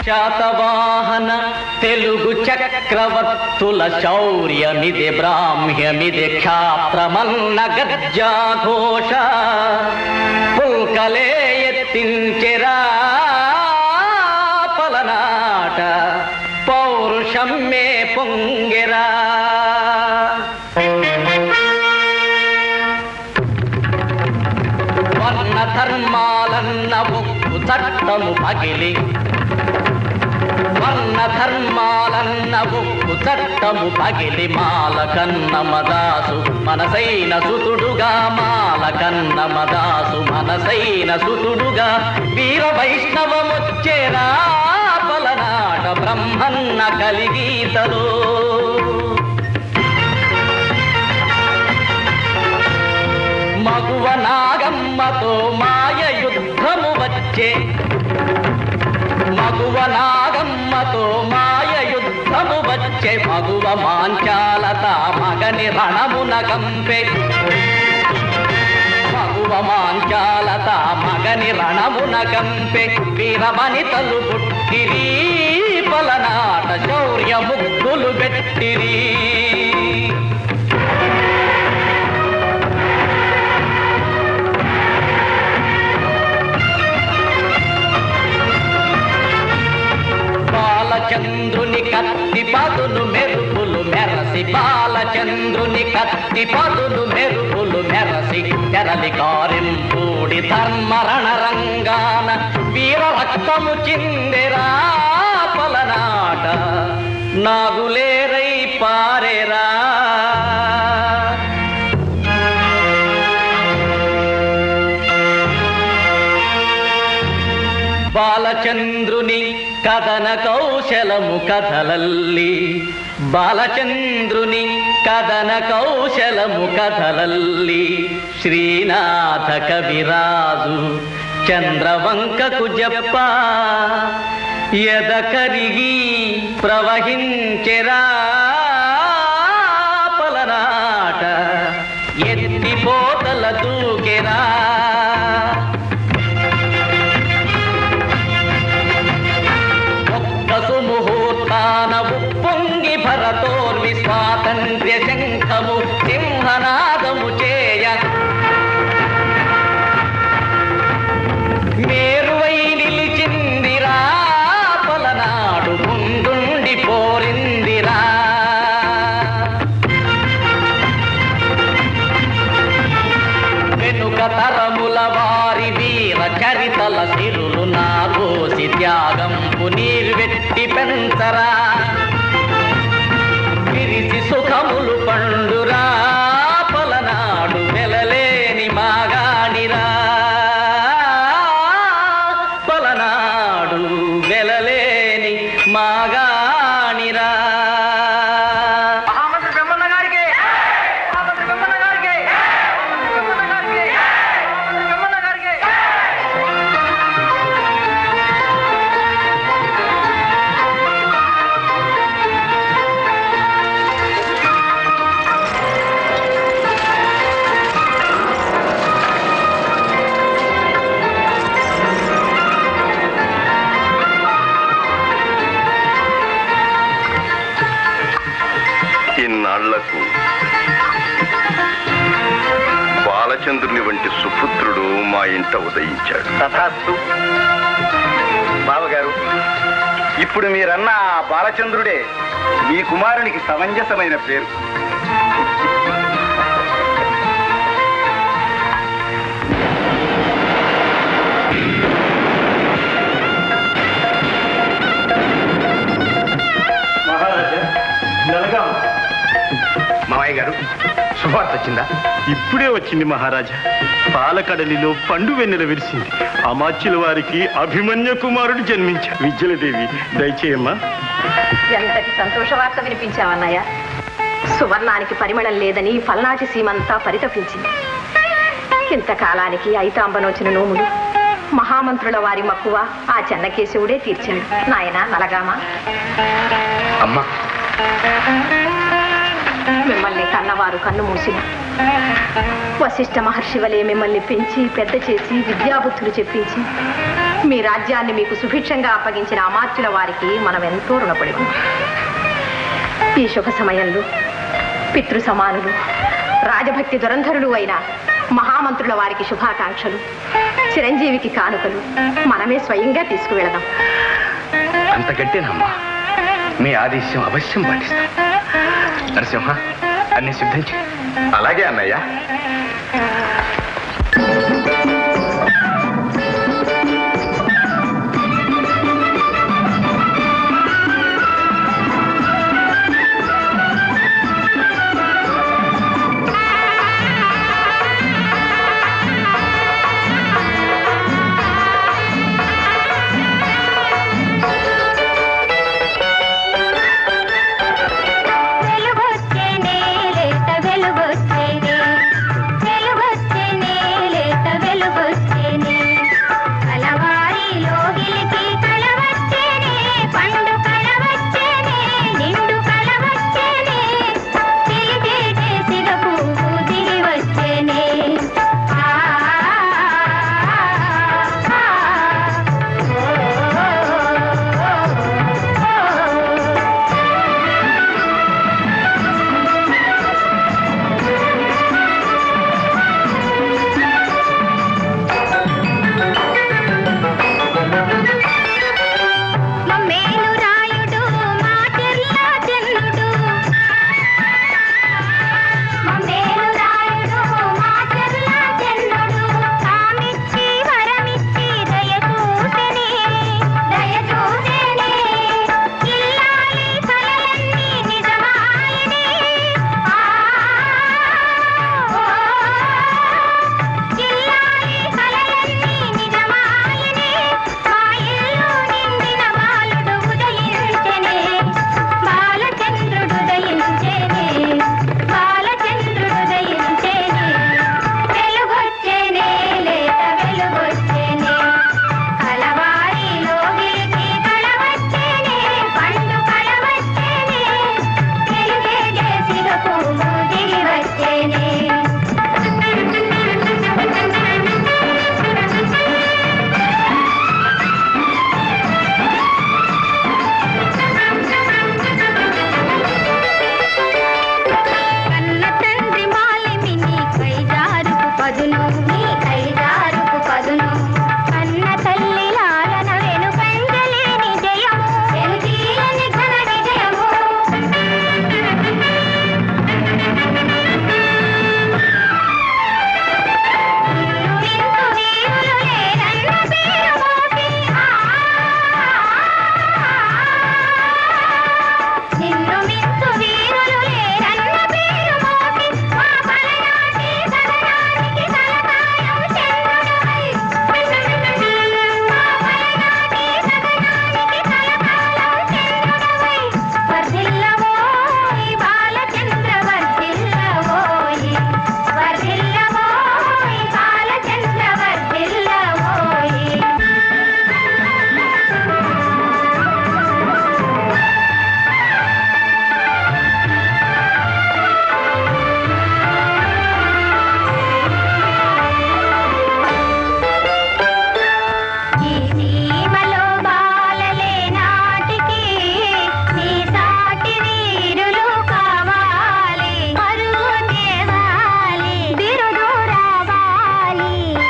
శాతవాహన తెలుగు చక్రవర్తుల శౌర్యమిది బ్రాహ్మ్యమిది క్షాత్రమన్న గర్జాఘోష పుల్కలే ఎత్తించెరా పలనాట పౌరుషమ్మే పొంగెరా వర్ణ ధర్మాలన్న ఉక్కు చట్టము పగిలి వర్ణ ధర్మాలన్న ఉక్కు చట్టము పగిలి మాల కన్నమదాసు మనసైన సుతుడుగా మాల కన్నమదాసు మనసైన సుతుడుగా వీర వైష్ణవముచ్చేరా పలనాట బ్రహ్మన్న కలిగీతలో మగువ నాగమ్మతో మాయ యుద్ధము వచ్చే మగువ నాగమ్మతో మాయ యుద్ధము వచ్చే మగువ మాంచాలత మగని రణమున కంపె మగువ మాంచాలత మగని రణమున కంపె వీరవనితలు పుట్టిరి పలనాట శౌర్య ముగ్గులు పెట్టిరి బాలచంద్రుని కత్తి పదులు మెరుపులు మెరసి బాలచంద్రుని కత్తి పదులు మెరుపులు మెరసి తెరలి కారింపూడి ధర్మరణ రంగాన వీర రక్తము చిందెరా పలనాట నాగులేరై పారెరా బాలచంద్రుని కథన కౌశలము కథలల్లి ಬಾಲಚಂದ್ರುನಿ ಕದನ ಕೌಶಲಮು ಕಥಲಲ್ಲಿ ಶ್ರೀನಾಥ ಕವಿರಾಜು చంద్రవంకకు జప్ప ఎద కరిగి ప్రవహించెరా పలనాట ఎత్తిపోతల దూకెరా ఒక్క సుముహూర్తాన ఉప్పొంగి భరతోర్వి స్వాతంత్ర్య శంఖము సింహనాదము చేయ మేరువై నిలిచిందిరా పలనాడు ముందుండి పోరిందిరా వెనుక తరముల వారి వీర చరితల సిరులు నాగోసి త్యాగంపు నీర్వెట్టి పెంచరా విరిసి సుఖములు పండురా పలనాడు వెలలేని మాగాడిరా పలనాడు వెలలేని మాగాణిరా మహామంత్రి బ్రహ్మన్న గారికి మహామంత్రి బ్రహ్మన్న గారికి మహామంత్రి బ్రహ్మన్న గారికి మహామంత్రి బ్రహ్మన్న గారికి ఇన్నాళ్లకు బాలచంద్రుని వంటి సుపుత్రుడు మా ఇంట ఉదయించాడు తథాస్తు బావగారు ఇప్పుడు మీరన్న ఆ బాలచంద్రుడే మీ కుమారునికి సమంజసమైన పేరు మహారాజా నలగాం మామయ్య గారు శుభార్త వచ్చిందా ఇప్పుడే వచ్చింది మహారాజా పాలకడలిలో పండు వెన్నెల విరిసింది అమాచ్యుల వారికి అభిమన్య కుమారుడు జన్మించాడు విద్యలదేవి దయచేయమ్మా ఎంతటి సంతోష వార్త వినిపించావన్నయ్య సువర్ణానికి పరిమళం లేదని పల్నాటి సీమంతా పరితపించింది ఇంతకాలానికి ఐతాంబనోచిన నోములు మహామంత్రుల వారి మక్కువ ఆ చెన్నకేశవుడే తీర్చాడు నాయన నలగామా అమ్మా మిమ్మల్ని కన్నవారు కన్ను మూసిన వశిష్ఠ మహర్షి వలె మిమ్మల్ని పెంచి పెద్ద చేసి విద్యాబుద్ధులు చెప్పించి మీ రాజ్యాన్ని మీకు సుభిక్షంగా అప్పగించిన అమాత్యుల వారికి మనం ఎంతో రుణపడి ఉన్నాం ఈ శుభ సమయంలో పితృ సమానులు రాజభక్తి దురంధరులు అయిన మహామంత్రుల వారికి శుభాకాంక్షలు చిరంజీవికి కానుకలు మనమే స్వయంగా తీసుకువెళదాం అంత గట్టేనమ్మా మీ ఆదేశం అవశ్యం పాటిస్తాం నరసింహ అన్ని సిద్ధం చేయి అలాగే అన్నయ్య వెలుగొచ్చేనే లేత వెలుగొచ్చేనే వెలుగొచ్చేనే లేత వెలుగొచ్చేనే కలవారి లోగిలికి కలవచ్చేనే పండు కలవచ్చేనే నిండు కలవచ్చేనే తెలిపేటే సిగ పువ్వు దిగి వచ్చేనే ఆ మమ్మేలు రాయుడు మాటిర్ల చెన్నుడు మమ్మేలు రాయుడు మాటిర్ల చెన్నుడు కామిచ్చి వరమిచ్చి దయ చూసెనే దయ చూసెనే ఇల్లాలి కలలన్నీ నిజమాయనే ఆ ఓ ఇల్లాలి కలలన్నీ నిజమాయనే మా ఇల్లు నిండిన బాలుడు ఉదయించెనే బాలచంద్రుడు ఉదయించెనే బాలచంద్రుడు ఉదయించెనే వెలుగొచ్చెనే లేత వెలుగొచ్చెనే కలవారి లోగిలికి కళవచ్చెనే పండు కళవచ్చెనే వెలుగేగే సిగ పువ్వు దిగి వచ్చెనే కన్న తండ్రి మాలిమి నీ కైజారుకు పదును నీ కైజారుకు పదును కన్న తల్లి లాలన వెను కంజలేని జయము వెనుతీయని ఘన విజయము వింతు వీరులు లేరన్న పేరు మోసి నిన్ను మించు వీరులు లేరన్న పేరు మోసి మా పలనాటి సదనానికి తలకాయం చంద్రుడవై మా పలనాటి సదనానికి తలకాయం చంద్రుడవై వర్ధిల్లవోయ్ బాలచంద్ర వర్ధిల్లవోయ్ వర్ధిల్లవోయ్ బాలచంద్ర వర్ధిల్లవోయ్ ఈ సీమలో బాలలే నాటికి నీ సాటి వీరులు కావాలి పరుగు తేవాలి బిరుదు రావాలి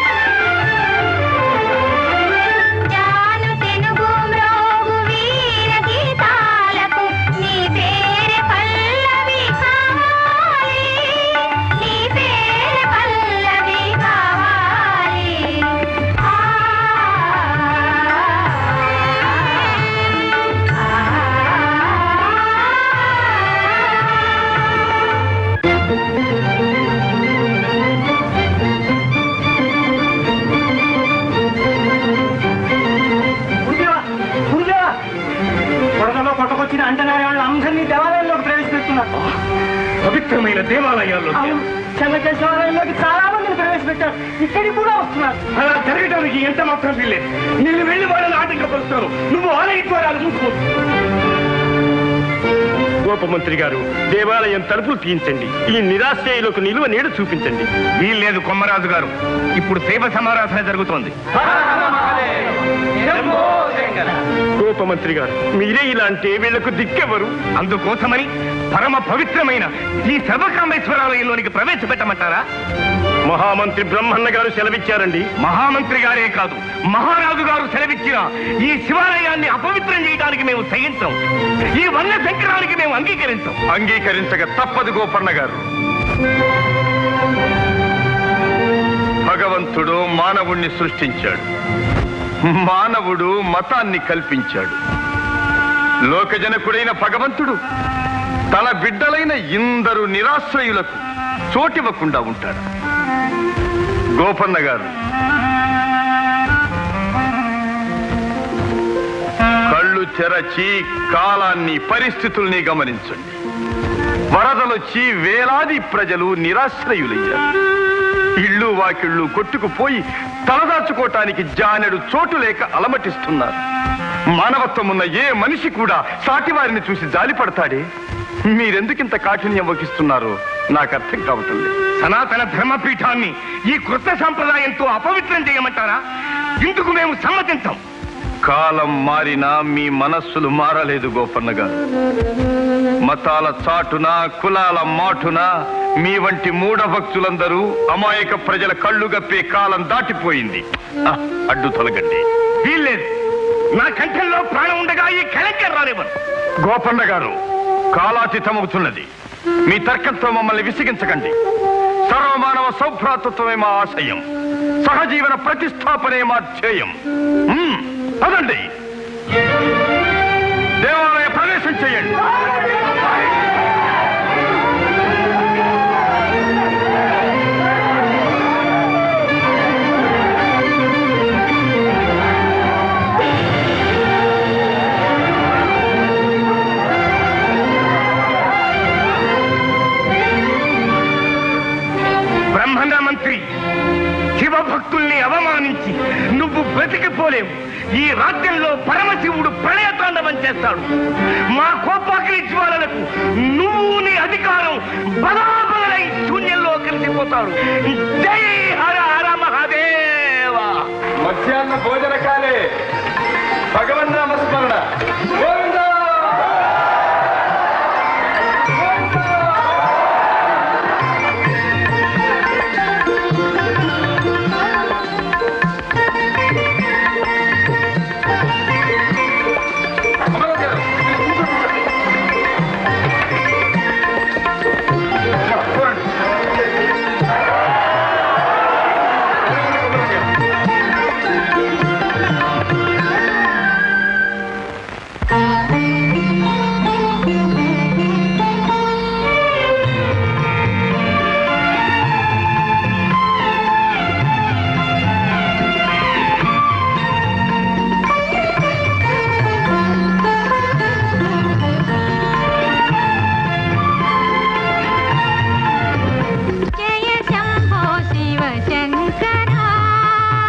జాను తెనుగు మ్రోగు వీర గీతాలకు నీ పేరు పల్లవి కావాలి నీ పేరు పల్లవి కావాలి గురుదేవా గురుదేవా కొడకలో కొట్టకొచ్చిన అంటనారి వాళ్ళ అందరినీ దేవాలయంలోకి ప్రవేశపెడుతున్నారు పవిత్రమైన దేవాలయాల్లో అవును చెన్నకేశ్వరాలయంలోకి చాలా మందిని ప్రవేశపెట్టారు ఇక్కడికి కూడా వస్తున్నారు అలా జరగడానికి ఎంత మాత్రం వీల్లేదు నేను వెళ్ళి వాళ్ళని ఆటంకపరుస్తాను నువ్వు ఆలయ ద్వారాలు మూసుకో గోపమంత్రి గారు దేవాలయం తలుపులు తీయించండి ఈ నిరాశ్రయులకు నిలువ నీడ చూపించండి వీల్లేదు కొమ్మరాజు గారు ఇప్పుడు శైవ సమారాధన జరుగుతోంది గోపమంత్రి గారు మీరే ఇలా అంటే వీళ్లకు దిక్కెవరు అందుకోసమని పరమ పవిత్రమైన ఈ సర్వకామేశ్వరాలయంలోనికి ప్రవేశపెట్టమంటారా మహామంత్రి బ్రహ్మన్న గారు సెలవిచ్చారండి మహామంత్రి గారే కాదు మహారాజు గారు సెలవిచ్చిన ఈ శివాలయాన్ని అపవిత్రం చేయడానికి మేము సహించాం ఈ వన్య శంకరానికి మేము అంగీకరించాం అంగీకరించక తప్పదు గోపన్న గారు భగవంతుడు మానవుణ్ణి సృష్టించాడు మానవుడు మతాన్ని కల్పించాడు లోకజనకుడైన భగవంతుడు తన బిడ్డలైన ఇందరు నిరాశ్రయులకు చోటివ్వకుండా ఉంటాడు గోపన్న గారు కళ్ళు తెరచి కాలాన్ని పరిస్థితుల్ని గమనించండి వరదలొచ్చి వేలాది ప్రజలు నిరాశ్రయులయ్యారు ఇళ్ళు వాకిళ్ళు కొట్టుకుపోయి తలదాచుకోవటానికి జానెడు చోటు లేక అలమటిస్తున్నారు మానవత్వం ఉన్న ఏ మనిషి కూడా సాటివారిని చూసి జాలిపడతాడే మీరెందుకింత కాఠిన్యం వహిస్తున్నారో నాకు అర్థం కావటం లేదు సనాతన ధర్మపీఠాన్ని ఈ కృత సంప్రదాయంతో అపవిత్రం చేయమంటారా ఇందుకు మేము సమ్మతించాం కాలం మారినా మీ మనస్సులు మారలేదు గోపన్న గారు మతాల చాటున కులాల మాటున మీ వంటి మూఢభక్తులందరూ అమాయక ప్రజల కళ్ళు గప్పే కాలం దాటిపోయింది ఆ, అడ్డు తొలగండి వీల్లేదు నా కంఠంలో ప్రాణం ఉండగా ఈ కళంకం రానివ్వను గోపన్న గారు కాలాతీతమవుతున్నది మీ తర్కంతో మమ్మల్ని విసిగించకండి సర్వమానవ సౌభ్రాతత్వమే మా ఆశయం సహజీవన ప్రతిష్టాపనే మా ధ్యేయం మ్మ్, పదండి దేవాలయ ప్రవేశం చేయండి బ్రహ్మణ మంత్రి శివభక్తుల్ని అవమానించి నువ్వు బ్రతికిపోలేవు ఈ రాజ్యంలో పరమశివుడు ప్రళయతాండవం చేస్తాడు మా కోపాగ్ని జ్వాలలకు నువ్వు నీ అధికారం బలాబలై శూన్యంలో కలిసిపోతాడు జై హర హర మహాదేవ మధ్యాహ్న భోజన కాలే భగవన్నామస్మరణ జయ శంభో శివ శంకరా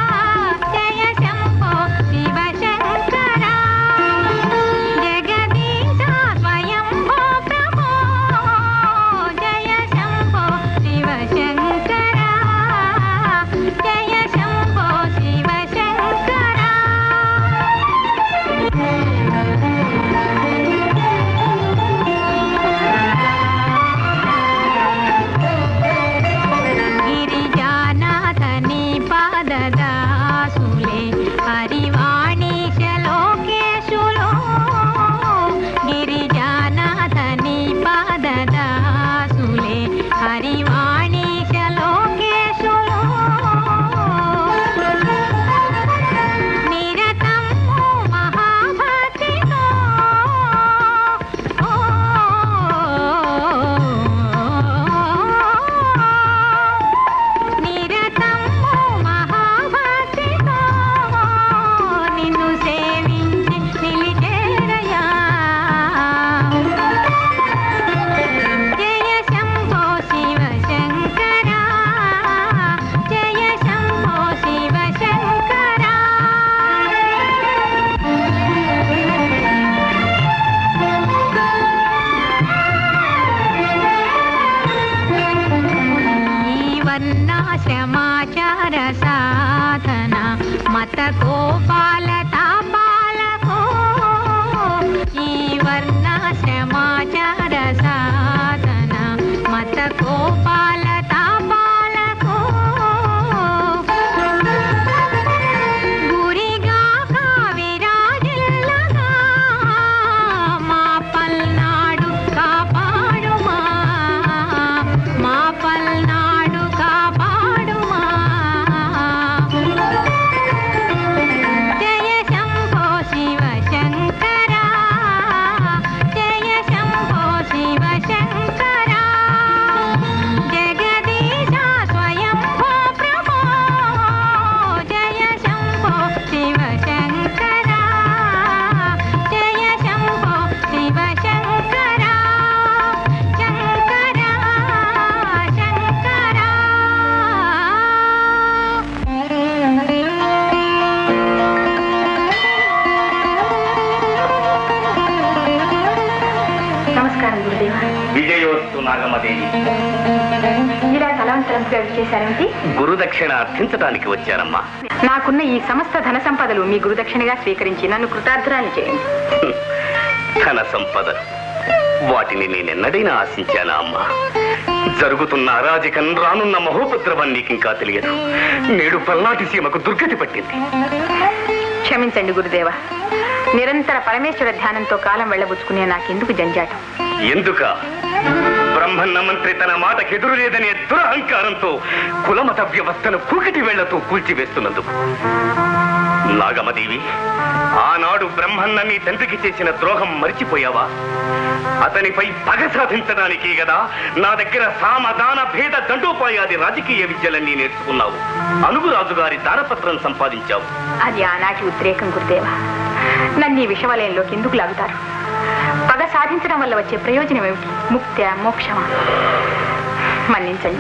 సాధన మత కోపాల తాపాలకు ఈ వర్ణ సమాచార సాధన మత కోపాల తాపాలకు గురిగా కావిరాజిల్లగా మా పల్నాడు కాపాడుమా మా పల్నాడు కాపాడుమా జయ శంభో శివ శంకర జయ శంభో శివ శంకర జగదీశ స్వయంభో ప్రభో జయ శంభో శివ శంకర జయ శంభో శివ శంకర శంకర నమస్కారం గురుదేవ విజయోస్తు నాగమదేవి ఇలా తలవంతరంగా చేశారేమిటి గురుదక్షిణ అర్థించడానికి వచ్చానమ్మా నాకున్న ఈ సమస్త ధన సంపదలు మీ గురుదక్షిణగా స్వీకరించి నన్ను కృతార్థురాలు చేయండి ధన సంపద వాటిని నేనెన్నడైనా ఆశించానా అమ్మా జరుగుతున్న అరాజకం రానున్న మహోపద్రవం నీకింకా తెలియదు నేడు పల్నాటి సీమకు దుర్గతి పట్టింది క్షమించండి గురుదేవ నిరంతర పరమేశ్వర ధ్యానంతో కాలం వెళ్ళబుచ్చుకునే నాకెందుకు జంజాటం ఎందుక బ్రహ్మన్న మంత్రి తన మాటకెదురు లేదనే దురహంకారంతో కులమత వ్యవస్థను కూకటి వేళ్లతో కూల్చివేస్తున్నందుకు నాగమదేవి ఆనాడు బ్రహ్మన్న నీ తండ్రికి చేసిన ద్రోహం మరిచిపోయావా అతనిపై పగ సాధించడానికే కదా నా దగ్గర సామదాన భేద దండోపాయాది రాజకీయ విద్యలన్నీ నేర్చుకున్నావు అనుగురాజు గారి దానపత్రం సంపాదించావు అది ఆనాటి ఉద్రేకం గురుదేవ నన్ను ఈ విషవలయంలోకి ఎందుకు లాగుతారు పగ సాధించడం వల్ల వచ్చే ప్రయోజనం ఏమిటి ముక్త్య మోక్షమా మన్నించండి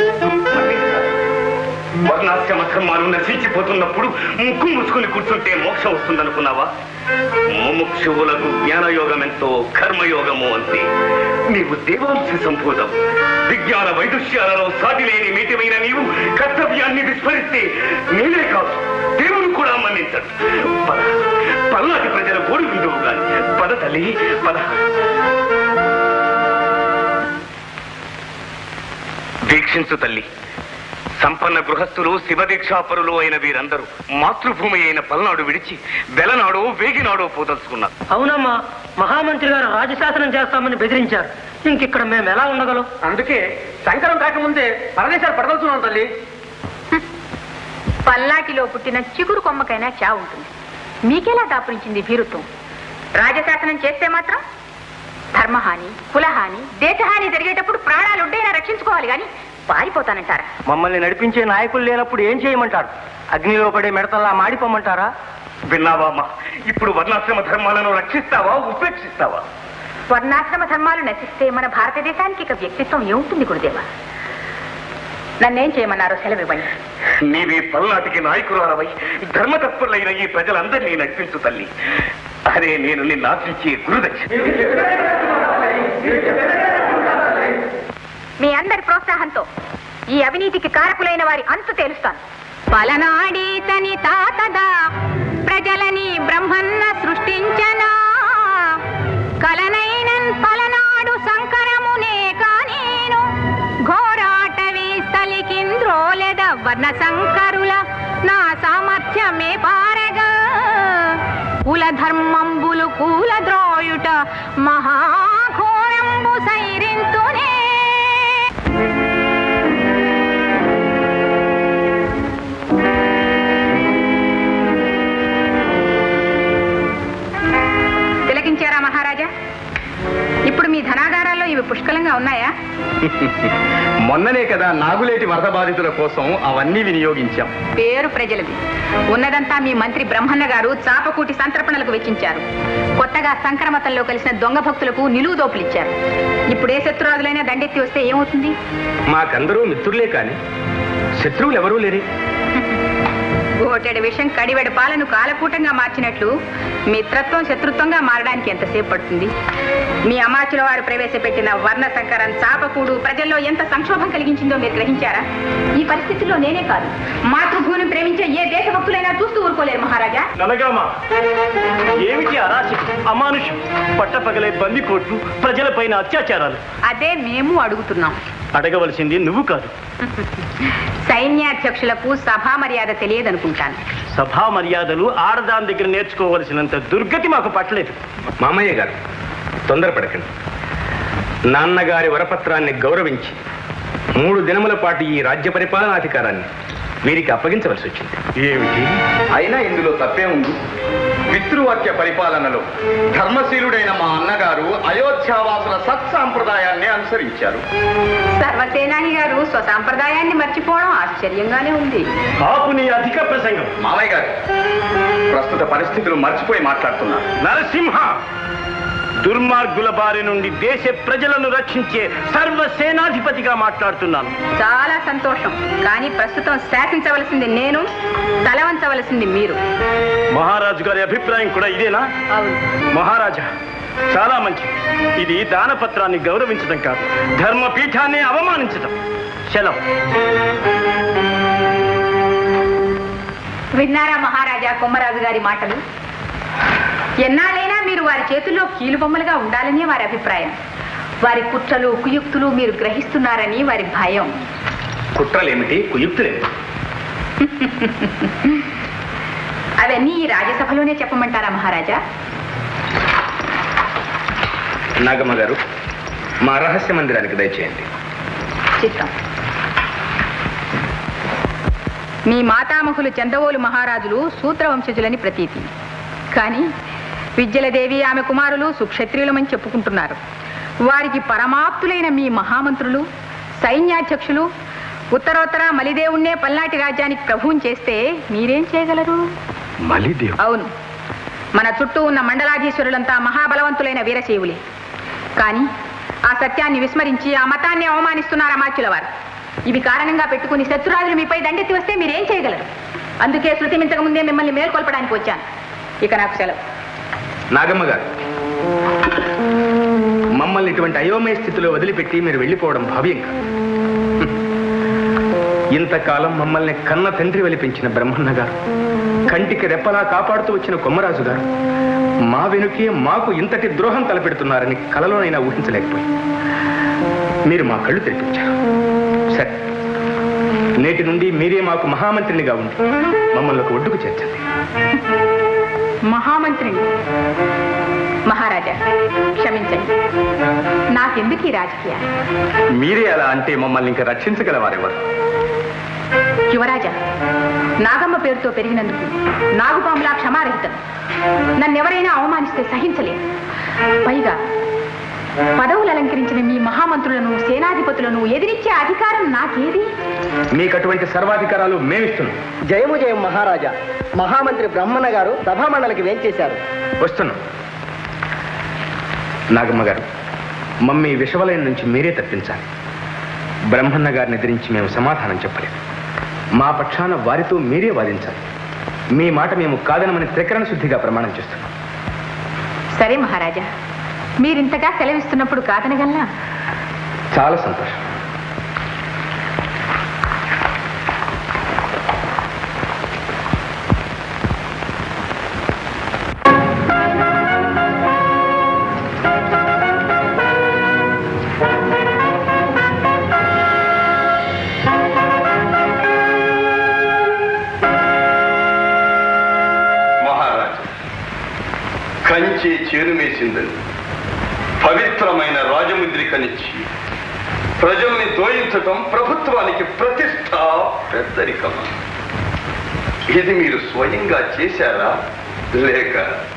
వర్ణాశ్రమ ధర్మాలు నశించిపోతున్నప్పుడు ముక్కు మూసుకుని కూర్చుంటే మోక్షం వస్తుందనుకున్నావా ముముక్షువులకు జ్ఞానయోగం ఎంతో కర్మయోగము అంతే నీవు దేవాంశ సంభూతం విజ్ఞాన వైదుష్యాలలో సాటి లేని మీటిమైన నీవు కర్తవ్యాన్ని విస్మరిస్తే నేనే కాదు దేవుడు కూడా మన్నించడు పద పల్నాటి ప్రజల గోడు విందువు గాని పద తల్లి పద దీక్షించు తల్లి సంపన్న గృహస్థులు శివదీక్షాపరులు అయిన వీరందరూ మాతృభూమి అయిన పల్నాడు విడిచి వెలనాడో వేగినాడో పోదలుచుకున్నారు అవునమ్మా మహామంత్రి గారు రాజశాసనం చేస్తామని బెదిరించారు ఇంకిక్కడ మేము ఎలా ఉండగలం అందుకే శంకరం రాకముందే పరదేశాలు పడదలుచున్నాం తల్లి పల్లాటిలో పుట్టిన చిగురు కొమ్మకైనా చా ఉంటుంది మీకెలా దాపురించింది భీరుత్వం రాజశాసనం చేస్తే మాత్రం ధర్మహాని కులహాని దేశహాని జరిగేటప్పుడు ప్రాణాలు ఉండైనా రక్షించుకోవాలి కానీ పారిపోతానంటారా మమ్మల్ని నడిపించే నాయకులు లేనప్పుడు ఏం చేయమంటారు అగ్నిలో పడే మిడతల్లా మాడిపోమంటారా విన్నావా అమ్మా ఇప్పుడు వర్ణాశ్రమ ధర్మాలను రక్షిస్తావా ఉపేక్షిస్తావా వర్ణాశ్రమ ధర్మాలు నశిస్తే మన భారతదేశానికి ఇక వ్యక్తిత్వం ఏముంటుంది గురుదేవ నన్నేం చేయమన్నారో సెలవివ్వండి నీవి పల్నాటికి నాయకురాలవై ధర్మతత్పరులైన ఈ ప్రజలందరినీ నడిపించు తల్లి అదే నేను నిన్ను ఆశించే గురుదక్షిణ మీ అందరి ప్రోత్సాహంతో ఈ అవినీతికి కారకులైన వారి అంతు తేలుస్తాను పలనాడీతని తాతదా ప్రజలని బ్రహ్మన్న సృష్టించనా కలనైనన్ పలనాడు సంకరమునే కానేను ఘోరాటవీ స్థలికింద్రోలెద వర్ణ సంకరుల నా సామర్థ్యమే పారగా కుల ధర్మంబులు కూల ద్రోయుట మహాఘోరంబు సైరింతునే తిలకించారా మహారాజా ఇప్పుడు మీ ధనాగారాల్లో ఇవి పుష్కలంగా ఉన్నాయా మొన్ననే కదా నాగులేటి వరద బాధితుల కోసం అవన్నీ వినియోగించాం పేరు ప్రజలది ఉన్నదంతా మీ మంత్రి బ్రహ్మన్న గారు చాపకూటి సంతర్పణలకు వెచ్చించారు కొత్తగా సంక్రమతంలో కలిసిన దొంగ భక్తులకు నిలువు దోపులు ఇచ్చారు ఇప్పుడు ఏ శత్రురాజులైనా దండెత్తి వస్తే ఏమవుతుంది మాకందరూ మిత్రులే కాని శత్రువులు ఎవరూ లేరే గోటెడు విషం కడివెడు పాలను కాలకూటంగా మార్చినట్లు మిత్రత్వం శత్రుత్వంగా మారడానికి ఎంతసేపు పడుతుంది మీ అమాచుల వారు ప్రవేశపెట్టిన వర్ణ సంకరం చాపకూడు ప్రజల్లో ఎంత సంక్షోభం కలిగించిందో మీరు గ్రహించారా ఈ పరిస్థితుల్లో నేనే కాదు మాతృభూమిని ప్రేమించే ఏ దేశభక్తులైనా చూస్తూ ఊరుకోలేరు మహారాజా నలగామా ఏమిటి అరాచకం అమానుషం పట్టపగలే బందికోట్లు ప్రజలపైన అత్యాచారాలు అదే మేము అడుగుతున్నాం అడగవలసింది నువ్వు కాదు సైన్యాధ్యక్షులకు సభా మర్యాద తెలియదనుకుంటాను సభా మర్యాదలు ఆడదాని దగ్గర నేర్చుకోవలసినంత దుర్గతి మాకు పట్టలేదు మామయ్య గారు తొందరపడకండి నాన్నగారి వరపత్రాన్ని గౌరవించి మూడు దినముల పాటు ఈ రాజ్య పరిపాలనాధికారాన్ని వీరికి అప్పగించవలసి వచ్చింది ఏమిటి అయినా ఇందులో తప్పే ఉంది పితృవాక్య పరిపాలనలో ధర్మశీలుడైన మా అన్నగారు అయోధ్యావాసుల సత్సాంప్రదాయాన్ని అనుసరించారు సర్వసేనాని గారు స్వసాంప్రదాయాన్ని మర్చిపోవడం ఆశ్చర్యంగానే ఉంది ఆపు నీ అధిక ప్రసంగం మామయ్య గారు ప్రస్తుత పరిస్థితులు మర్చిపోయి మాట్లాడుతున్నారు నరసింహ దుర్మార్గుల బారి నుండి దేశ ప్రజలను రక్షించే సర్వసేనాధిపతిగా మాట్లాడుతున్నాను చాలా సంతోషం కానీ ప్రస్తుతం శాసించవలసింది నేను తలవంచవలసింది మీరు మహారాజు గారి అభిప్రాయం కూడా ఇదేనా అవును మహారాజా చాలా మంచిది ఇది దానపత్రాన్ని గౌరవించడం కాదు ధర్మపీఠాన్ని అవమానించడం సెలవు విన్నారా మహారాజా కొమ్మరాజు గారి మాటలు ఎన్నాళ్ళైనా మీరు వారి చేతుల్లో కీలుబొమ్మలుగా ఉండాలని వారి అభిప్రాయం వారి కుట్రలు కుయుక్తులు మీరు గ్రహిస్తున్నారని వారి భయం కుట్రలేమిటి కుయుక్తులేమిటి అవన్నీ ఈ రాజ్యసభలోనే చెప్పమంటారా మహారాజా నాగమ్మ గారు మా రహస్య మందిరానికి దయచేయండి చిత్తం మీ మాతామహులు చందవోలు మహారాజులు సూత్రవంశజులని ప్రతీతి కానీ విద్యలదేవి ఆమె కుమారులు సుక్షత్రియులమని చెప్పుకుంటున్నారు వారికి పరమాప్తులైన మీ మహామంత్రులు సైన్యాధ్యక్షులు ఉత్తరోత్తర మలిదేవుణ్ణే పల్నాటి రాజ్యానికి ప్రభువుని చేస్తే మీరేం చేయగలరు మలిదేవ్ అవును మన చుట్టూ ఉన్న మండలాధీశ్వరులంతా మహాబలవంతులైన వీరశైవులే కానీ ఆ సత్యాన్ని విస్మరించి ఆ మతాన్ని అవమానిస్తున్నారు అమాత్యుల వారు ఇవి కారణంగా పెట్టుకుని శత్రురాజులు మీపై దండెత్తి వస్తే మీరేం చేయగలరు అందుకే శృతి మించక ముందే మిమ్మల్ని మేల్కొల్పడానికి వచ్చాను ఇక నాకు సెలవు నాగమ్మ గారు మమ్మల్ని ఇటువంటి అయోమయ స్థితిలో వదిలిపెట్టి మీరు వెళ్ళిపోవడం భావ్యం కాదు హ్మ్. ఇంతకాలం మమ్మల్ని కన్న తండ్రి వెలిపించిన బ్రహ్మన్న గారు కంటికి రెప్పలా కాపాడుతూ వచ్చిన కొమ్మరాజు గారు మా వెనుకే మాకు ఇంతటి ద్రోహం తలపెడుతున్నారని కలలోనైనా ఊహించలేకపోయి మీరు మా కళ్ళు తెరిపించారు సరే నేటి నుండి మీరే మాకు మహామంత్రినిగా ఉండి మమ్మల్ని ఒక ఒడ్డుకు చేర్చండి మహామంత్రిని మహారాజా క్షమించండి నాకెందుకు ఈ రాజకీయాలు మీరే అలా అంటే మమ్మల్ని ఇంకా రక్షించగలవారెవరు యువరాజా నాగమ్మ పేరుతో పెరిగినందుకు నాగుపాములా క్షమారహితం నన్నెవరైనా అవమానిస్తే సహించలేను పైగా పదవులు అలంకరించిన మీ మహామంత్రులను సేనాధిపతులను ఎదిరించే అధికారం నాకేది మీకు అటువంటి సర్వాధికారాలు మేమిస్తున్నాం జయము జయం మహారాజా మహామంత్రి బ్రహ్మణ గారు సభామండలికి వేంచేశారు వస్తున్నాం నాగమ్మ గారు మమ్మీ విషవలయం నుంచి మీరే తప్పించాలి బ్రహ్మన్న గారిని ఎదిరించి మేము సమాధానం చెప్పలేదు మా పక్షాన వారితో మీరే వాదించాలి మీ మాట మేము కాదనమని త్రికరణ శుద్ధిగా ప్రమాణం చేస్తున్నాం సరే మహారాజా మీరింతగా సెలవిస్తున్నప్పుడు కాదనగలనా చాలా సంతోషం మహారాజా కంచి చేరుమేసిందని పవిత్రమైన రాజముద్రికనిచ్చి ప్రజల్ని దోయించటం ప్రభుత్వానికి ప్రతిష్ట పెద్దరికం ఇది మీరు స్వయంగా చేశారా లేక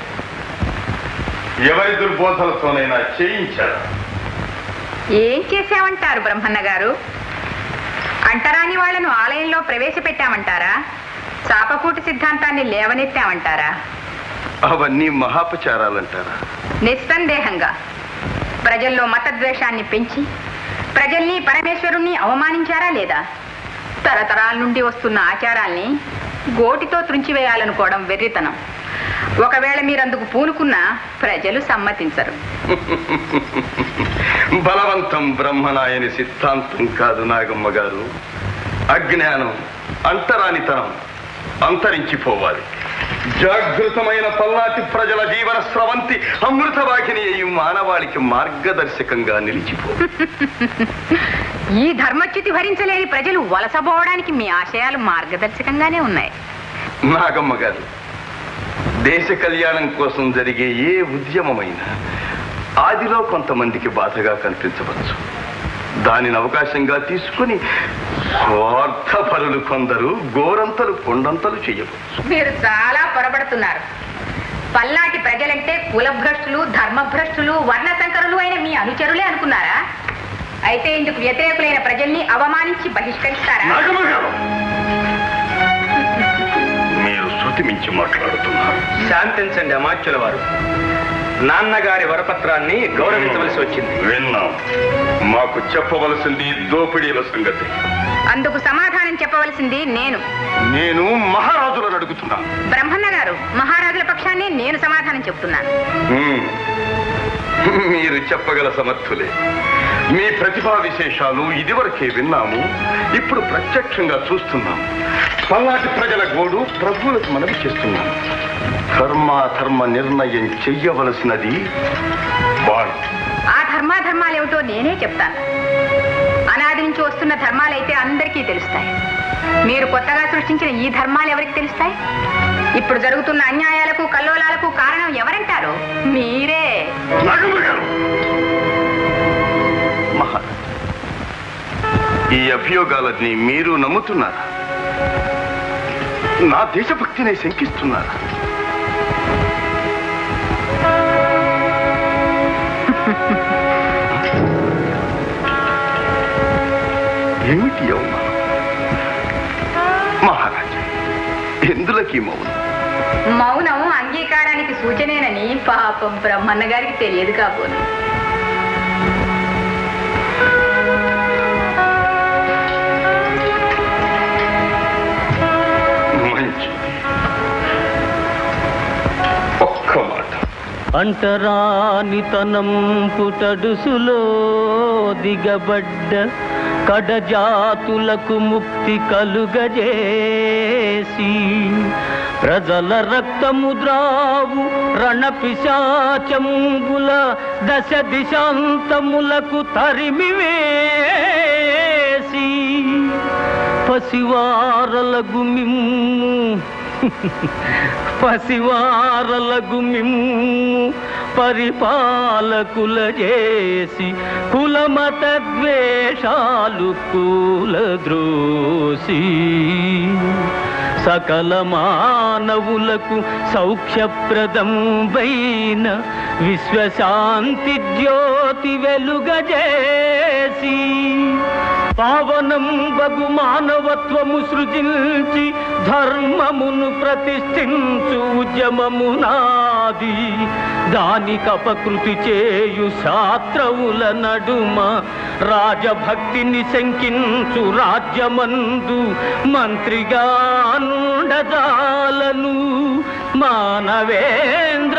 ఎవరి దుర్బోధలతోనైనా చేయించారా ఏం చేశామంటారు బ్రహ్మన్న గారు అంటరాని వాళ్లను ఆలయంలో ప్రవేశపెట్టామంటారా చాపకూటి సిద్ధాంతాన్ని లేవనెత్తామంటారా అవన్నీ మహాపచారాలంటారా నిస్సందేహంగా ప్రజల్లో మతద్వేషాన్ని పెంచి ప్రజల్ని పరమేశ్వరుణ్ణి అవమానించారా లేదా తరతరాల నుండి వస్తున్న ఆచారాల్ని గోటితో త్రుంచివేయాలనుకోవడం వెర్రితనం ఒకవేళ మీరందుకు పూనుకున్నా ప్రజలు సమ్మతించరు బలవంతం బ్రహ్మనాయని సిద్ధాంతం కాదు నాగమ్మ గారు అజ్ఞానం అంటరానితనం అంతరించిపోవాలి జాగృతమైన పల్నాటి ప్రజల జీవన స్రవంతి అమృతవాహిని అయి మానవాళికి మార్గదర్శకంగా నిలిచిపో ఈ ధర్మచ్యుతి భరించలేని ప్రజలు వలసపోవడానికి మీ ఆశయాలు మార్గదర్శకంగానే ఉన్నాయి నాగమ్మ గారు దేశ కళ్యాణం కోసం జరిగే ఏ ఉద్యమమైనా ఆదిలో కొంతమందికి బాధగా కనిపించవచ్చు దానిని అవకాశంగా తీసుకుని స్వార్థపరులు కొందరు గోరంతలు కొండంతలు చేయవచ్చు మీరు చాలా పొరబడుతున్నారు పల్నాటి ప్రజలంటే కులభ్రష్టులు ధర్మభ్రష్టులు వర్ణశంకరులు అయిన మీ అనుచరులే అనుకున్నారా అయితే ఇందుకు వ్యతిరేకులైన ప్రజల్ని అవమానించి బహిష్కరిస్తారా నాగమ్మ గారు మీరు శృతి మించి మాట్లాడుతున్నారు శాంతించండి అమాత్యుల వారు నాన్నగారి వరపత్రాన్ని గౌరవించవలసి వచ్చింది విన్నాం మాకు చెప్పవలసింది దోపిడీల సంగతి అందుకు సమాధానం చెప్పవలసింది నేను నేను మహారాజులను అడుగుతున్నాను బ్రహ్మన్న గారు మహారాజుల పక్షాన్ని నేను సమాధానం చెప్తున్నాను హ్మ్. మీరు చెప్పగల సమర్థులే మీ ప్రతిభా విశేషాలు ఇదివరకే విన్నాము ఇప్పుడు ప్రత్యక్షంగా చూస్తున్నాం పల్నాటి ప్రజల గోడు ప్రభువులకు మనవి చేస్తున్నాం ధర్మాధర్మ నిర్ణయం చెయ్యవలసినది వాళ్ళు ఆ ధర్మాధర్మాలు ఏమిటో నేనే చెప్తాను అనాది నుంచి వస్తున్న ధర్మాలైతే అందరికీ తెలుస్తాయి మీరు కొత్తగా సృష్టించిన ఈ ధర్మాలు ఎవరికి తెలుస్తాయి ఇప్పుడు జరుగుతున్న అన్యాయాలకు కల్లోలాలకు కారణం ఎవరంటారు మీరే నాగమ్మ గారు. మహారాజ్ ఈ అభియోగాలన్నీ మీరు నమ్ముతున్నారా నా దేశభక్తిని శంకిస్తున్నారా ఏమిటి ఈ అవమానం మహారాజా ఎందులకి ఈ మౌనం మౌనం అంగీకారానికి సూచనేనని పాపం బ్రహ్మన్న గారికి తెలియదు కాబోలు మంచిది ఒక్క మాట అంటరానితనం పుటడుసులో దిగబడ్డ కడజాతులకు ముక్తి కలుగజేసి ప్రజల రక్తము ద్రావు రణపిశాచంబుల దశ దిశాంతములకు తరిమివేసి పసివారలగు మిమ్ము పసివారలగు మిమ్ము పరిపాలకుల చేసి కులమత ద్వేషాలు కూలద్రోసి సకల మానవులకు సౌఖ్యప్రదంబైన విశ్వశాంతి జ్యోతి వెలుగజేసి పావనం బగు మానవత్వము సృజించి ధర్మమును ప్రతిష్ఠించు ఉద్యమమునాది దానికి అపకృతి చేయు శాస్త్రవుల నడుమ రాజభక్తిని శంకించు రాజ్యమందు మంత్రిగా నుండజాలను మానవేంద్ర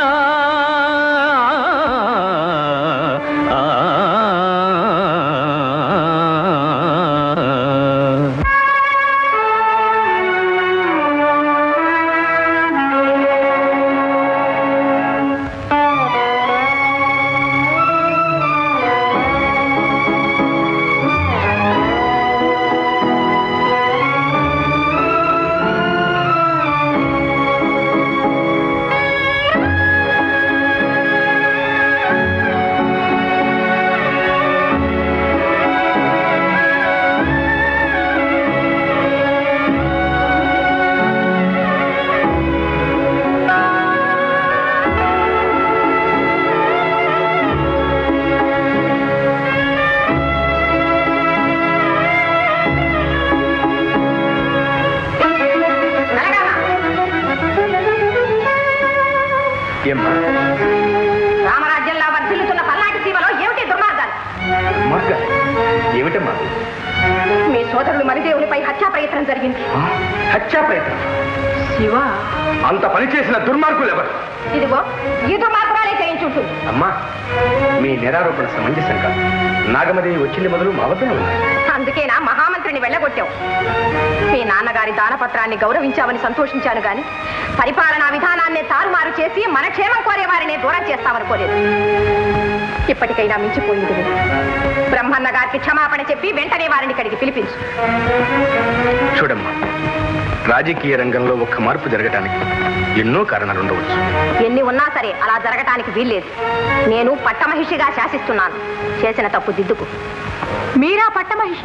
ఏమ్మా రామరాజ్యంలో వర్ధిల్లుతున్న పల్నాటి సీమలో ఏమిటి దుర్మార్గాలు మార్గ ఏమిటమ్మా మీ సోదరుడు మరిదేవునిపై హత్యా ప్రయత్నం జరిగింది హత్యా ప్రయత్నం శివ అంత పని చేసిన దుర్మార్గులు ఎవరు ఇదిగో ఈ దుర్మార్గురాలే చేయించుంటుంది అమ్మా మీ నిరారోపణ సమంజసం కాదు నాగమదేవి వచ్చింది మొదలు మా వద్దనే ఉన్నాయి అందుకేనా మహామంత్రిని వెళ్ళగొట్టావు మీ నాన్నగారి దానపత్రాన్ని గౌరవించామని సంతోషించాను గాని పరిపాలనా విధానాన్ని తారుమారు చేసి మన క్షేమం కోరే వారిని దూరం చేస్తామనుకోలేదు ఇప్పటికైనా మించిపోయింది విను. బ్రహ్మన్న గారికి క్షమాపణ చెప్పి వెంటనే వారిని ఇక్కడికి పిలిపించు చూడమ్మా రాజకీయ రంగంలో ఒక్క మార్పు జరగటానికి ఎన్నో కారణాలు ఉండవచ్చు ఎన్ని ఉన్నా సరే అలా జరగటానికి వీల్లేదు నేను పట్టమహిషిగా శాసిస్తున్నాను చేసిన తప్పు దిద్దుకు మీరా పట్టమహిషి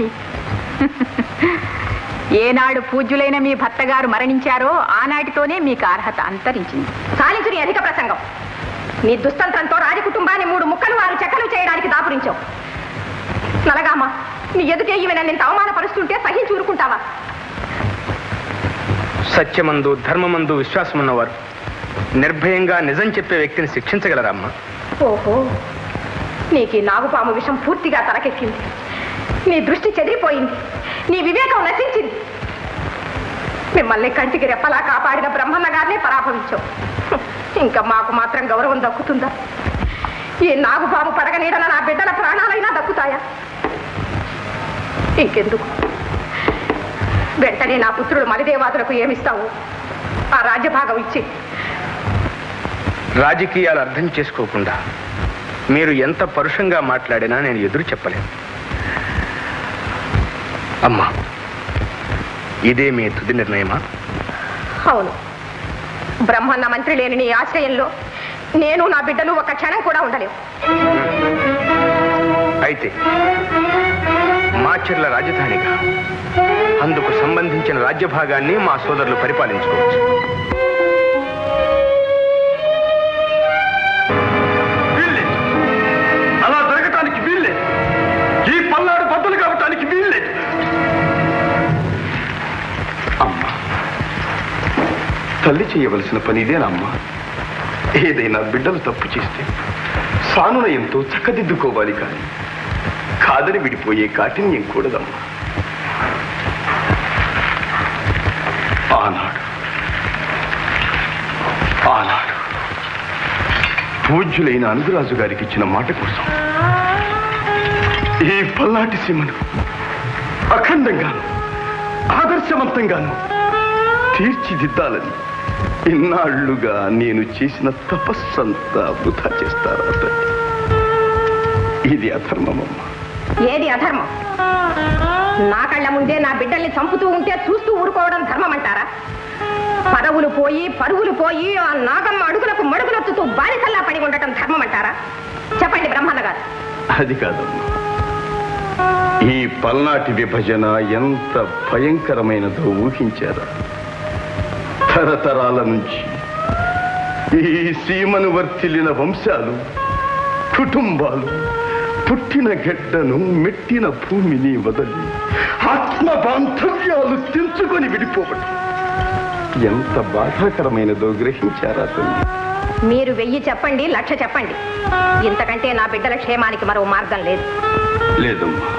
ఏనాడు పూజ్యులైన మీ భర్తగారు మరణించారో ఆనాటితోనే మీకు అర్హత అంతరించింది సాలించు నీ అధిక ప్రసంగం నీ దుస్తంత్రంతో రాజకుటుంబాన్ని మూడు ముక్కలు వారు చెక్కలు చేయడానికి దాపురించావు నలగామ నీ ఎదుటే ఈమె నన్ను ఇంత అవమానపరుస్తుంటే సహించి ఊరుకుంటావా సత్యమందు ధర్మమందు విశ్వాసమున్నవారు నిర్భయంగా నిజం చెప్పే వ్యక్తిని శిక్షించగలరా అమ్మా ఓహో నీకు ఈ నాగుపాము విషం పూర్తిగా తలకెక్కింది నీ దృష్టి చెదిరిపోయింది నీ వివేకం నశించింది మిమ్మల్ని కంటికి రెప్పలా కాపాడిన బ్రహ్మన్న గారినే పరాభవించావు హ్మ్. ఇంకా మాకు మాత్రం గౌరవం దక్కుతుందా ఈ నాగుపాము పడగ నీడన నా బిడ్డల ప్రాణాలైనా దక్కుతాయా ఇంకెందుకు వెంటనే నా పుత్రుడు మరిదేవాదులకు ఏమిస్తావు ఆ రాజ్యభాగం ఇచ్చి రాజకీయాలు అర్థం చేసుకోకుండా మీరు ఎంత పరుషంగా మాట్లాడినా నేను ఎదురు చెప్పలేను అమ్మా ఇదే మీ తుది నిర్ణయమా అవును బ్రహ్మన్న మంత్రి లేని నీ ఆశ్రయంలో నేను నా బిడ్డలు ఒక క్షణం కూడా ఉండలేవు అయితే మాచర్ల రాజధానిగా అందుకు సంబంధించిన రాజ్యభాగాన్ని మా సోదరులు పరిపాలించుకోవచ్చు వీల్లేదు అలా జరగటానికి వీల్లేదు ఈ పల్నాడు బద్దలు కావటానికి వీల్లేదు అమ్మా తల్లి చేయవలసిన పని ఇదేనమ్మా ఏదైనా బిడ్డలు తప్పు చేస్తే సానునయంతో చక్కదిద్దుకోవాలి కానీ కాదని విడిపోయే కాఠిన్యం కూడదమ్మా ఆనాడు ఆనాడు పూజ్యులైన అనుగురాజు గారికి ఇచ్చిన మాట కోసం ఈ పల్నాటి సీమను అఖండంగాను ఆదర్శవంతంగాను తీర్చిదిద్దాలని ఇన్నాళ్లుగా నేను చేసిన తపస్సంతా వృధా చేస్తారా తల్లి ఇది అధర్మమమ్మా ఏది అధర్మం నా కళ్ళ ముందే నా బిడ్డల్ని చంపుతూ ఉంటే చూస్తూ ఊరుకోవడం ధర్మం అంటారా పదవులు పోయి పరువులు పోయి ఆ నాగమ్మ అడుగులకు మడుగులొత్తుతూ బానిసల్లా పడి ఉండటం ధర్మం అంటారా చెప్పండి బ్రహ్మన్న గారు అది కాదమ్మా ఈ పల్నాటి విభజన ఎంత భయంకరమైనదో ఊహించారా తరతరాల నుంచి ఈ సీమను వర్తిల్లిన వంశాలు కుటుంబాలు పుట్టిన గడ్డను మెట్టిన భూమిని వదలి ఆత్మ బాంధవ్యాలు తెంచుకొని విడిపోవటం ఎంత బాధాకరమైనదో గ్రహించారా తల్లి మీరు వెయ్యి చెప్పండి లక్ష చెప్పండి ఇంతకంటే నా బిడ్డల క్షేమానికి మరో మార్గం లేదు లేదమ్మా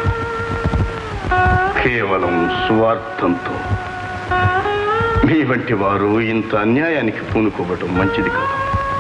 కేవలం స్వార్థంతో మీ వంటి వారు ఇంత అన్యాయానికి పూనుకోవటం మంచిది కాదు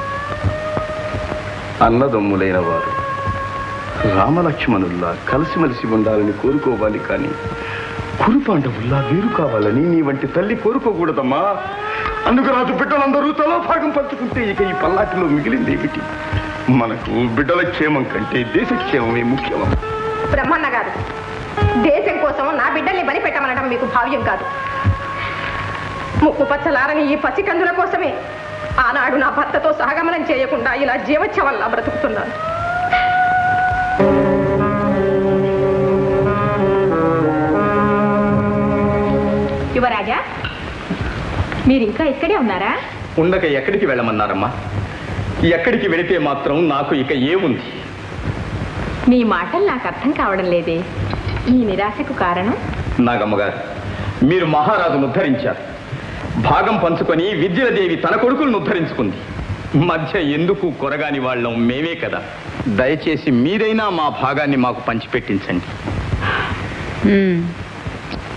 అన్నదమ్ములైన వారు రామలక్ష్మణుల్లా కలిసిమెలిసి ఉండాలని కోరుకోవాలి కానీ కురుపాండవుల్లా వేరు కావాలని నీ వంటి తల్లి కోరుకోకూడదమ్మా అందుకు రాజు బిడ్డలందరూ తలో భాగం పంచుకుంటే ఇక ఈ పల్లాటిలో మిగిలింది ఏమిటి మనకు బిడ్డల క్షేమం కంటే దేశ క్షేమమే ముఖ్యమమ్మా బ్రహ్మన్న గారు దేశం కోసం నా బిడ్డల్ని బలి పెట్టమనడం మీకు భావ్యం కాదు ముక్కు పచ్చలారని ఈ పసికందుల కోసమే ఆనాడు నా భర్తతో సహగమనం చేయకుండా ఇలా జీవచ్ఛవల్లా బ్రతుకుతున్నాను యువరాజా మీరు ఇంకా ఇక్కడే ఉన్నారా ఉండక ఎక్కడికి వెళ్ళమన్నారమ్మా ఎక్కడికి వెళితే మాత్రం నాకు ఇక ఏముంది మీ మాటలు నాకు అర్థం కావడం లేదే ఈ నిరాశకు కారణం నాగమ్మగారు మీరు మహారాజును ఉద్ధరించారు భాగం పంచుకొని విద్యలదేవి తన కొడుకులను ఉద్ధరించుకుంది మధ్య ఎందుకు కొరగాని వాళ్ళం మేమే కదా దయచేసి మీరైనా మా భాగాన్ని మాకు పంచిపెట్టించండి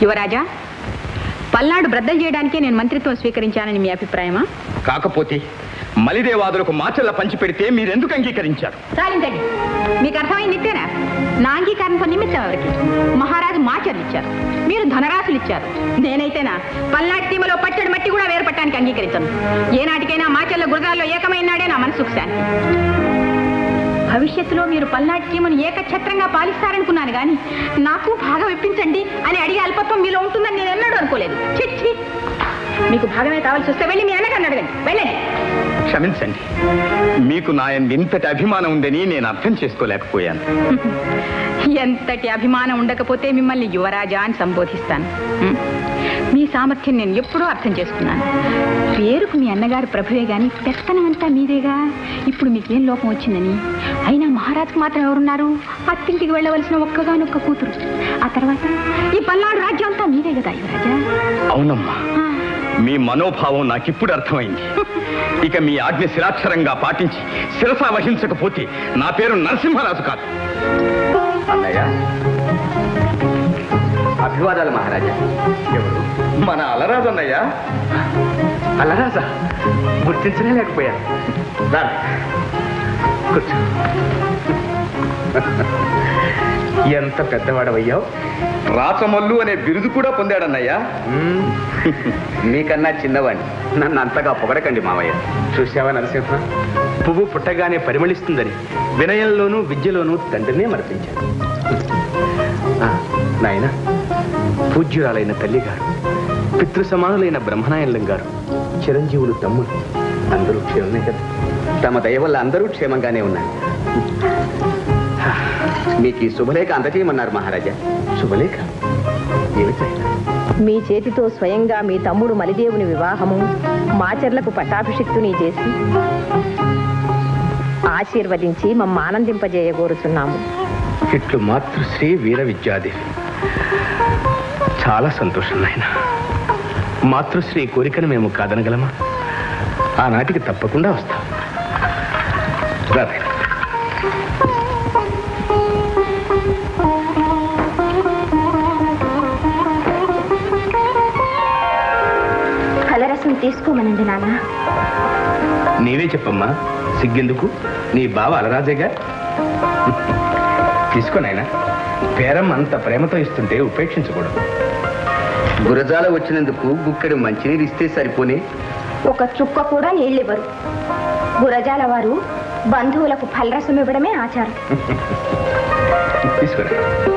యువరాజా పల్నాడు బ్రద్దలు చేయడానికే నేను మంత్రిత్వం స్వీకరించానని మీ అభిప్రాయమా కాకపోతే మలిదేవాదులకు మాచల్ల పంచిపెడితే మీరెందుకు అంగీకరించారు చాలించండి మీకు అర్థమైంది ఇంతేనా నా అంగీకారంతో నిమిత్తం ఎవరికి మహారాజు మాచర్లు ఇచ్చారు మీరు ధనరాశులు ఇచ్చారు నేనైతేనా పల్నాటి సీమలో పచ్చడి మట్టి కూడా వేరుపట్టడానికి అంగీకరించను ఏనాటికైనా మాచర్ల గురజాల్లో ఏకమైనాడే నా మనసుకు శాంతి భవిష్యత్తులో మీరు పల్నాటి సీమను ఏకఛత్రంగా పాలిస్తారనుకున్నాను కానీ నాకు భాగం ఇప్పించండి అని అడిగే అల్పత్వం మీలో ఉంటుందని నేను ఎన్నడూ అనుకోలేదు చిచ్చి మీకు భాగమే కావాల్సి వస్తే వెళ్ళి మీ అన్నగారిని అడగండి వెళ్ళండి క్షమించండి మీకు నా యందు ఇంతటి అభిమానం ఉందని నేను అర్థం చేసుకోలేకపోయాను ఎంతటి అభిమానం ఉండకపోతే మిమ్మల్ని యువరాజా అని సంబోధిస్తాను ఉం? మీ సామర్థ్యం నేను ఎప్పుడూ అర్థం చేసుకున్నాను పేరుకు మీ అన్నగారు ప్రభువే గాని పెత్తనం అంతా మీదేగా ఇప్పుడు మీకేం లోపం వచ్చిందని అయినా మహారాజుకు మాత్రం ఎవరున్నారు అత్తింటికి వెళ్ళవలసిన ఒక్కగానొక్క కూతురు ఆ తర్వాత ఈ పల్నాడు రాజ్యం అంతా మీదే కదా యువరాజా అవునమ్మా ఆ, మీ మనోభావం నాకిప్పుడు అర్థమైంది ఇక మీ ఆజ్ఞ శిరాక్షరంగా పాటించి శిరస వహించకపోతే నా పేరు నరసింహరాజు కాదు అన్నయ్య అభివాదాలు మహారాజా ఎవరు మన అలరాజు అన్నయ్య అల్లరాజా గుర్తించనే లేకపోయాను రా కూర్చో ఎంత పెద్దవాడవయ్యావు రాచమల్లు అనే బిరుదు కూడా పొందాడన్నయ్య మీకన్నా చిన్నవాణ్ణి నన్ను అంతగా పొగడకండి మావయ్య చూసావా నరసింహ పువ్వు పుట్టగానే పరిమళిస్తుందని వినయంలోనూ విద్యలోనూ తండ్రినే మరపించాను ఆ, నాయన పూజ్యురాలైన తల్లిగారు పితృ సమానులైన బ్రహ్మనాయనం గారు చిరంజీవులు తమ్ముడు అందరూ క్షేమమే కదా తమ దయ వల్ల అందరూ క్షేమంగానే ఉన్నారు మీకు ఈ శుభలేఖ అందజేయమన్నారు మహారాజా శుభలేఖ ఏమిటి మీ చేతితో స్వయంగా మీ తమ్ముడు మలిదేవుని వివాహము మాచర్లకు పట్టాభిషిక్తుని చేసి ఆశీర్వదించి మమ్మ ఆనందింపజేయగోరుచున్నాము ఇట్లు మాతృశ్రీ వీర విద్యాదేవి చాలా సంతోషం నాయన మాతృశ్రీ కోరికను మేము కాదనగలమా ఆనాటికి తప్పకుండా వస్తాం రా నాయనా. ఫలరసం తీసుకోమనండి నాన్న నీవే చెప్పమ్మా సిగ్గెందుకు నీ బావ అలరాజేగా తీసుకో నాయనా పేరం అంత ప్రేమతో ఇస్తుంటే ఉపేక్షించకూడదు గురజాల వచ్చినందుకు గుక్కడి మంచినీరు ఇస్తే సరిపోనే ఒక చుక్క కూడా నీళ్ళివ్వరు గురజాల వారు బంధువులకు ఫలరసం ఇవ్వడమే ఆచారం తీసుకురా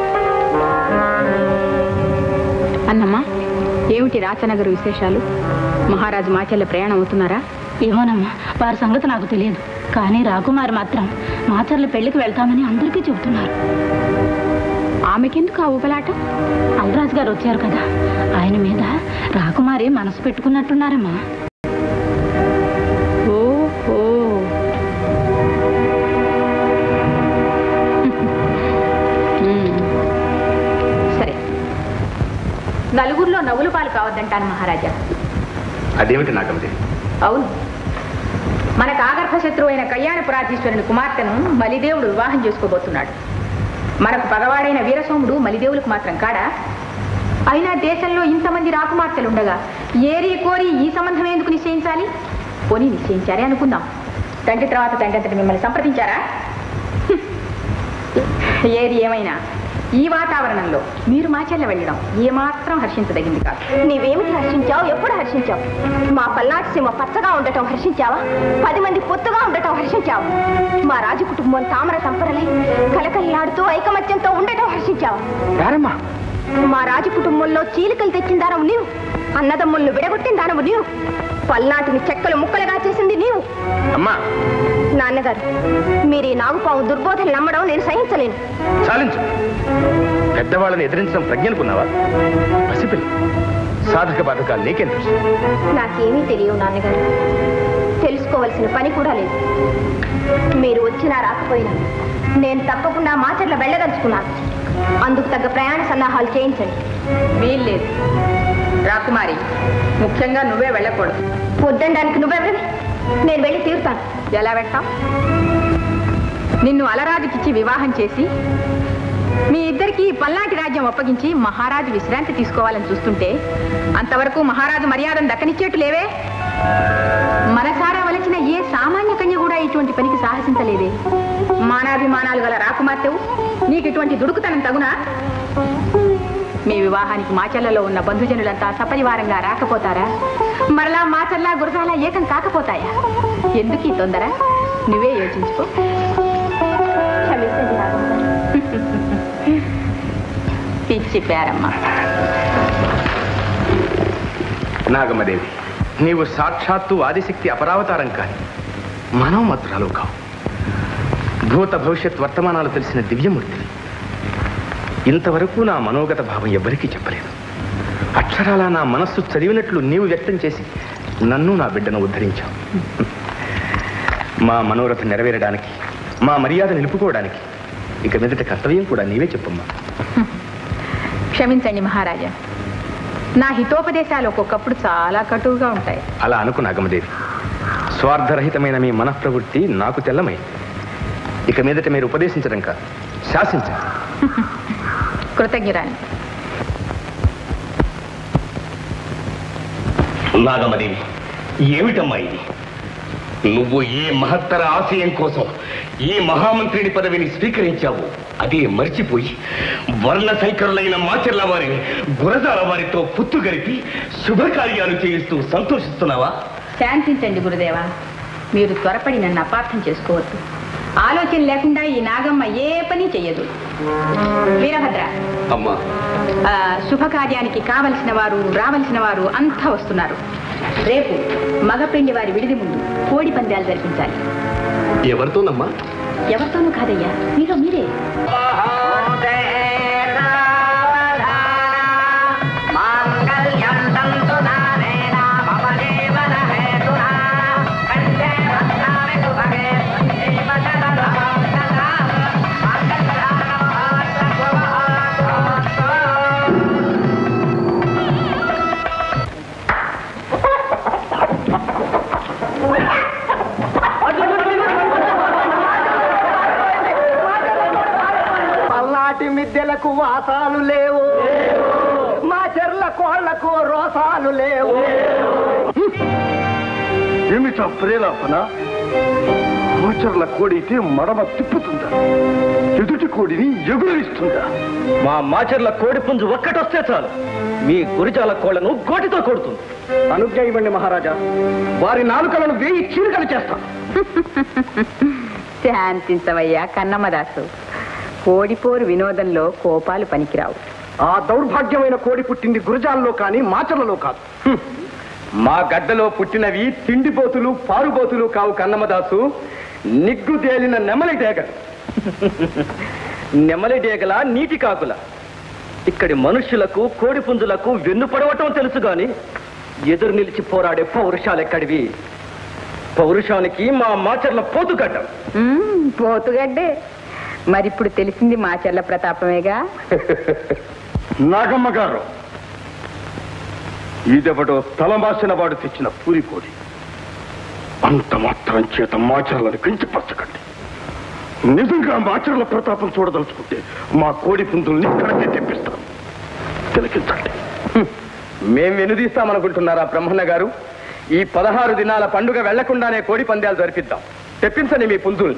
అన్నమ్మా ఏమిటి రాచనగర్ విశేషాలు మహారాజు మాచెల్ల ప్రయాణం అవుతున్నారా ఏమోనమ్మా వారి సంగతి నాకు తెలియదు కానీ రాకుమారి మాత్రం మాచర్ల పెళ్లికి వెళ్తామని అందరికీ చెబుతున్నారు ఆమెకెందుకు ఆ ఊపలాట అల్రాజు గారు వచ్చారు కదా ఆయన మీద రాకుమారి మనసు పెట్టుకున్నట్టున్నారమ్మా ఓహో మ్మ్. సరే నలుగురిలో నవ్వులు పాలు కావద్దంటాను మహారాజా అదేమిటి నాకమది అవును మన కాగర్భ శత్రువు అయిన కళ్యాణపురాధీశ్వరుని కుమార్తెను బలిదేవుడు వివాహం చేసుకోబోతున్నాడు మనకు పగవాడైన వీరసోముడు మలిదేవులకు మాత్రం కాడా అయినా దేశంలో ఇంతమంది రాకుమార్తెలుండగా ఏరి కోరి ఈ సంబంధం ఎందుకు నిశ్చయించాలి పోనీ నిశ్చయించారే అనుకుందాం తండ్రి తర్వాత తండ్రి అంతటి మిమ్మల్ని సంప్రదించారా హ్మ్. ఏది ఏమైనా ఈ వాతావరణంలో మీరు మాచెల్ల వెళ్ళడం ఏమాత్రం హర్షించదగింది కాదు నీవేమిటి హర్షించావు ఎప్పుడు హర్షించావు మా పల్నాటి సీమ పచ్చగా ఉండటం హర్షించావా పది మంది పొత్తుగా ఉండటం హర్షించావా మా రాజు కుటుంబం తామర తంపరలై కలకల్లాడుతూ ఐకమత్యంతో ఉండటం హర్షించావా రారమ్మా మా రాజు కుటుంబంలో చీలికలు తెచ్చిన దానవు నీవు అన్నదమ్ములను విడగొట్టిన దానవు నీవు పల్నాటిని చెక్కలు ముక్కలుగా చేసింది నీవు అమ్మా నాన్నగారు మీరు ఈ నాగుపాము దుర్బోధన నమ్మడం నేను సహించలేను చాలించు పెద్దవాళ్ళని ఎదిరించడం ప్రజ్ఞనుకున్నావా పసిపిల్లి సాధక బాధకాలు నీకేం తెలుసు నాకేమీ తెలియవు నాన్నగారు తెలుసుకోవలసిన పని కూడా లేదు మీరు వచ్చినా రాకపోయినా నేను తప్పకుండా మాచర్ల వెళ్ళదలుచుకున్నాను అందుకు తగ్గ ప్రయాణ సన్నాహాలు చేయించండి వీల్లేదు రాకుమారి ముఖ్యంగా నువ్వే వెళ్ళకూడదు వద్దనడానికి నువ్వెవరివి నేను వెళ్ళి తీరుతాను ఎలా వెళ్తాం నిన్ను అలరాజుకిచ్చి వివాహం చేసి మీ ఇద్దరికి పల్నాటి రాజ్యం అప్పగించి మహారాజు విశ్రాంతి తీసుకోవాలని చూస్తుంటే అంతవరకు మహారాజు మర్యాదను దక్కనిచ్చేట్టు లేవే మనసారా వలచిన ఏ సామాన్య కన్య కూడా ఇటువంటి పనికి సాహసించలేదే మానాభిమానాలు గల రాకుమార్తెవు నీకు ఇటువంటి దుడుకుతనం తగునా మీ వివాహానికి మాచర్లలో ఉన్న బంధుజనులంతా సపరివారంగా రాకపోతారా మరలా మాచర్లా గురజాల ఏకం కాకపోతాయా ఎందుకు ఈ తొందర నువ్వే యోచించుకో క్షమించండి నాగమ్మ గారు పిచ్చి పేరమ్మ నాగమ్మదేవి నీవు సాక్షాత్తు ఆదిశక్తి అపరావతారం కాని మనం మాత్రాలు కావు భూత భవిష్యత్ వర్తమానాలు తెలిసిన దివ్యమూర్తి ఇంతవరకు నా మనోగత భావం ఎవ్వరికీ చెప్పలేదు అక్షరాల నా మనస్సు చదివినట్లు నీవు వ్యక్తం చేసి నన్ను నా బిడ్డను ఉద్ధరించావు మా మనోరథం నెరవేరడానికి మా మర్యాద నిలుపుకోవడానికి ఇక మీదట కర్తవ్యం కూడా నీవే చెప్పమ్మా క్షమించండి మహారాజా నా హితోపదేశాలు ఒక్కొక్కప్పుడు చాలా కటువుగా ఉంటాయి అలా అనుకు నాగమదేవి స్వార్థరహితమైన మీ మనఃప్రవృత్తి నాకు తెల్లమైంది ఇక మీదట మీరు ఉపదేశించడం కాదు శాసించండి కృతజ్ఞరాని నాగమదేవి ఏమిటమ్మా ఇది నువ్వు ఏ మహత్తర ఆశయం కోసం ఈ మహామంత్రిని పదవిని స్వీకరించావు అదే మర్చిపోయి వర్ణ శంకరులైన మాచర్ల వారిని గురజాల వారితో పుత్తు గరిపి శుభకార్యాలు చేయిస్తూ సంతోషిస్తున్నావా శాంతించండి గురుదేవా మీరు త్వరపడి నన్ను అపార్థం చేసుకోవద్దు ఆలోచన లేకుండా ఈ నాగమ్మ ఏ పని చెయ్యదు వీరభద్ర అమ్మా ఆ, శుభకార్యానికి కావలసిన వారు రావలసిన వారు అంతా వస్తున్నారు రేపు మగపెండి వారి విడిది ముందు కోడి పందాలు జరిపించాలి ఎవరితోనమ్మా ఎవరితోనూ కాదయ్యా మీలో మీరే పల్నాటి మిద్దెలకు వాసాలు లేవు మా చెర్ల కోళ్లకు రోసాలు లేవు ఏమిటా ప్రేలాపన గోచర్ల కోడితే మడమ తిప్పుతుందా ఎదుటి కోడిని ఎగురిస్తుందా మా మాచర్ల కోడి పుంజు ఒక్కటొస్తే చాలు మీ గురిజాల కోళ్లను గోటితో కొడుతుంది అనుజ్ఞ ఇవ్వండి మహారాజా వారి నాలుకలను వేయి చీలికలు చేస్తాం శాంతించవయ్యా కన్నమ్మదాసు కోడిపోరు వినోదంలో కోపాలు పనికిరావు ఆ దౌర్భాగ్యమైన కోడి పుట్టింది గురజాల్లో కానీ మాచర్లలో కాదు మా గడ్డలో పుట్టినవి తిండిపోతులు పారుబోతులు కావు కన్నమదాసు నిగ్గు తేలిన నెమలి డేగలు నెమలి డేగల నీటి కాకుల ఇక్కడి మనుష్యులకు కోడి పుంజులకు వెన్ను పడవటం తెలుసు గాని ఎదురు నిలిచి పోరాడే పౌరుషాలెక్కడివి పౌరుషానికి మా మాచర్ల పోతుగడ్డం మ్మ్, పోతుగడ్డే మరిప్పుడు తెలిసింది మాచర్ల ప్రతాపమేగా నాగమ్మ గారు ఇదెవడో తలమాసిన వాడు తెచ్చిన పూరికోడి అంత మాత్రం చేత మాచర్లను కించపరచకండి నిజంగా మాచర్ల ప్రతాపం చూడదలుచుకుంటే మా కోడి పుంజుల్ని ఇక్కడికే తెప్పిస్తాం తిలకించండి మేం వెనుదీస్తామనుకుంటున్నారా బ్రహ్మన్న గారు ఈ పదహారు దినాల పండుగ వెళ్లకుండానే కోడి పందాలు జరిపిద్దాం తెప్పించండి మీ పుంజుల్ని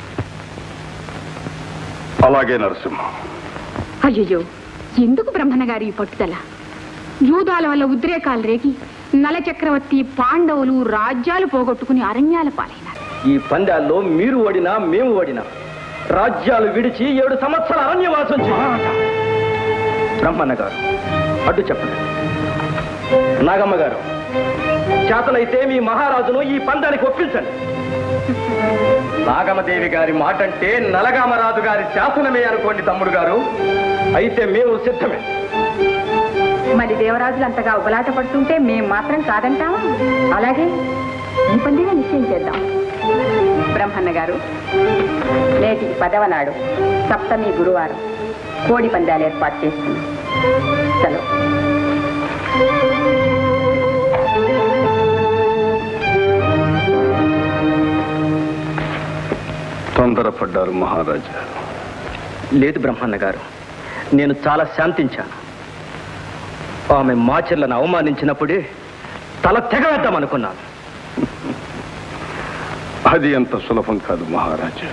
అలాగే నరసింహ అయ్యో ఎందుకు బ్రహ్మణ గారి ఈ పట్టుదల యూదాల వల్ల ఉద్రేకాలు రేగి నల చక్రవర్తి పాండవులు రాజ్యాలు పోగొట్టుకుని అరణ్యాల పాలైనారు ఈ పందాల్లో మీరు ఓడినా మేము ఓడినా రాజ్యాలు విడిచి ఏడు సంవత్సరాల అరణ్యవాసం చేయాలి బ్రహ్మన్న గారు అడ్డు చెప్పండి నాగమ్మ గారు చేతనైతే మీ మహారాజును ఈ పందానికి ఒప్పించండి నాగమదేవి గారి మాట అంటే నలగామరాజు గారి శాసనమే అనుకోండి తమ్ముడు గారు అయితే మేము సిద్ధమే మరి దేవరాజులు అంతగా ఉబలాట పడుతుంటే మేం మాత్రం కాదంటావా అలాగే ఈ పందిగా నిశ్చయం చేద్దాం బ్రహ్మన్న గారు నేటికి పదవ నాడు సప్తమి గురువారం కోడి పందాలు ఏర్పాటు చేస్తున్నాం సెలవు తొందరపడ్డారు మహారాజా లేదు బ్రహ్మన్న గారు నేను చాలా శాంతించాను ఆమె మాచర్లను అవమానించినప్పుడే తల తెగవేద్దామనుకున్నాను అది అంత సులభం కాదు మహారాజా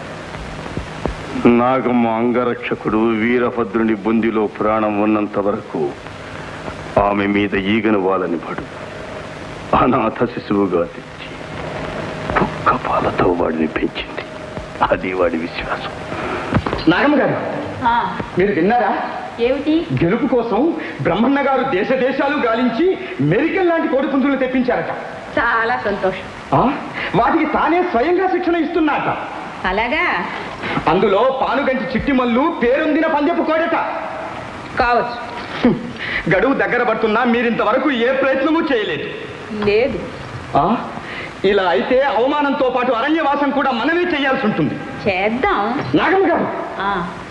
నాగమ్మ అంగరక్షకుడు వీరభద్రుని బొందిలో ప్రాణం ఉన్నంత వరకు ఆమె మీద ఈగను వాలని పడు అనాథ శిశువుగా తెచ్చి కుక్క పాలతో వాడిని పెంచింది అది వాడి విశ్వాసం నాగమ్మ గారు మీరు విన్నారా ఏమిటి గెలుపు కోసం బ్రహ్మన్న గారు దేశ దేశాలు గాలించి మెరికల్ లాంటి కోడి పుంజులు తెప్పించారట చాలా సంతోషం ఆ? వాటికి తానే స్వయంగా శిక్షణ ఇస్తున్నారట అలాగా అందులో పానుగంటి చిట్టిమల్లు పేరొందిన పందెపు కోడట కావచ్చు హ్మ్. గడువు దగ్గర పడుతున్నా మీరింతవరకు ఏ ప్రయత్నము చేయలేదు లేదు ఆ? ఇలా అయితే అవమానంతో పాటు అరణ్యవాసం కూడా మనమే చేయాల్సి ఉంటుంది చేద్దాం నాగమ్మ గారు ఆ,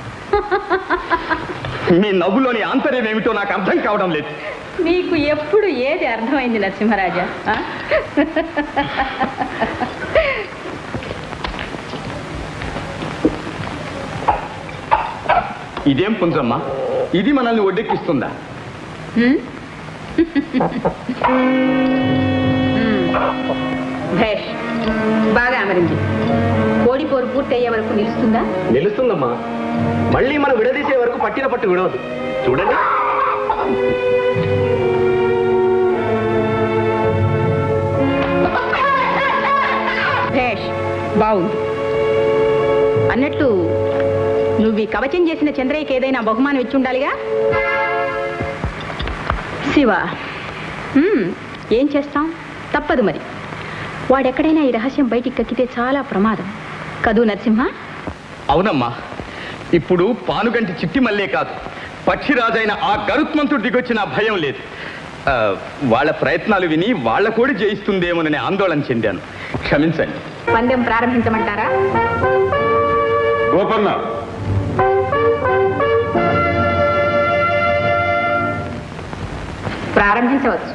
మీ నవ్వులోని ఆంతర్యం ఏమిటో నాకు అర్థం కావడం లేదు మీకు ఎప్పుడు ఏది అర్థమైంది నరసింహరాజా ఆ? ఇదేం పుంజమ్మ ఇది మనల్ని ఒడ్డెక్కిస్తుందా హ్మ్? భేష్ బాగా అమరింది కోడి పోరు పూర్తయ్యే వరకు నిలుస్తుందా నిలుస్తుందమ్మా మళ్ళీ మనం విడదీసే వరకు పట్టిన పట్టు విడవదు చూడండి భేష్ బాగుంది అన్నట్లు నువ్వు ఈ కవచం చేసిన చంద్రయ్యకి ఏదైనా బహుమానం ఇచ్చి ఉండాలిగా శివ హ్మ్, ఏం చేస్తాం తప్పదు మరి వాడెక్కడైనా ఈ రహస్యం బయటికి కక్కితే చాలా ప్రమాదం కదూ నరసింహ అవునమ్మా ఇప్పుడు పానుగంటి చిట్టి మల్లే కాదు పక్షిరాజైన ఆ గరుత్మంతుడు దిగొచ్చిన భయం లేదు ఆ, వాళ్ళ ప్రయత్నాలు విని వాళ్ళ కూడా జయిస్తుందేమోనని ఆందోళన చెందాను క్షమించండి పందెం ప్రారంభించమంటారా గోపన్న ప్రారంభించవచ్చు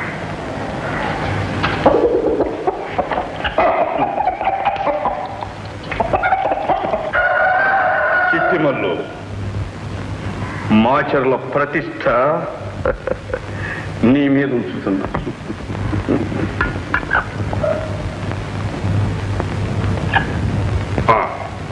చిట్టిమల్లు మాచర్ల ప్రతిష్ట నీ మీద ఉంచుతున్నా ఆ.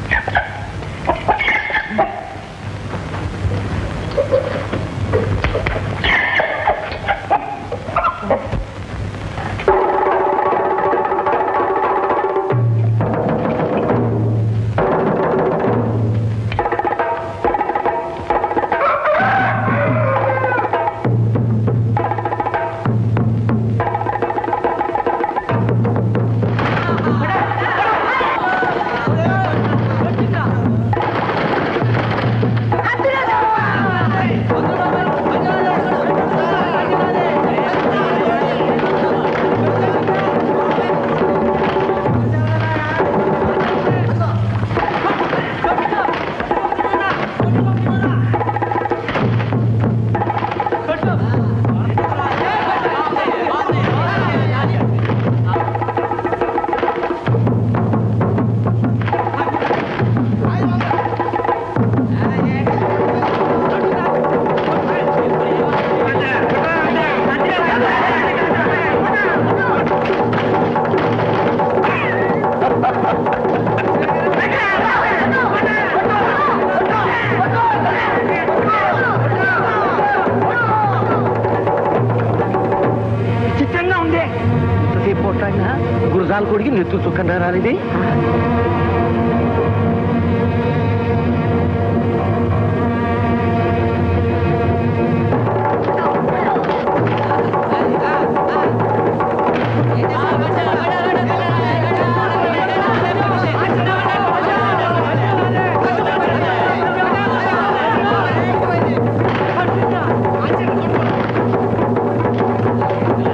చిత్రంగా ఉందే ఇంతసేపు పోట్టాడినా గురజాల కొడికి నెత్తు చుక్కన్నా రానిది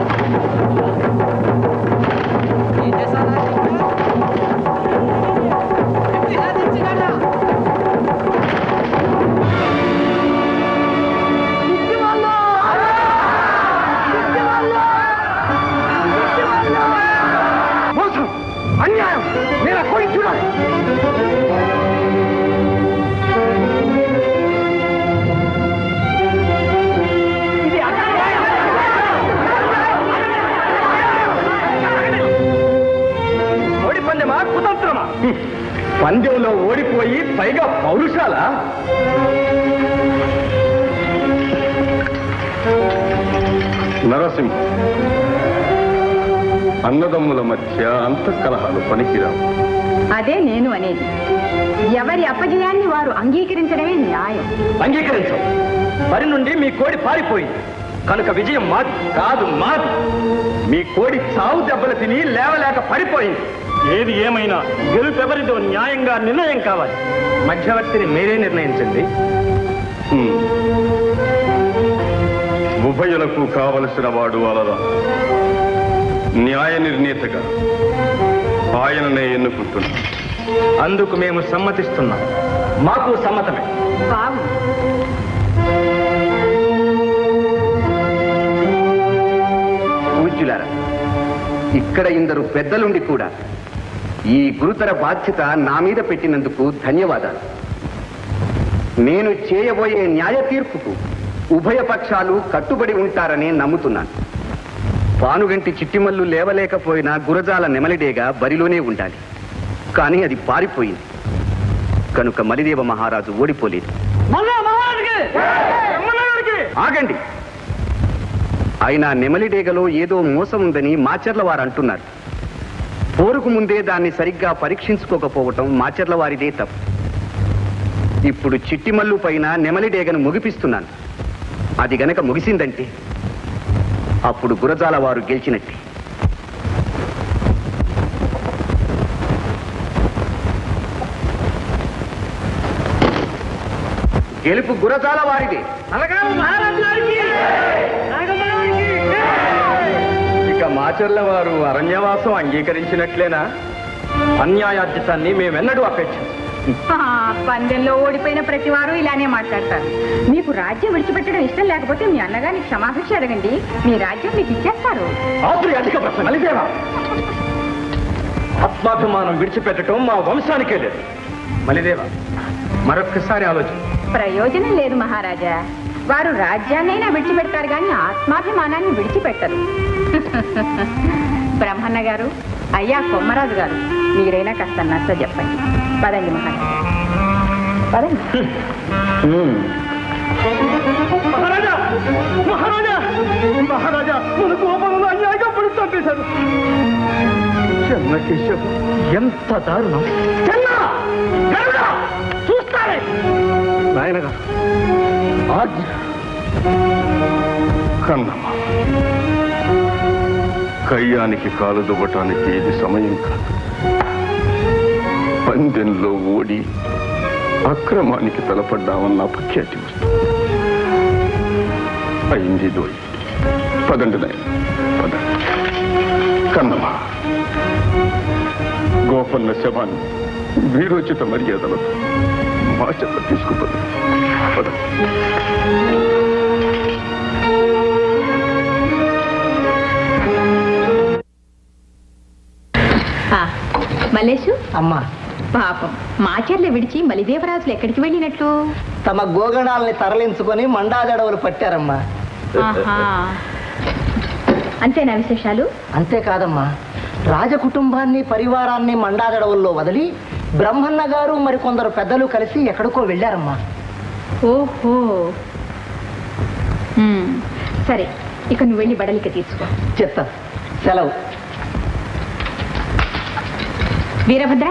ఏం చేస్తారా పందెంలో ఓడిపోయి పైగా పౌరుషాల నరసింహ అన్నదమ్ముల మధ్య అంతఃకలహాలు పనికిరావు అదే నేను అనేది ఎవరి అపజయాన్ని వారు అంగీకరించడమే న్యాయం అంగీకరించం మరి నుండి మీ కోడి పారిపోయింది కనుక విజయం మాది కాదు మాది మీ కోడి చావు దెబ్బలు తిని లేవలేక పడిపోయింది ఏది ఏమైనా గెలుపెవరిదో న్యాయంగా నిర్ణయం కావాలి మధ్యవర్తిని మీరే నిర్ణయించండి హ్మ్. ఉభయులకు కావలసిన వాడు అలరా న్యాయ నిర్ణేతగా ఆయననే ఎన్నుకుంటున్నాను అందుకు మేము సమ్మతిస్తున్నాం మాకు సమ్మతమే బాగు పూజ్యులారా ఇక్కడ ఇందరు పెద్దలుండి కూడా ఈ గురుతర బాధ్యత నా మీద పెట్టినందుకు ధన్యవాదాలు నేను చేయబోయే న్యాయ తీర్పుకు ఉభయ పక్షాలు కట్టుబడి ఉంటారని నమ్ముతున్నాను పానుగంటి చిట్టిమల్లు లేవలేకపోయినా గురజాల నెమలిడేగా బరిలోనే ఉండాలి కానీ అది పారిపోయింది కనుక మలిదేవ మహారాజు ఓడిపోలేదు ఆగండి అయినా నెమలిడేగలో ఏదో మోసం ఉందని మాచర్ల వారు అంటున్నారు పోరుకు ముందే దాన్ని సరిగ్గా పరీక్షించుకోకపోవటం మాచర్ల వారిదే తప్పు ఇప్పుడు చిట్టిమల్లు పైన నెమలిడేగను ముగిపిస్తున్నాను అది గనక ముగిసిందంటే అప్పుడు గురజాల వారు గెలిచినట్టే గెలుపు గురజాల వారిదే ఇక మాచర్ల వారు అరణ్యవాసం అంగీకరించినట్లేనా అన్యాయార్జితాన్ని మేమెన్నడూ అపేక్షించం ఆ, పందెంలో ఓడిపోయిన ప్రతి వారు ఇలానే మాట్లాడతారు మీకు రాజ్యం విడిచిపెట్టడం ఇష్టం లేకపోతే మీ అన్నగారికి క్షమాభిక్ష అడగండి మీ రాజ్యం మీకు ఇచ్చేస్తారు ఆత్రి అధిక ప్రశ్న మలిదేవా ఆత్మాభిమానం విడిచిపెట్టడం మా వంశానికే లేదు మలిదేవ మరొక్కసారి ఆలోచన ప్రయోజనం లేదు మహారాజా వారు రాజ్యాన్నైనా విడిచిపెడతారు కానీ ఆత్మాభిమానాన్ని విడిచిపెట్టరు బ్రహ్మన్న గారు అయ్యా కొమ్మరాజు గారు మీరైనా కాస్త నచ్చ చెప్పండి పదండి మహారాజా పదండి మహారాజా మహారాజా మహారాజా మన కోపంలో అన్యాయంగా పడి చంపేశారు చెన్నకేశవ ఎంత దారుణం చెన్న గరుడా! చూస్తారే నాయనగా ఆజ్ఞ కన్నమ్మ కయ్యానికి కాలు దువ్వటానికి ఇది సమయం కాదు పందెంలో ఓడి అక్రమానికి తలపడ్డామన్న అపఖ్యాతి వస్తుంది అయింది దోయి పదండి నాయన పదండి కన్నమ్మ గోపన్న శవాన్ని వీరోచిత మర్యాదలతో మా చెత్త తీసుకుపోతుంది పదండి ఆ, మల్లేషు అమ్మా పాపం మాచర్ల విడిచి మలిదేవరాజులు ఎక్కడికి వెళ్ళినట్లు తమ గోగణాలని తరలించుకొని మండాదడవులు పట్టారమ్మా ఆహా. అంతేనా విశేషాలు అంతేకాదమ్మా రాజకుటుంబాన్ని పరివారాన్ని మండాదడవుల్లో వదిలి బ్రహ్మన్న గారు మరికొందరు పెద్దలు కలిసి ఎక్కడికో వెళ్ళారమ్మా ఓహో ఉమ్, సరే ఇక నువ్వు వెళ్ళి బడలిక తీర్చుకో చెప్తా సెలవు వీరభద్ర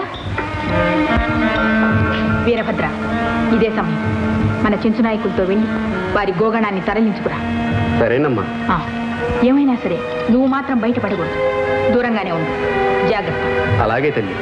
వీరభద్ర ఇదే సమయం మన చెంచు నాయకులతో వెళ్ళి వారి గోగణాన్ని తరలించుకురా సరేనమ్మా ఆ, ఏమైనా సరే నువ్వు మాత్రం బయటపడకూడదు దూరంగానే ఉండు జాగ్రత్త అలాగే తల్లి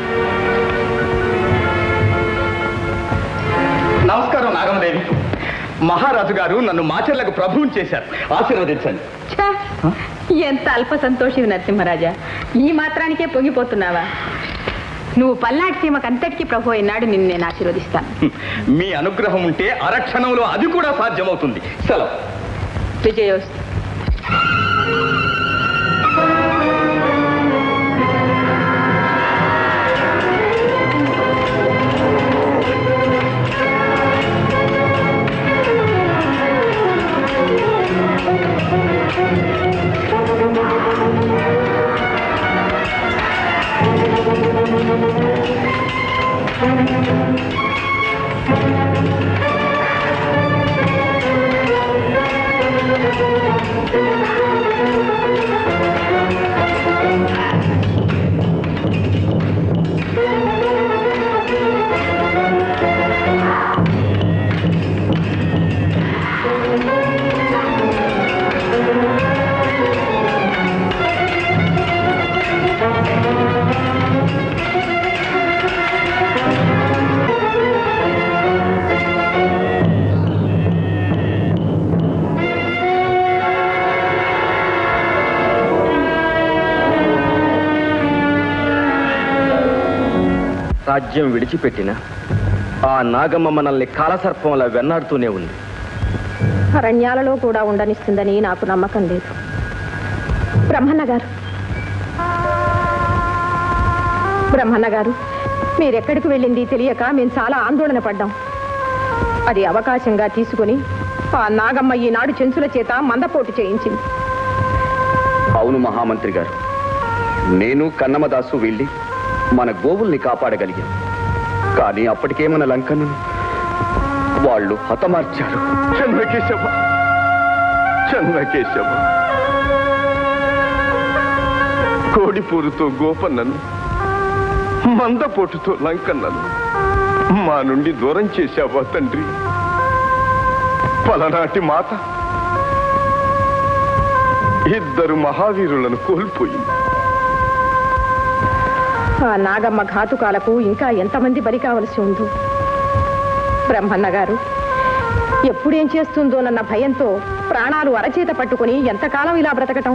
నమస్కారం నాగమదేవి మహారాజు గారు నన్ను మాచర్లకు ప్రభువుని చేశారు ఆశీర్వదించండి ఛా! ఎంత అల్ప సంతోషి నరసింహరాజా ఈ మాత్రానికే పొంగిపోతున్నావా నువ్వు పల్నాటి సీమకు అంతటికీ ప్రభు అయినాడు నిన్ను నేను ఆశీర్వదిస్తాను మీ అనుగ్రహం ఉంటే అరక్షణంలో అది కూడా సాధ్యమవుతుంది సెలవు విజయోస్తు రాజ్యం విడిచిపెట్టిన ఆ నాగమ్మ మనల్ని కాలసర్పంలా వెన్నాడుతూనే ఉంది అరణ్యాలలో కూడా ఉండనిస్తుందని నాకు నమ్మకం లేదు బ్రహ్మన్న గారు బ్రహ్మన్న గారు మీరెక్కడికి వెళ్ళింది తెలియక మేము చాలా ఆందోళన పడ్డాం అది అవకాశంగా తీసుకుని ఆ నాగమ్మ ఈనాడు చెంచుల చేత మందపోటు చేయించింది అవును మహామంత్రి గారు నేను కన్నమదాసు వెళ్ళి మన గోవుల్ని కాపాడగలిగాం కానీ అప్పటికే మన లంకను వాళ్ళు హతమార్చారు చంద్రకేశవ చంద్రకేశవ కోడిపూరుతో గోపన్నను మందపోటుతో లంకన్నను మా నుండి దూరం చేశావా తండ్రి పలనాటి మాత ఇద్దరు మహావీరులను కోల్పోయింది ఆ నాగమ్మ ఘాతుకాలకు ఇంకా ఎంతమంది బలి కావలసి ఉందో బ్రహ్మన్న గారు ఎప్పుడేం చేస్తుందోనన్న భయంతో ప్రాణాలు అరచేత పట్టుకుని ఎంతకాలం ఇలా బ్రతకటం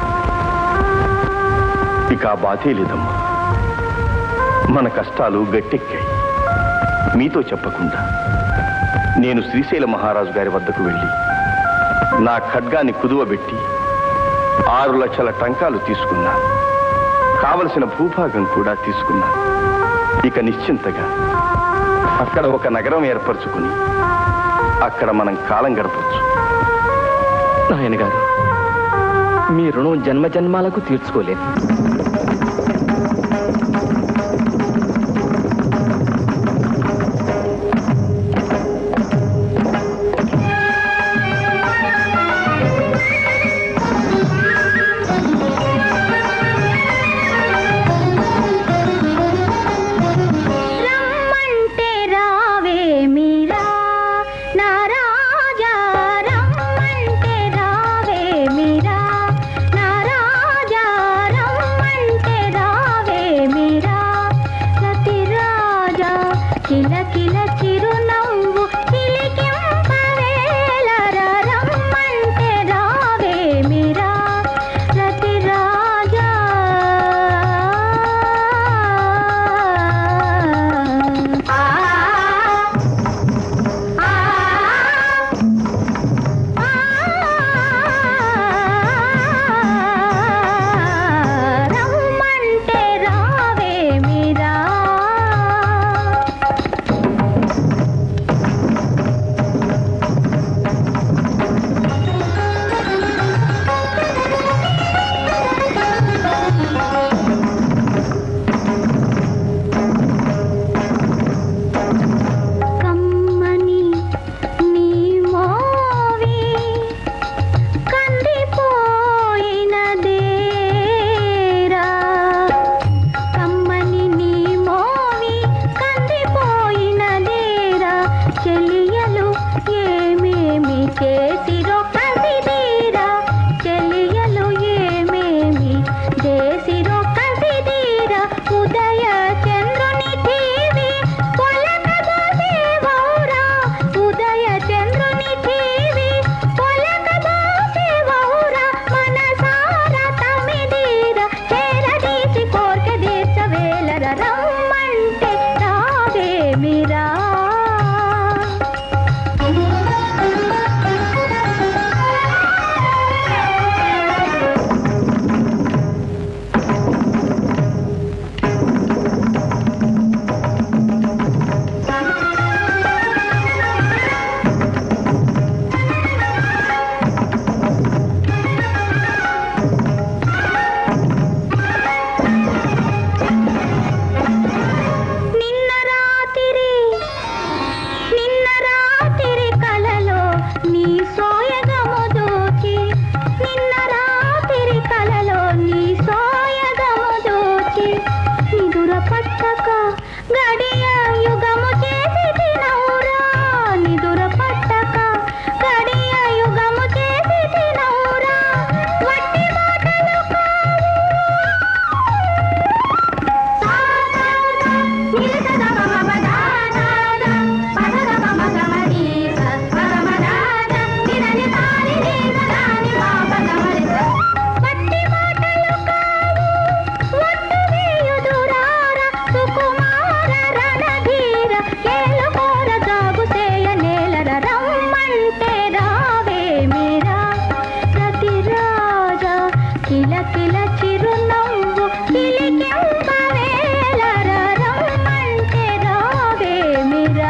ఇక ఆ బాధే లేదమ్మా మన కష్టాలు గట్టెక్కాయి మీతో చెప్పకుండా నేను శ్రీశైల మహారాజు గారి వద్దకు వెళ్ళి నా ఖడ్గాన్ని కుదువబెట్టి ఆరు లక్షల టంకాలు తీసుకున్నాను కావలసిన భూభాగం కూడా తీసుకున్నాను ఇక నిశ్చింతగా అక్కడ ఒక నగరం ఏర్పరచుకుని అక్కడ మనం కాలం గడపచ్చు నాయన గారు మీ రుణం జన్మ జన్మాలకు తీర్చుకోలేదు రమ్మంటే రావే మీరా నా రాజా రమ్మంటే రావే మీరా నా రాజా రమ్మంటే రావే మీరా రతి రాజా కిల కిల చిరునవ్వు చిలికింపవేలరా రమ్మంటే రావే మీరా రతి రాజా రమ్మంటే రావే మీరా కమ్మని నీ మోవి కందిపోయినదేరా కమ్మని నీ మోవి కందిపోయినదేరా చెలియలు ఏమేమి చేసిరో కసిదీరా చెలియలు ఏమేమి చేసిరో కసిదీరా ఉదయ చంద్రుని తీవి పొలకబోసేవౌరా ఉదయ చంద్రుని తీవి పొలకబోసేవౌరా మనసార తమిదీర చేరదీసి కోర్కె తీర్చవేలర రమ్మంటే రావేమిరా పట్టక గడియ యుగము చేసి తినౌరా నిదుర పట్టక గడియ యుగము చేసి తినౌరా వట్టి మాటలు వట్టి మాటలు కావు ఒట్టు వేయుదురారా సుకుమార రణధీర కేలుకోర జాగు చేయ నేలర రమ్మంటే రావే మీరా ప్రతిరాజా కిల కిల చిరునవ్వు కిలికింపవేలర రమ్మంటే రావే మీరా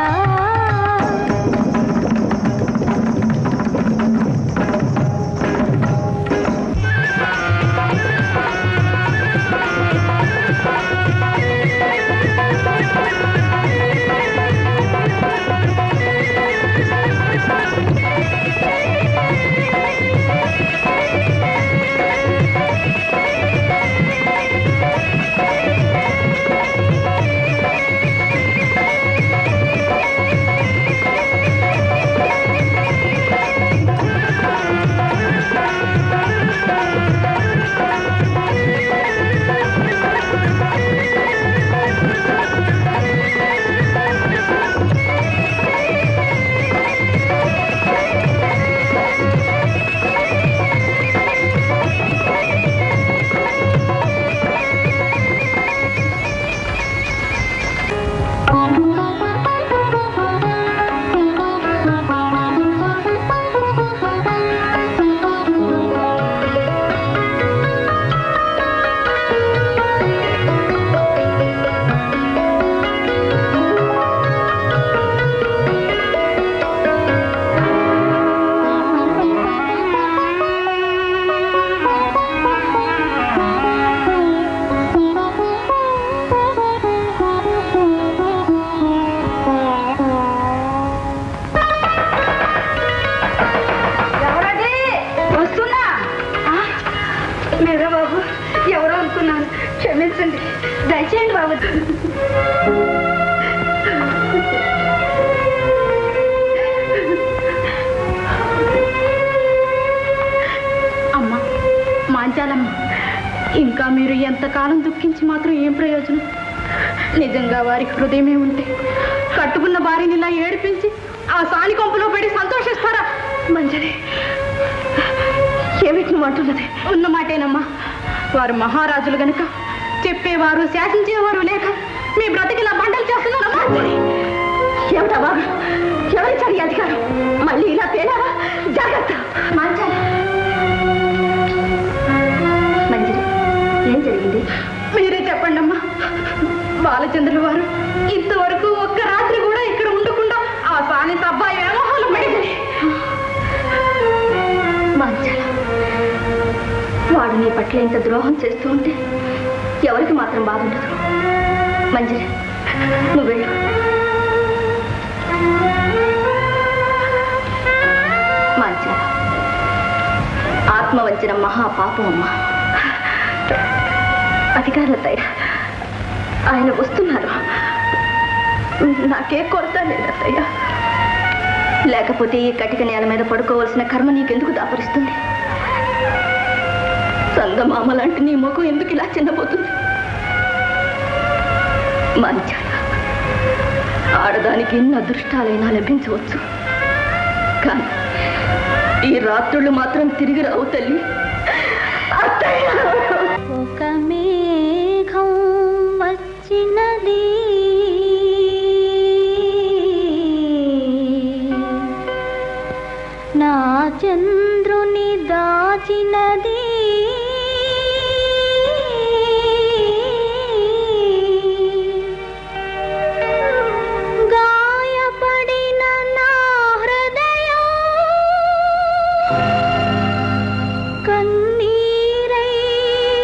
ఎవరది వస్తున్నా మీరా బాబు ఎవరో అనుకున్నాను క్షమించండి దయచేయండి బాబు అమ్మా మాంచాలమ్మ ఇంకా మీరు ఎంతకాలం దుఃఖించి మాత్రం ఏం ప్రయోజనం నిజంగా వారికి హృదయమే ఉంటే కట్టుకున్న భార్యని ఇలా ఏడిపించి ఆ సాని కొంపలో పడి సంతోషిస్తారా మంజరి ఏమిటి నువ్వు అంటున్నది ఉన్న మాటేనమ్మా వారు మహారాజులు గనుక చెప్పేవారు శాసించేవారు లేక మీ బ్రతికిలా బండలు చేస్తున్నారమ్మా ఏమిటా బాబు ఎవరిచ్చారు ఈ అధికారం మళ్ళీ ఇలా పేలారా జాగ్రత్త మంచాల మంజరి ఏం జరిగింది మీరే చెప్పండి అమ్మా బాలచంద్రుల వారు ఇంతవరకు ఒక్క రాత్రి కూడా ఇక్కడ ఉండకుండా ఆ సాని అబ్బాయి వ్యామోహాలు పడింది మంచాల వాడు నీ పట్ల ఇంత ద్రోహం చేస్తూ ఉంటే ఎవరికి మాత్రం బాధ ఉండదు మంజరి నువ్వు వెళ్ళు మంచాల ఆత్మ వంచిన మహాపాపం అమ్మా అధికారులతయ్య ఆయన వస్తున్నారు నాకే కొరత లేదత్తయ్య లేకపోతే ఈ కటిక నేల మీద పడుకోవలసిన కర్మ నీకెందుకు దాపరిస్తుంది సంగమామ లాంటి నీ ముఖం ఎందుకు ఇలా చిన్నపోతుంది మంచాల ఆడదానికి ఎన్ని అదృష్టాలైనా లభించవచ్చు కానీ ఈ రాత్రుళ్ళు మాత్రం తిరిగి రావు తల్లి అత్తయ్య ఒక మేఘం వచ్చినది నా చంద్రుని దాచినది గాయపడిన నా హృదయం కన్నీరై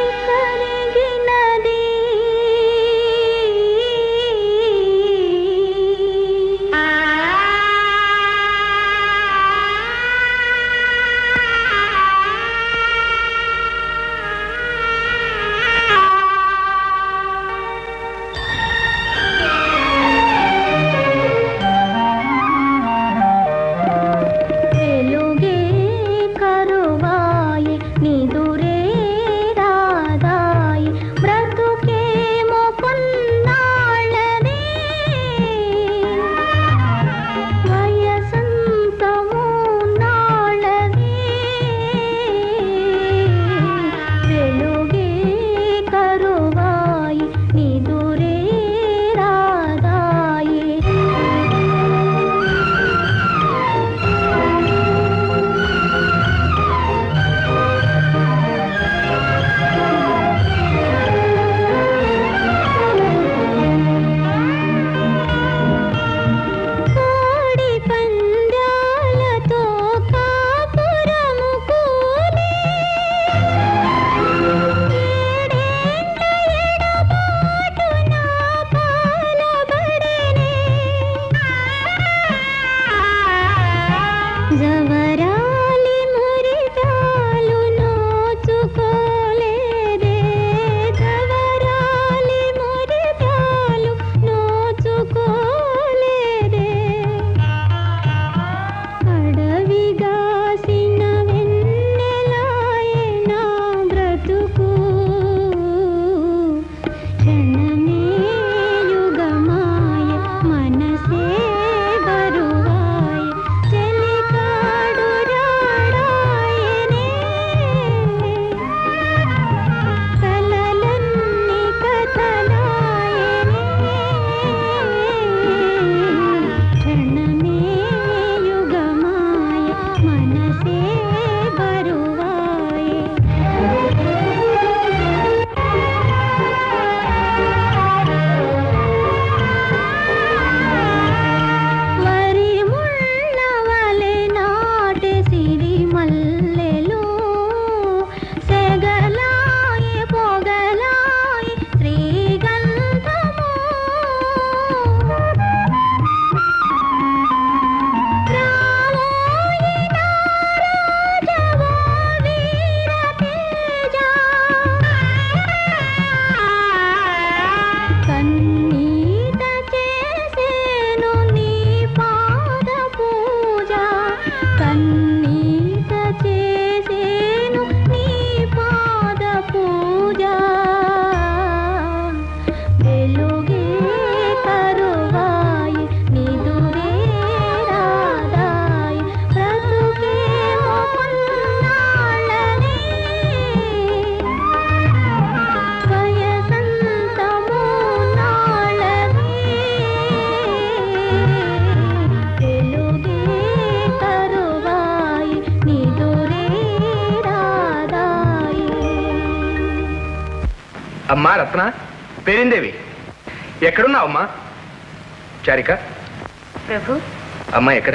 అమ్మా రత్న పేరిందేవి ఎక్కడున్నావమ్మా చారిక ప్రభు అమ్మా ఎక్కడ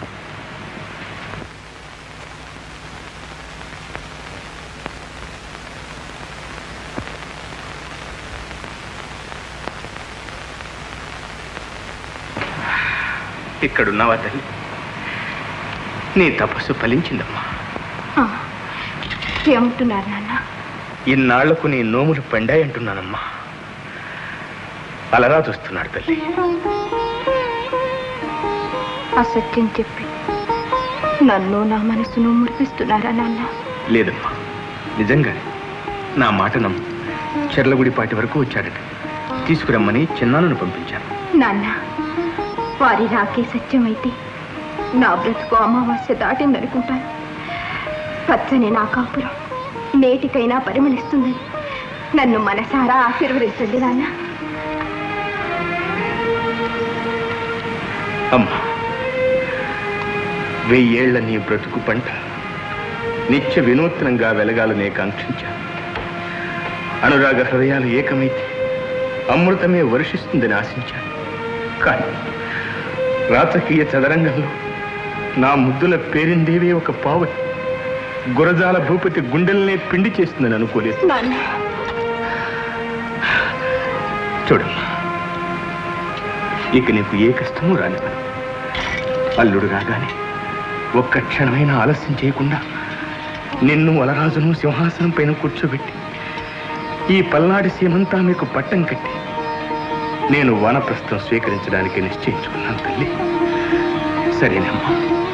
ఇక్కడున్నావా తల్లి నీ తపస్సు ఫలించిందమ్మా ఆ, ఏమంటున్నారు నాన్న ఇన్నాళ్లకు నీ నోములు పండాయంటున్నానమ్మా అలరా చూస్తున్నాడు తల్లి అసత్యం చెప్పి నన్ను నా మనసును మురిపిస్తున్నారా నాన్న లేదమ్మా నిజంగానే నా మాట నమ్ము చెర్లగుడిపాటి వరకు వచ్చాడట తీసుకురమ్మని చిన్నాన్నను పంపించాను నాన్న వారి రాకే సత్యమైతే నా బ్రతుకు అమావాస్య దాటిందనుకుంటాను పచ్చని నా కాపురం నేటికైనా పరిమళిస్తుందని నన్ను మనసారా ఆశీర్వదించండి నాన్న అమ్మా వెయ్యేళ్ల నీ బ్రతుకు పంట నిత్య వినూత్నంగా వెలగాలనే కాంక్షించాను అనురాగ హృదయాలు ఏకమైతే అమృతమే వర్షిస్తుందని ఆశించాను కానీ రాజకీయ చదరంగంలో నా ముద్దుల పేరిందేవే ఒక పావతి గురజాల భూపతి గుండెల్నే పిండి చేస్తుందని అనుకోలేదు నాన్న చూడమ్మా ఇక నీకు ఏ కష్టమూ రానివ్వను అల్లుడు రాగానే ఒక్క క్షణమైనా ఆలస్యం చేయకుండా నిన్ను వలరాజును సింహాసనం పైన కూర్చోబెట్టి ఈ పల్నాడి సీమంతా మీకు పట్టం కట్టి నేను వానప్రస్థం స్వీకరించడానికి నిశ్చయించుకున్నాను తల్లి సరేనమ్మా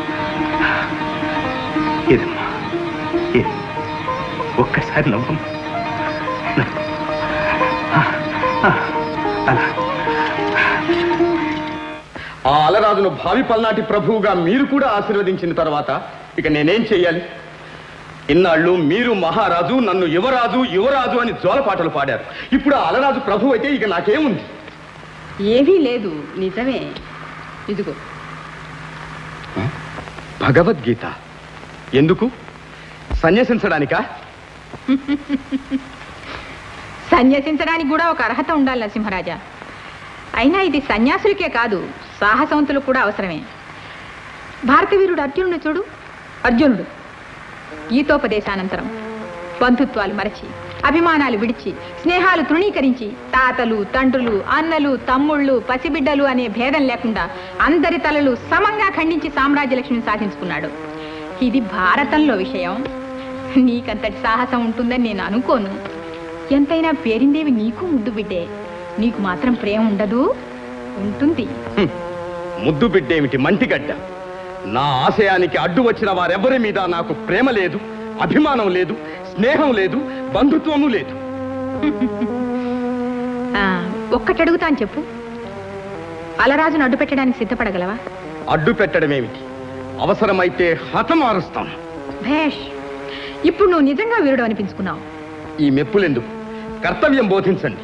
ఇదమ్మా ఇది ఒక్కసారి నవ్వమ్మా నవ్వు. ఆ, ఆ, అలా ఆ అలరాజును భావి పల్నాటి ప్రభువుగా మీరు కూడా ఆశీర్వదించిన తర్వాత ఇక నేనేం చెయ్యాలి ఇన్నాళ్ళు మీరు మహారాజు నన్ను యువరాజు యువరాజు అని జోలపాటలు పాడారు ఇప్పుడు ఆ అలరాజు ప్రభు అయితే ఇక నాకేముంది ఏమీ లేదు నిజమే ఇదిగో భగవద్గీత ఎందుకు సన్యసించడానికా సన్యసించడానికి కూడా ఒక అర్హత ఉండాలి నరసింహరాజా అయినా ఇది సన్యాసులకే కాదు సాహసవంతులకు కూడా అవసరమే భారతవీరుడు అర్జునుడు చూడు అర్జునుడు గీతోపదేశానంతరం బంధుత్వాలు మరచి అభిమానాలు విడిచి స్నేహాలు తృణీకరించి తాతలు తండ్రులు అన్నలు తమ్ముళ్ళు పసిబిడ్డలు అనే భేదం లేకుండా అందరి తలలు సమంగా ఖండించి సామ్రాజ్య లక్ష్మిని సాధించుకున్నాడు ఇది భారతంలో విషయం నీకంతటి సాహసం ఉంటుందని నేను అనుకోను ఎంతైనా పేరిందేవి నీకు ముద్దు బిడ్డే నీకు మాత్రం ప్రేమ ఉండదు ఉంటుంది హ్మ్. ముద్దు బిడ్డేమిటి మంటిగడ్డ నా ఆశయానికి అడ్డు వచ్చిన వారెవరి మీద నాకు ప్రేమ లేదు అభిమానం లేదు స్నేహం లేదు బంధుత్వము లేదు ఆ, ఒక్కటి అడుగుతాను చెప్పు అలరాజును అడ్డు పెట్టడానికి సిద్ధపడగలవా అడ్డు పెట్టడమేమిటి అవసరమైతే హతమారుస్తాం భేష్ ఇప్పుడు నువ్వు నిజంగా వీరుడు అనిపించుకున్నావు ఈ మెప్పులెందుకు కర్తవ్యం బోధించండి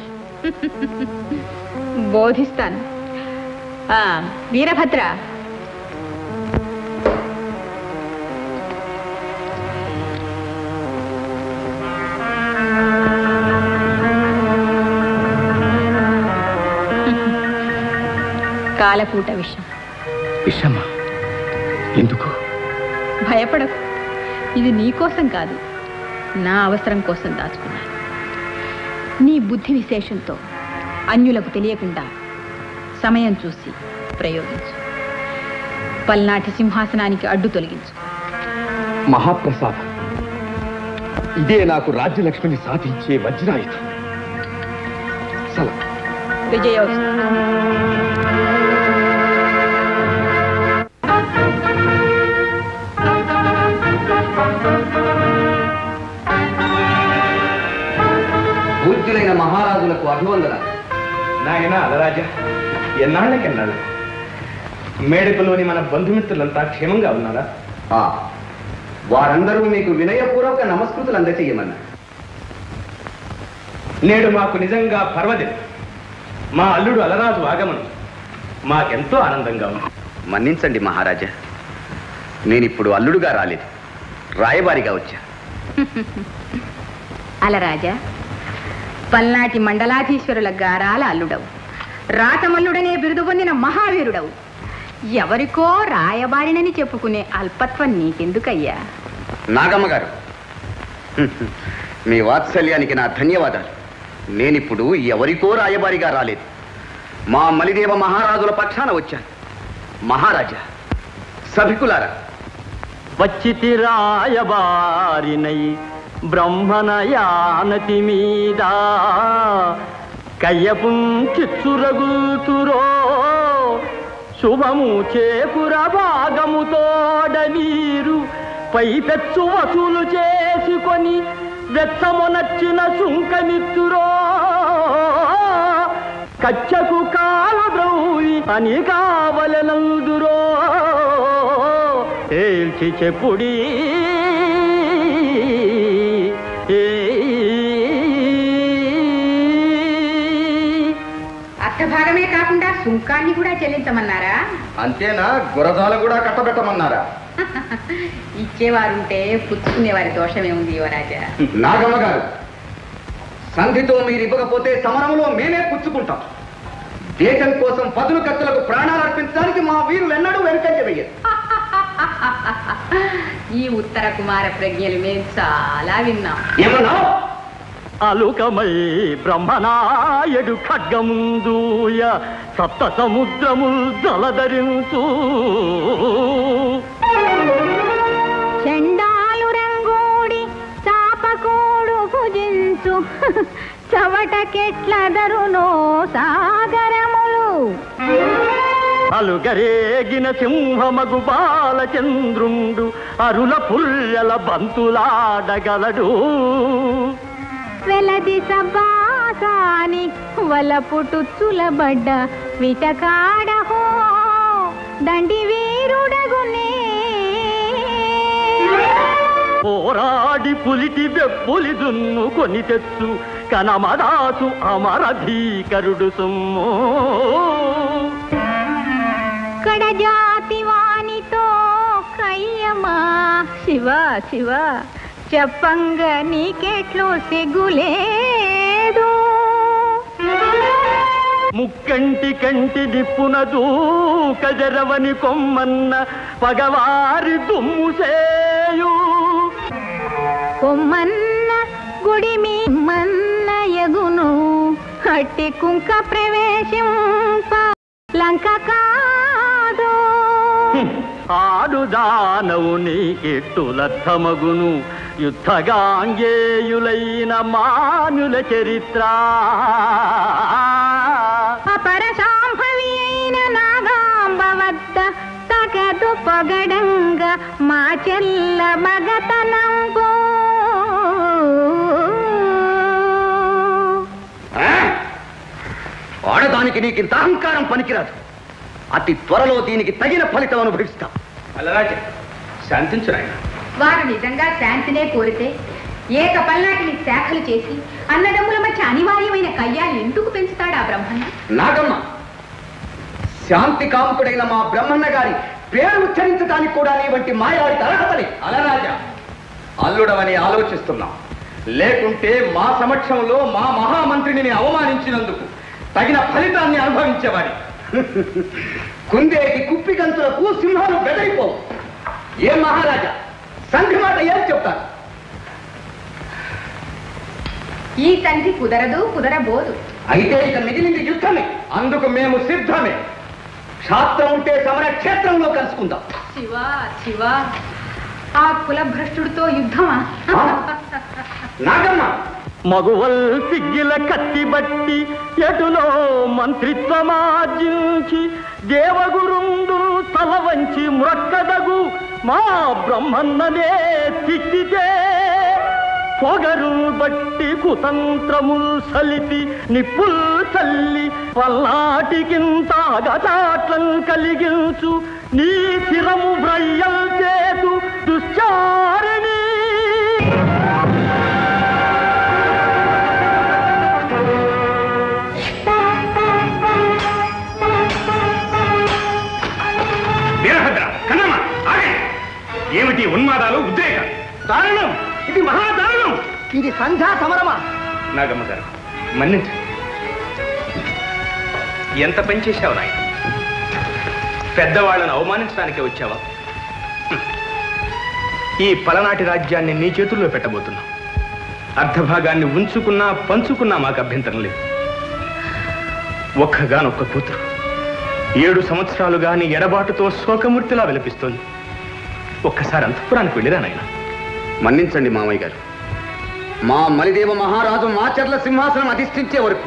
బోధిస్తాను ఆ, వీరభద్ర కాలకూట విషయం విషమ్మా ఎందుకు భయపడకు ఇది నీ కోసం కాదు నా అవసరం కోసం దాచుకున్నాను నీ బుద్ధి విశేషంతో అన్యులకు తెలియకుండా సమయం చూసి ప్రయోగించు పల్నాటి సింహాసనానికి అడ్డు తొలగించు మహాప్రసాదం ఇదే నాకు రాజ్యలక్ష్మిని సాధించే వజ్రాయుధం సెలవు విజయోస్తు పూజ్యులైన మహారాజులకు అభివందన నాయన అలరాజా ఎన్నాళ్ళకెన్నాళ్ళు మేడకులోని మన బంధుమిత్రులంతా క్షేమంగా ఉన్నారా ఆ, వారందరూ మీకు వినయపూర్వక నమస్కృతులు అందచేయమన్నారు నేడు మాకు నిజంగా పర్వదినం మా అల్లుడు అలరాజు ఆగమనం మాకెంతో ఆనందంగా ఉంది మన్నించండి మహారాజా నేనిప్పుడు అల్లుడుగా రాలేదు రాయబారిగా వచ్చా అలరాజా పల్నాటి మండలాధీశ్వరుల గారాల అల్లుడవు రాతమల్లుడనే బిరుదు పొందిన మహావీరుడవు ఎవరికో రాయబారినని చెప్పుకునే అల్పత్వం నీకెందుకయ్యా నాగమ్మ గారు మీ వాత్సల్యానికి నా ధన్యవాదాలు నేనిప్పుడు ఎవరికో రాయబారిగా రాలేదు మా మలిదేవ మహారాజుల పక్షాన వచ్చాను మహారాజా సభికులారా వచ్చితి రాయబారినై బ్రహ్మనయానతి మీద కయ్యపుంచిచ్చురగుతురో శుభము చేకుర భాగముతోడ వీరు పై పెచ్చు వసూలు చేసుకొని వెచ్చమునచ్చిన సుంకమిత్తురో కచ్చకు కాలద్రౌవి అని కావలనందురో ఏల్చి చెప్పుడి అర్థభాగమే కాకుండా సుంకాన్ని కూడా చెల్లించమన్నారా అంతేనా గురజాలు కూడా కట్టబెట్టమన్నారా ఇచ్చేవారుంటే పుచ్చుకునేవారి దోషమేముంది యువరాజా నాగమ్మ గారు సంధితో మీరు ఇవ్వకపోతే సమరంలో మేమే పుచ్చుకుంటాం దేశం కోసం పదులు కత్తులకు ప్రాణాలు అర్పించడానికి మా వీరులు ఎన్నడూ వెనుకంజ వెయ్యరు ఈ ఉత్తర కుమార ప్రజ్ఞలు మేము చాలా విన్నాం ఏమన్నా అలుకమై బ్రహ్మనాయుడు ఖడ్గముందూయ సప్త సముద్రముల్ జలధరించు చెండాలు రంగోడి చాపకోడు భుజించు చవటకెట్లదరునో సాగరములు అలుగరేగిన సింహమగు బాలచంద్రుండు అరుల పుల్లల బంతులాడగలడు వెలది సబాసాని వలపుటు చులబడ్డ విటకాడహో దండి వీరుడగునే పోరాడి పులిటి వెప్పులి దున్ను కొని తెచ్చు కనమదాసు అమర భీకరుడు సొమ్ము కడజాతి వానితో కయ్యమా శివ శివ చెప్పంగ నీకెట్లు సిగ్గులేదు ముక్కంటి కంటి దిప్పున దూకజరవని కొమ్మన్న పగవారి దుమ్ము చేయు కొమ్మన్న గుడి మీ మన్న ఎగును అట్టి కుంక ప్రవేశింప లంక కాదు ఆడు దానవు నీకెట్టులర్థమగును యుద్ధగాంగేయులైన మానుల చరిత్ర అపర సాంభవి అయిన నాగాంబ వద్ద తగదు పొగడంగ మా చెల్ల మగతనంబు ఆడదానికి నీకు ఇంత అహంకారం పనికిరాదు అతి త్వరలో దీనికి తగిన ఫలితం అనుభవిస్తాం అల్లరాజా శాంతించు నాయన వారు నిజంగా శాంతినే కోరితే ఏక పల్నాటిని శాఖలు చేసి అన్నదమ్ముల మధ్య అనివార్యమైన కయ్యాలు ఎందుకు పెంచుతాడు ఆ బ్రహ్మన్న నాగమ్మ శాంతి కాముకుడైన మా బ్రహ్మన్న గారి పేరు ఉచ్చరించడానికి కూడా నీ వంటి మాయాడి అర్హతని అలరాజా అల్లుడవని ఆలోచిస్తున్నాం లేకుంటే మా సమక్షంలో మా మహామంత్రిని అవమానించినందుకు తగిన ఫలితాన్ని అనుభవించేవాడి కుందేటి కుప్పి గంతులకు సింహాలు బెదైపోవు ఏ మహారాజా సంధి మాట ఏం చెప్తారు ఈ సంధి కుదరదు కుదరబోదు అయితే ఇక మిగిలింది యుద్ధమే అందుకు మేము సిద్ధమే శాస్త్రం ఉంటే సమర క్షేత్రంలో కలుసుకుందాం శివ శివ ఆ కులభ్రష్టుడితో యుద్ధమా నాగమ్మ మగువల్ సిగ్గిల కత్తి బట్టి ఎటులో మంత్రిత్వమార్జించి దేవగురుండు తల వంచి మ్రొక్కదగు మా బ్రహ్మన్ననే తిట్టితే పొగరు బట్టి కుతంత్రముల్ సలిపి నిప్పుల్ తల్లి పల్నాటికింత అగచాట్లం కలిగించు నీ శిరము బ్రయ్యల్ చేతు దుశ్చారిణి వీరభద్ర కన్నమ్మ ఆగే ఏమిటి ఉన్మాదాలు ఉద్రేకం దారుణం ఇది మహాదారుణం ఇది సంధ్యా సమరమా నాగమ్మ గారు మన్నించండి ఎంత పని చేశావు నాయన పెద్దవాళ్ళను అవమానించడానికి వచ్చావా హ్మ్. ఈ పలనాటి రాజ్యాన్ని నీ చేతుల్లో పెట్టబోతున్నావు అర్ధభాగాన్ని ఉంచుకున్నా పంచుకున్నా మాకు అభ్యంతరం లేదు ఒక్కగానొక్క కూతురు ఏడు సంవత్సరాలుగా నీ ఎడబాటుతో శోకమూర్తిలా విలపిస్తోంది ఒక్కసారి అంతఃపురానికి వెళ్ళిరా నాయన మన్నించండి మామయ్య గారు మా మలిదేవ మహారాజు మాచర్ల సింహాసనం అధిష్ఠించే వరకు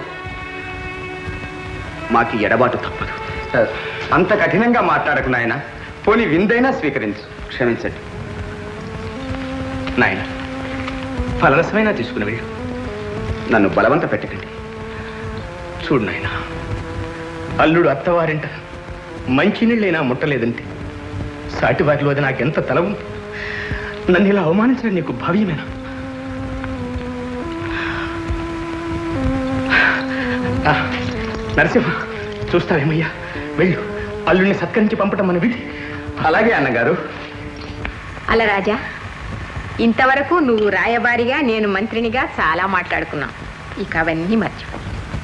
మాకి ఎడబాటు తప్పదు అంత కఠినంగా మాట్లాడకు నాయన పోనీ విందైనా స్వీకరించు క్షమించండి నాయన ఫలరసమైనా తీసుకుని వెళ్ళు నన్ను బలవంత పెట్టకండి చూడు నాయన అల్లుడు అత్తవారింట మంచినీళ్ళైనా ముట్టలేదంటే సాటి వారిలో అది నాకెంత తల ఉంది నన్ను ఇలా అవమానించడం నీకు భావ్యమేనా ఆ, నరసింహ చూస్తావేమయ్యా వెళ్ళు అల్లుడిని సత్కరించి పంపటం మన విధి అలాగే అన్నగారు అలరాజా ఇంతవరకు నువ్వు రాయబారిగా నేను మంత్రినిగా చాలా మాట్లాడుకున్నాం ఇక అవన్నీ మర్చిపో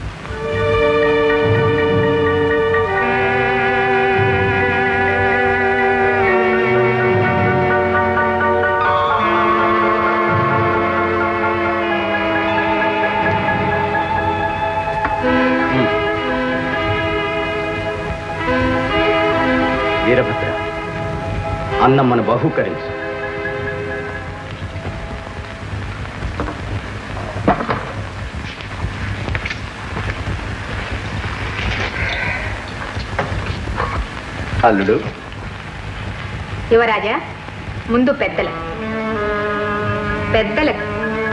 వీరభద్ర అన్నమ్మను బహూకరించు అల్లుడు యువరాజా ముందు పెద్దలకు పెద్దలకు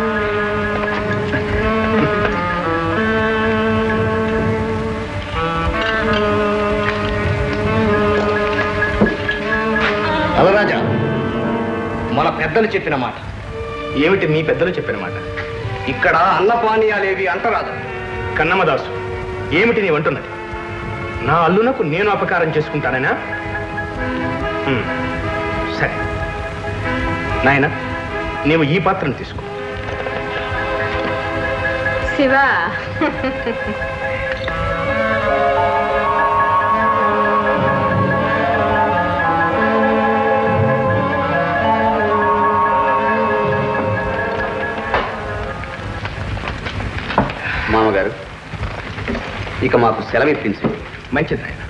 అలరాజా మన పెద్దలు చెప్పిన మాట ఏమిటి మీ పెద్దలు చెప్పిన మాట ఇక్కడ అన్నపానీయాలేవి అంటరాదు కన్నమ్మదాసు ఏమిటి నీ అంటున్నది నా అల్లునకు నేను అపకారం చేసుకుంటానేనా హ్మ్. సరే నాయన నీవు ఈ పాత్రను తీసుకో శివ మామగారు ఇక మాకు సెలవు ఇప్పించండి మంచిది నాయన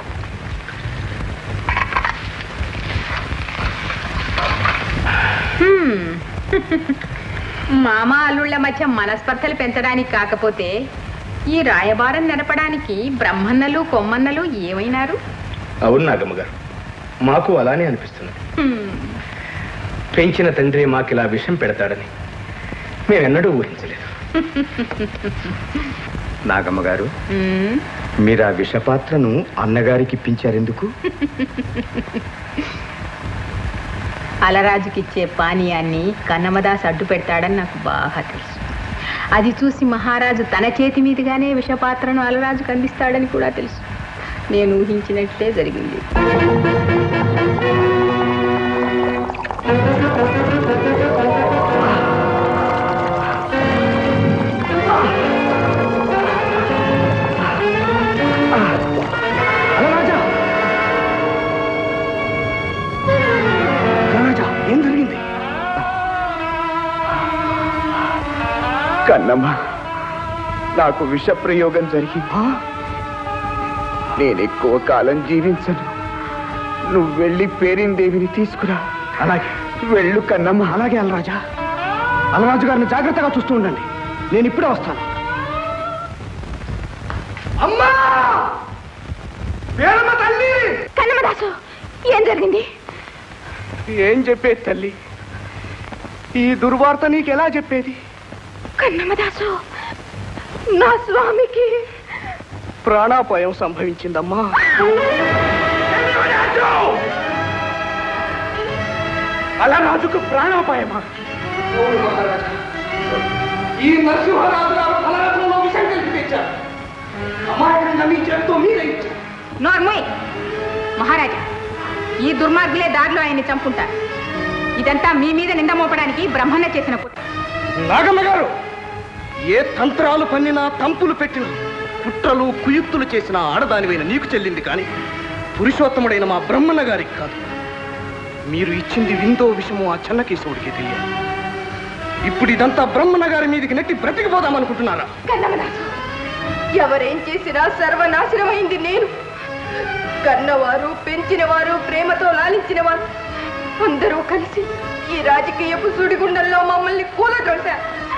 హ్మ్. మామ అల్లుళ్ళ మధ్య మనస్పర్ధలు పెంచడానికి కాకపోతే ఈ రాయబారం నడపడానికి బ్రహ్మన్నలు కొమ్మన్నలు ఏమైనారు అవును నాగమ్మ గారు మాకు అలానే అనిపిస్తున్నది హ్మ్. పెంచిన తండ్రి మాకు ఇలా విషం పెడతాడని మేమెన్నడూ ఊహించలేదు నాగమ్మ గారు హ్మ్. మీరు ఆ విషపాత్రను అన్నగారికి ఇప్పించారెందుకు అలరాజుకిచ్చే పానీయాన్ని కన్నమదాస్ అడ్డు పెడతాడని నాకు బాగా తెలుసు అది చూసి మహారాజు తన చేతి మీదుగానే విషపాత్రను అలరాజుకు అందిస్తాడని కూడా తెలుసు నేను ఊహించినట్లే జరిగింది అలరాజా అలరాజా ఏం జరిగింది కన్నమ్మ నాకు విష ప్రయోగం జరిగింది నేను ఎక్కువ కాలం జీవించను నువ్వు వెళ్ళి పేరిందేవిని తీసుకురా అలాగే వెళ్ళు కన్నమ్మ అలాగే అలరాజా అలరాజు గారిని జాగ్రత్తగా చూస్తూ ఉండండి నేను ఇప్పుడే వస్తాను అమ్మా వేరమ్మ తల్లి కన్నమదాసు ఏం జరిగింది ఏం చెప్పేది తల్లి ఈ దుర్వార్త నీకు ఎలా చెప్పేది కన్నమదాసు నా స్వామికి ప్రాణాపాయం సంభవించిందమ్మా అలా రాజుకు ప్రాణాపాయమా ఈ నరసింహరాజు గారు ఫలరత్నంలో విషం కలిపి తెచ్చారు అమాయకంగా మీ చేతితో మీరే ఇచ్చారు నోర్మోయ్ మహారాజా ఈ దుర్మార్గులే దారిలో ఆయన్ని చంపుంటారు ఇదంతా మీ మీద నింద మోపడానికి బ్రహ్మన్న చేసిన కుట్ర నాగమ్మ గారు ఏ తంత్రాలు పన్నినా తంపులు పెట్టినా కుట్రలు కుయుక్తులు చేసిన ఆడదానివైన నీకు చెల్లింది కానీ పురుషోత్తముడైన మా బ్రహ్మన్న గారికి కాదు మీరు ఇచ్చింది విందో విషమో ఆ చెన్నకేశవుడికి తెలియాలి ఇప్పుడు ఇదంతా బ్రహ్మన్న గారి మీదకి నెట్టి బ్రతికిపోదామనుకుంటున్నారా కన్నమదాసు ఎవరేం చేసినా సర్వనాశనమైంది నేను కన్నవారు పెంచినవారు ప్రేమతో లాలించిన వారు అందరూ కలిసి ఈ రాజకీయపు సుడిగుండంలో మమ్మల్ని కూలద్రోశారు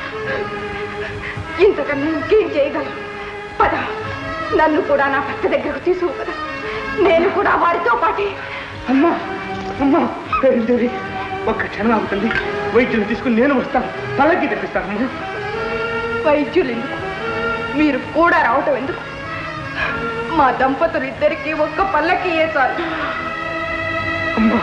ఇంతకన్నా ఇంకేం చేయగలరు పద నన్ను కూడా నా భర్త దగ్గరకు తీసుకు పద నేను కూడా వారితో పాటే అమ్మా అమ్మా దేవి ఒక్క క్షణం ఆగుతుంది వైద్యులు తీసుకుని నేను వస్తాను తలకి తెప్పిస్తాను వైద్యులు ఎందుకు మీరు కూడా రావటం ఎందుకు మా దంపతులు ఇద్దరికి ఒక్క పల్లకి ఏ చాలు అమ్మా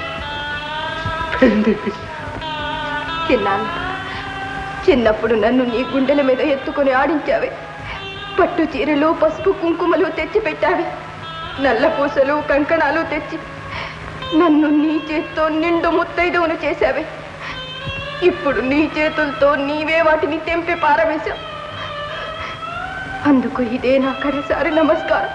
దేవి చిన్నాను చిన్నప్పుడు నన్ను నీ గుండెల మీద ఎత్తుకొని ఆడించావే పట్టు చీరలు పసుపు కుంకుమలు తెచ్చి పెట్టావే నల్ల పూసలు కంకణాలు తెచ్చి నన్ను నీ చేత్తో నిండు ముత్తైదువును చేశావే ఇప్పుడు నీ చేతులతో నీవే వాటిని తెంపి పారవేశావు అందుకు ఇదే నా కడసారి నమస్కారం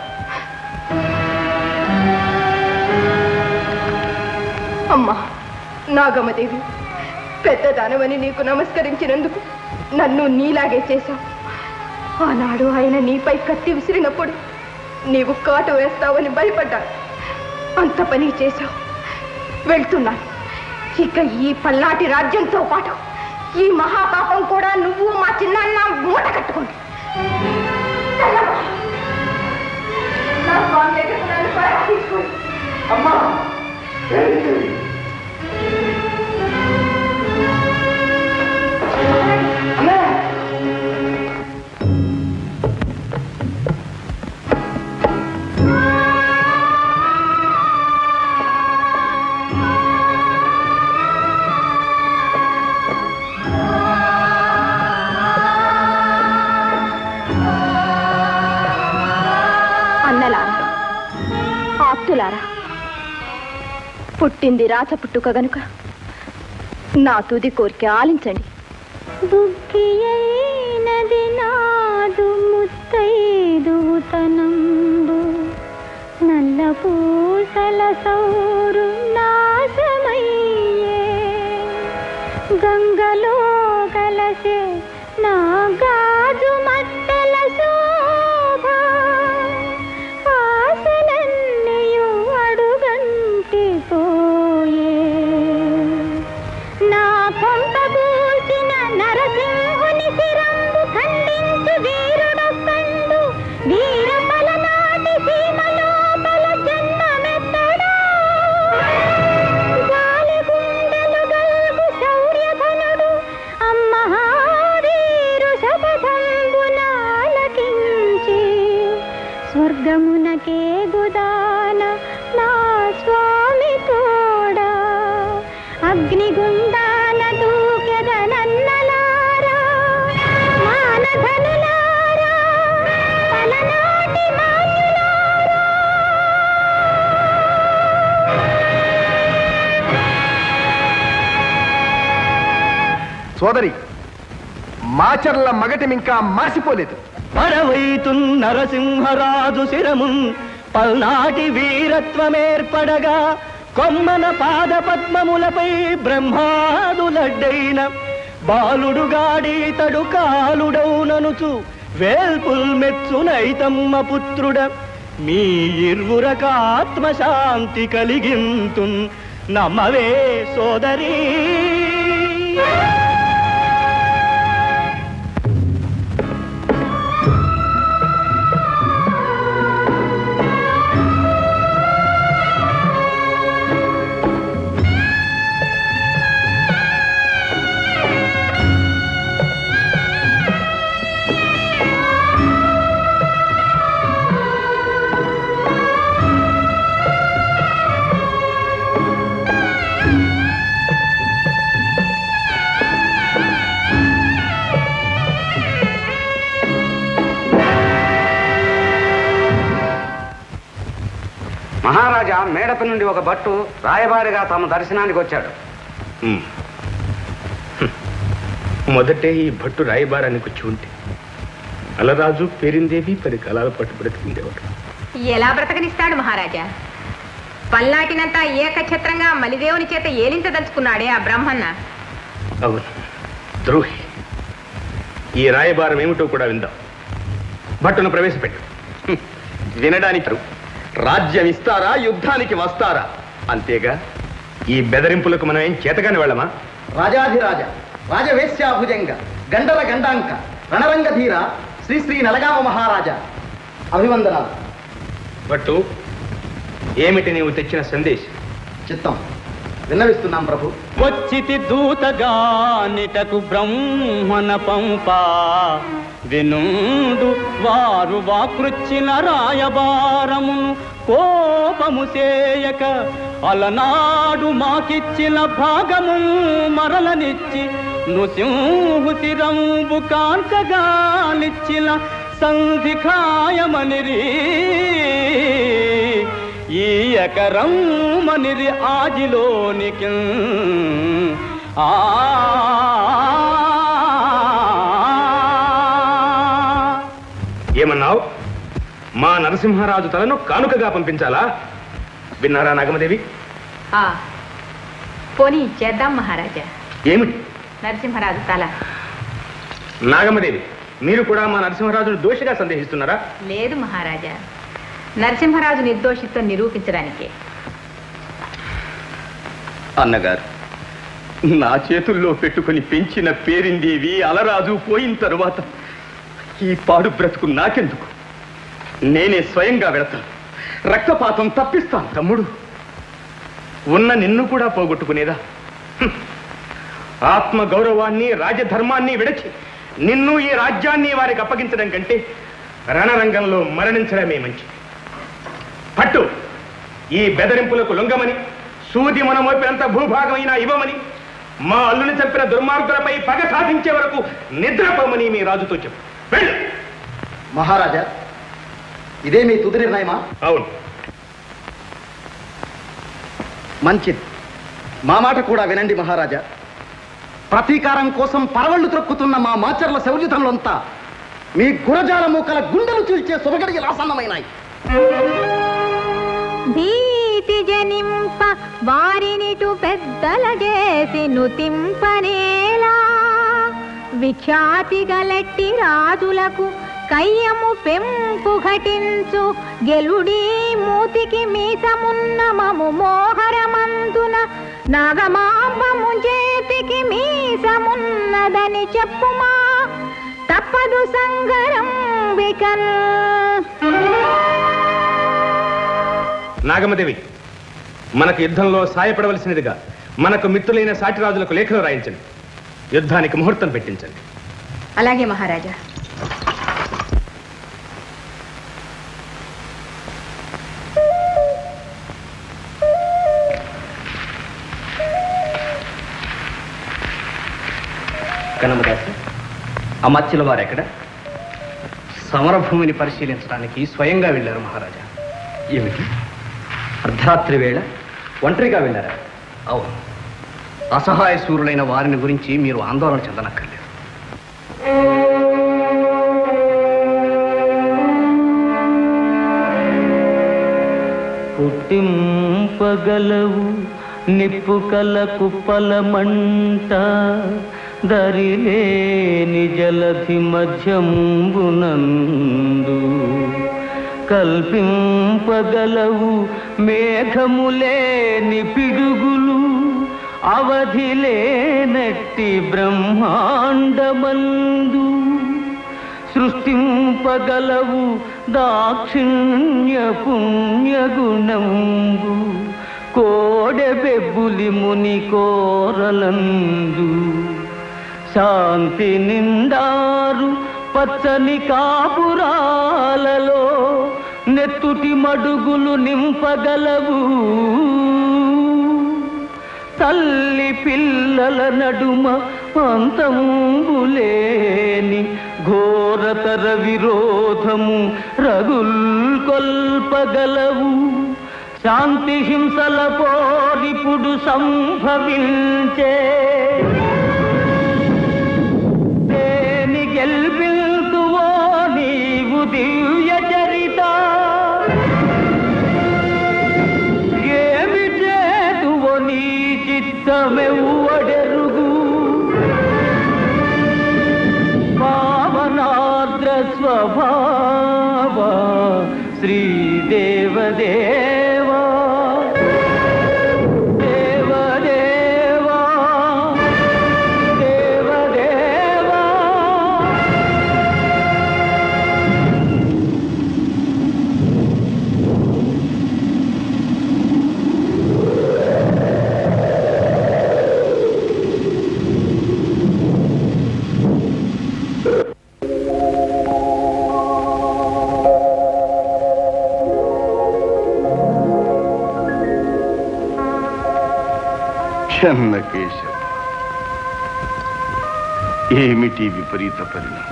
అమ్మా నాగమదేవి పెద్దదానవని నీకు నమస్కరించినందుకు నన్ను నీలాగే చేశావు ఆనాడు ఆయన నీపై కత్తి విసిరినప్పుడు నీవు కాటు వేస్తావని భయపడ్డాను అంత పని చేశావు వెళ్తున్నాను ఇక ఈ పల్నాటి రాజ్యంతో పాటు ఈ మహాపాపం కూడా నువ్వు మా చిన్నాన్న మూట కట్టుకోండి నా స్వామి దగ్గరకు నన్ను త్వరగా తీసుకోండి అమ్మా అన్నలారా ఆప్తులారా పుట్టింది రాచ పుట్టుక గనుక నా తుది కోరిక ఆలించండి బుగ్గియైనది నాదు ముత్తైదుతనంబు నల్ల పూసల సౌరు నాశమయ్యే గంగలో కలసే నా గాజు మట్టల శోభ ఆశలన్నీయు అడుగంటి పోయే నా కొంప కూల్చిన నరసింహుని శిరంబు ఖండించు వీరుడొక్కండు వీర పలనాటి సీమలోపల జన్మమెత్తడా గాలి గుండెలు గల్గు శౌర్యధనుడు అమ్మహావీరు శపథంబునాలకించి స్వర్గమునకే గుదాన నా స్వామి తోడా అగ్నిగుండాల దూకెదనన్నలారా మానధనులారా పలనాటి మాన్యులారా సోదరి మాచర్ల మగటిమింకా మార్చిపోలేదు పడవైతున్ నరసింహరాజు శిరమున్ పల్నాటి వీరత్వమేర్పడగా కొమ్మన పాద పద్మములపై బ్రహ్మాదులడ్డైన బాలుడుగాడీతడు కాలుడౌననుచు వేల్పుల్ మెచ్చునైతమ్మ పుత్రుడ మీ ఇర్వురక ఆత్మశాంతి కలిగింతున్ నమ్మవే సోదరీ మహారాజా మేడప నుండి ఒక భట్టు రాయబారిగా తమ దర్శనానికి వచ్చాడు మొదటే ఈ భట్టు రాయబారానికి వచ్చి ఉంటే అలరాజు పేరిందేవి పది కాలాల పట్టు బ్రతికిండేవాడు ఎలా బ్రతకనిస్తాడు మహారాజా పల్నాటినంతా ఏకఛత్రంగా మలిదేవుని చేత ఏలించదలుచుకున్నాడే ఆ బ్రహ్మన్న అవును ద్రోహి ఈ రాయబారం ఏమిటో కూడా విందాం భట్టును ప్రవేశపెట్టు హ్మ్. వినడానికి రాజ్యం ఇస్తారా యుద్ధానికి వస్తారా అంతేగా ఈ బెదరింపులకు మనం ఏం చేతగాని వెళ్ళమా రాజాధిరాజ రాజవేశ్యాభుజంగ గండల గండాంక రణరంగధీర శ్రీ శ్రీ నలగామ మహారాజా అభివందనాలు భట్టు ఏమిటి నీవు తెచ్చిన సందేశం చిత్తం విన్నవిస్తున్నాం ప్రభు వచ్చితి దూతగానిటకు బ్రహ్మణ పంప వినుండు వారు వాకృచ్చిన రాయబారమును కోపము చేయక అలనాడు మాకిచ్చిన భాగము మరలనిచ్చి నృసింహుతిరంబు కాంకగానిచ్చిన సంధి ఖాయమనిరి ఈ ఎకరం మనిరి ఆజిలోనికి ఆ ఏమన్నావు మా నరసింహరాజు తలను కానుకగా పంపించాలా విన్నారా నాగమదేవి ఆ పోనీ చేద్దాం మహారాజా ఏమిటి నరసింహరాజు తల నాగమదేవి మీరు కూడా మా నరసింహరాజును దోషిగా సందేహిస్తున్నారా లేదు మహారాజా నరసింహరాజు నిర్దోషిత్వం నిరూపించడానికే అన్నగారు నా చేతుల్లో పెట్టుకుని పెంచిన పేరిందేవి అలరాజు పోయిన తరువాత ఈ పాడు బ్రతుకు నాకెందుకు నేనే స్వయంగా వెళతాను రక్తపాతం తప్పిస్తాను తమ్ముడు ఉన్న నిన్ను కూడా పోగొట్టుకునేదా హ్మ్. ఆత్మ గౌరవాన్ని రాజధర్మాన్ని విడచి నిన్ను ఈ రాజ్యాన్ని వారికి అప్పగించడం కంటే రణరంగంలో మరణించడమే మంచిది పట్టు ఈ బెదరింపులకు లొంగమని సూది మన మోపినంత భూభాగమైనా ఇవ్వమని మా అల్లుని చంపిన దుర్మార్గులపై పగ సాధించే వరకు నిద్రపోమని మీ రాజుతో చెప్పు వెళ్ళు మహారాజా ఇదే మీ తుది నిర్ణయమా అవును మంచిది మా మాట కూడా వినండి మహారాజా ప్రతీకారం కోసం పరవళ్లు త్రొక్కుతున్న మా మాచర్ల శౌర్యుధనులంతా మీ గురజాల మూకల గుండెలు చీల్చే సుమగడికి ఆసన్నమైనాయి భీతి జనింప వారినిటు పెద్దల చేసి నుతింపనేలా విఖ్యాతి గలట్టి రాజులకు కయ్యము పెంపు ఘటించు గెలుడీ మూతికి మీసమున్న మము మోహరమందున నాగమాంబము చేతికి మీసమున్నదని చెప్పుమా తప్పదు సంగరం వికన్ నాగమదేవి మనకు యుద్ధంలో సాయపడవలసినదిగా మనకు మిత్రులైన సాటిరాజులకు లేఖలు రాయించండి యుద్ధానికి ముహూర్తం పెట్టించండి అలాగే మహారాజా కనమదాసు అమర్చుల వారు ఎక్కడ సమరభూమిని పరిశీలించడానికి స్వయంగా వెళ్ళారు మహారాజా ఏమిటి అర్ధరాత్రి వేళ ఒంటరిగా వెళ్ళారా అవును అసహాయ సూరులైన వారిని గురించి మీరు ఆందోళన చెందనక్కర్లేదు పుట్టింపగలవు నిప్పు కల కుప్పల మంట దరిలేని జలధి మధ్యంబునందు కల్పింపగలవు మేఘములేని పిడుగులు అవధిలేనట్టి బ్రహ్మాండమందు సృష్టింపగలవు దాక్షిణ్య పుణ్యగుణంబు కోడెబెబ్బులి ముని కోరలందు శాంతి నిండారు పచ్చని కాపురాలలో నెత్తుటి మడుగులు నింపగలవు తల్లి పిల్లల నడుమ అంతంబులేని ఘోరతర విరోధము రగుల్ కొల్పగలవు శాంతి హింసల పోరిపుడు సంభవించే స్వభావ శ్రీదేవదేవా దేవదేవా దేవదేవా చెన్నకేశవ ఏమిటి విపరీత పరిణామం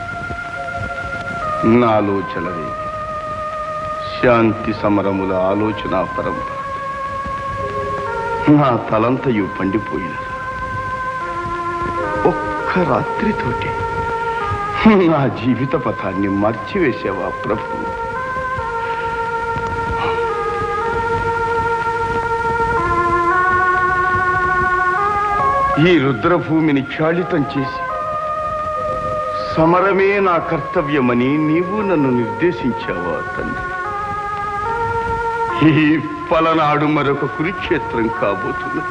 నాలో చెలరేగి శాంతి సమరముల ఆలోచన పరంపర నా తలంతయు పండిపోయినదా ఒక్క రాత్రితోటి నా జీవిత పథాన్ని మార్చివేసావా ప్రభు ఈ రుద్రభూమిని క్షాళితం చేసి సమరమే నా కర్తవ్యమని నీవు నన్ను నిర్దేశించావా తండ్రి ఈ పలనాడు మరొక కురుక్షేత్రం కాబోతున్నది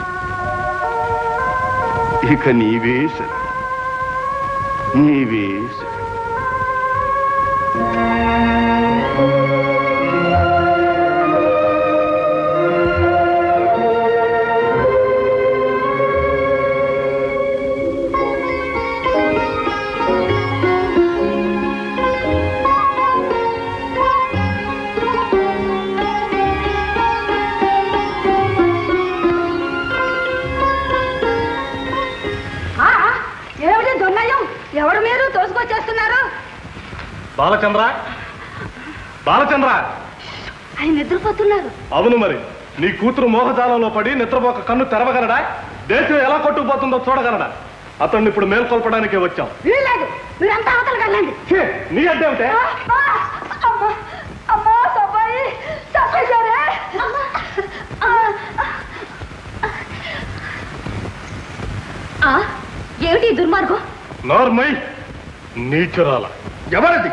ఇక నీవే సరే నీవే సరే ఏమిటి దొన్నయ్యం ఎవరు మీరు తోసుకొచ్చేస్తున్నారు బాలచంద్ర బాలచంద్ర ఆయన నిద్రపోతున్నారు అవును మరి నీ కూతురు మోహజాలంలో పడి నిద్రపోక కన్ను తెరవగలడా దేశం ఎలా కొట్టుకుపోతుందో చూడగలడా అతన్ని ఇప్పుడు మేల్కొల్పడానికే వచ్చాం వీల్లేదు మీరంతా అవతలకి వెళ్ళండి ఛే, నీ అడ్డేమిటే ఆ, అమ్మా అమ్మా సబ్బాయి చంపేశారే ఆ, ఆ, ఏమిటి ఈ దుర్మార్గం నోర్మై నీచురాల ఎవరిది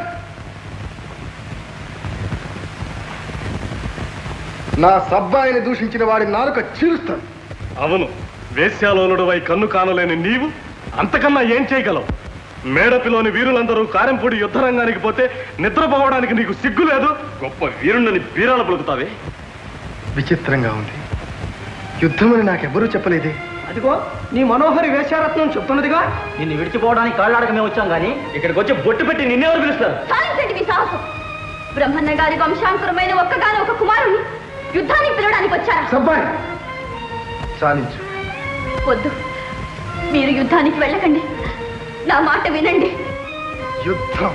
నా సబ్బాయిని దూషించిన వాడి నాలుక చీరుస్తాను అవును వేశ్యాలోనుడువై కన్ను కానలేని నీవు అంతకన్నా ఏం చేయగలవు మేడపిలోని వీరులందరూ కారెంపూడి యుద్ధరంగానికి పోతే నిద్రపోవడానికి నీకు సిగ్గు లేదు గొప్ప వీరుణ్ణి బీరాల పలుకుతావే విచిత్రంగా ఉంది యుద్ధమని నాకెవ్వరూ చెప్పలేదే అదిగో నీ మనోహరి వేశ్యారత్నం చెప్తున్నదిగా నిన్ను విడిచిపోవడానికి కాళ్ళాడక మేము వచ్చాం కానీ ఇక్కడికి వచ్చి బొట్టు పెట్టి నిన్నెవరు పిలుస్తారు సాధించండి మీ సాహసం బ్రహ్మన్న గారి వంశాంకురమైన ఒక్కగాని ఒక కుమారుని యుద్ధానికి పిలవడానికి వచ్చారా సబ్బాయి చాలించు వద్దు మీరు యుద్ధానికి వెళ్ళకండి నా మాట వినండి యుద్ధం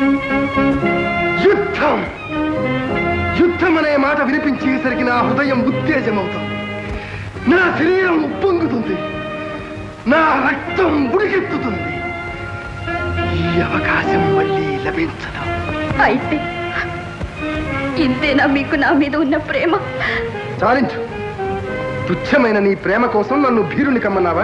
యుద్ధం యుద్ధం అనే మాట వినిపించేసరికి నా హృదయం ఉత్తేజమవుతుంది నా శరీరం ఉప్పొంగుతుంది నా రక్తం ఉడికెత్తుతుంది ఈ అవకాశం మళ్ళీ లభించదు అయితే ఇంతేనా మీకు నా మీద ఉన్న ప్రేమ చాలించు తుచ్చమైన నీ ప్రేమ కోసం నన్ను భీరుని కమ్మన్నావా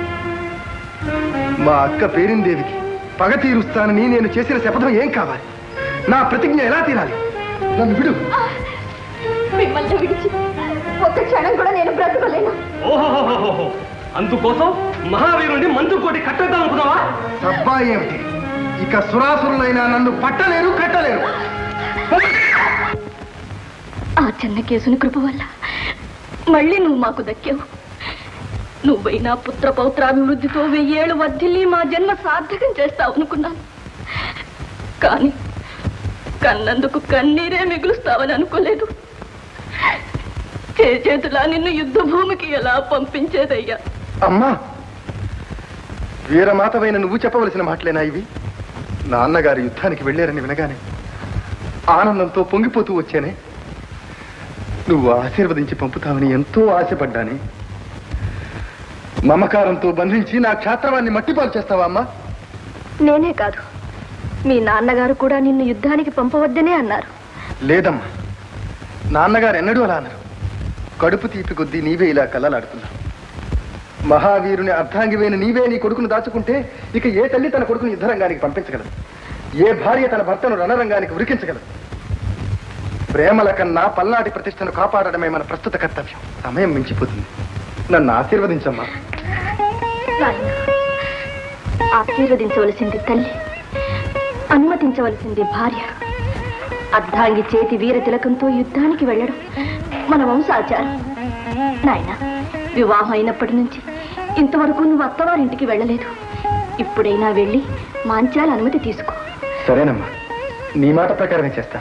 మా అక్క పేరిందేవికి పగ తీరుస్తానని నేను చేసిన శపథం ఏం కావాలి నా ప్రతిజ్ఞ ఎలా తీరాలి నన్ను విడు మిమ్మల్ని విడిచి ఒక్క క్షణం కూడా నేను బ్రతకలేను ఓహోహోహోహో అందుకోసం మహావీరుణ్ణి మంచు కోటి కట్టేద్దాం అనుకున్నావా సబ్బాయి ఏమిటి ఇక సురాసురులైనా నన్ను పట్టలేరు కట్టలేరు ఆ చిన్న కేసుని కృప వల్ల మళ్ళీ నువ్వు మాకు దక్కావు నువ్వైనా పుత్ర పౌత్రాభివృద్ధితో వెయ్యేళ్ళు వర్ధిల్లి మా జన్మ సార్థకం చేస్తావు అనుకున్నాను కానీ కన్నందుకు కన్నీరే మిగులుస్తావని అనుకోలేదు చేతులా నిన్ను యుద్ధ భూమికి ఎలా పంపించేదయ్యా అమ్మా వీరమాతవైన నువ్వు చెప్పవలసిన మాటలేనా ఇవి నాన్నగారు యుద్ధానికి వెళ్ళారని వినగానే ఆనందంతో పొంగిపోతూ వచ్చానే నువ్వు ఆశీర్వదించి పంపుతావని ఎంతో ఆశపడ్డానే మమకారంతో బంధించి నా క్షాత్రవాన్ని మట్టిపాలు చేస్తావా అమ్మా నేనే కాదు మీ నాన్నగారు కూడా నిన్ను యుద్ధానికి పంపవద్దనే అన్నారు లేదమ్మా నాన్నగారు ఎన్నడూ అలా అన్నారు కడుపు తీపి కొద్దీ నీవే ఇలా కలలాడుతున్నావు మహావీరుని అర్ధాంగివైన నీవే నీ కొడుకును దాచుకుంటే ఇక ఏ తల్లి తన కొడుకుని యుద్ధరంగానికి పంపించగలదు ఏ భార్య తన భర్తను రణరంగానికి ఉరికించగలదు ప్రేమల కన్నా పల్నాటి ప్రతిష్టను కాపాడడమే మన ప్రస్తుత కర్తవ్యం సమయం మించిపోతుంది నన్ను ఆశీర్వదించమ్మా నాయన ఆశీర్వదించవలసింది తల్లి అనుమతించవలసింది భార్య అర్ధాంగి చేతి వీర తిలకంతో యుద్ధానికి వెళ్ళడం మన వంశాచారం నాయన వివాహం అయినప్పటి నుంచి ఇంతవరకు నువ్వు అత్తవారింటికి వెళ్ళలేదు ఇప్పుడైనా వెళ్ళి మాంచాల అనుమతి తీసుకో సరేనమ్మా నీ మాట ప్రకారమే చేస్తా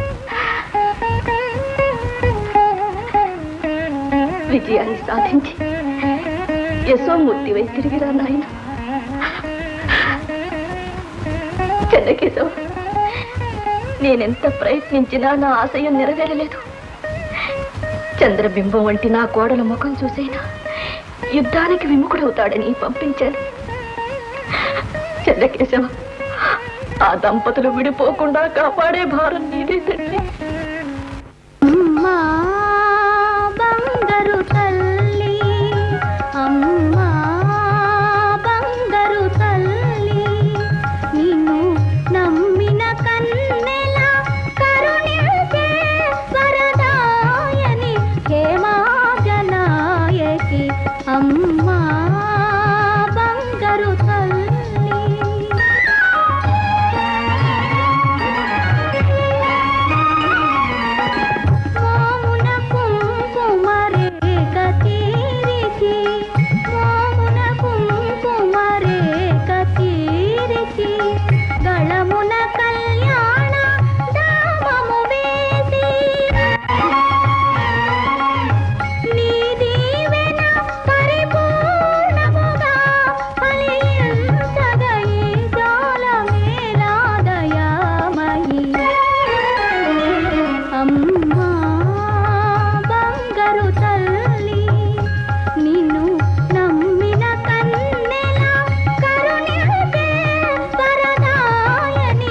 విజయాన్ని సాధించి యశోమూర్తి వై తిరిగిరా నాయన చెన్నకేశవ నేనెంత ప్రయత్నించినా నా ఆశయం నెరవేరలేదు చంద్రబింబం వంటి నా కోడల ముఖం చూసైనా యుద్ధానికి విముఖుడవుతాడని పంపించాను చెన్నకేశవ ఆ దంపతులు విడిపోకుండా కాపాడే భారం నీదే తండ్రి అమ్మా బంగారు తల్లి అమ్మా బంగారు తల్లి నిన్ను నమ్మిన కన్నెల కరుణించే వరదాయని హేమాజనాయకి అమ్మా బంగారు తల్లి మోమున కుంకుమరేఖ తీరిచి మోమున కుంకుమరేఖ తీరిచి గళమున కళ్యాణ దామము వేసి నీ దీవెన పరిపూర్ణముగా ఫలించగా ఈ జాలమేలాదయామయి అమ్మా బంగారు తల్లి నిన్ను నమ్మిన కన్నెల కరుణించే వరదాయని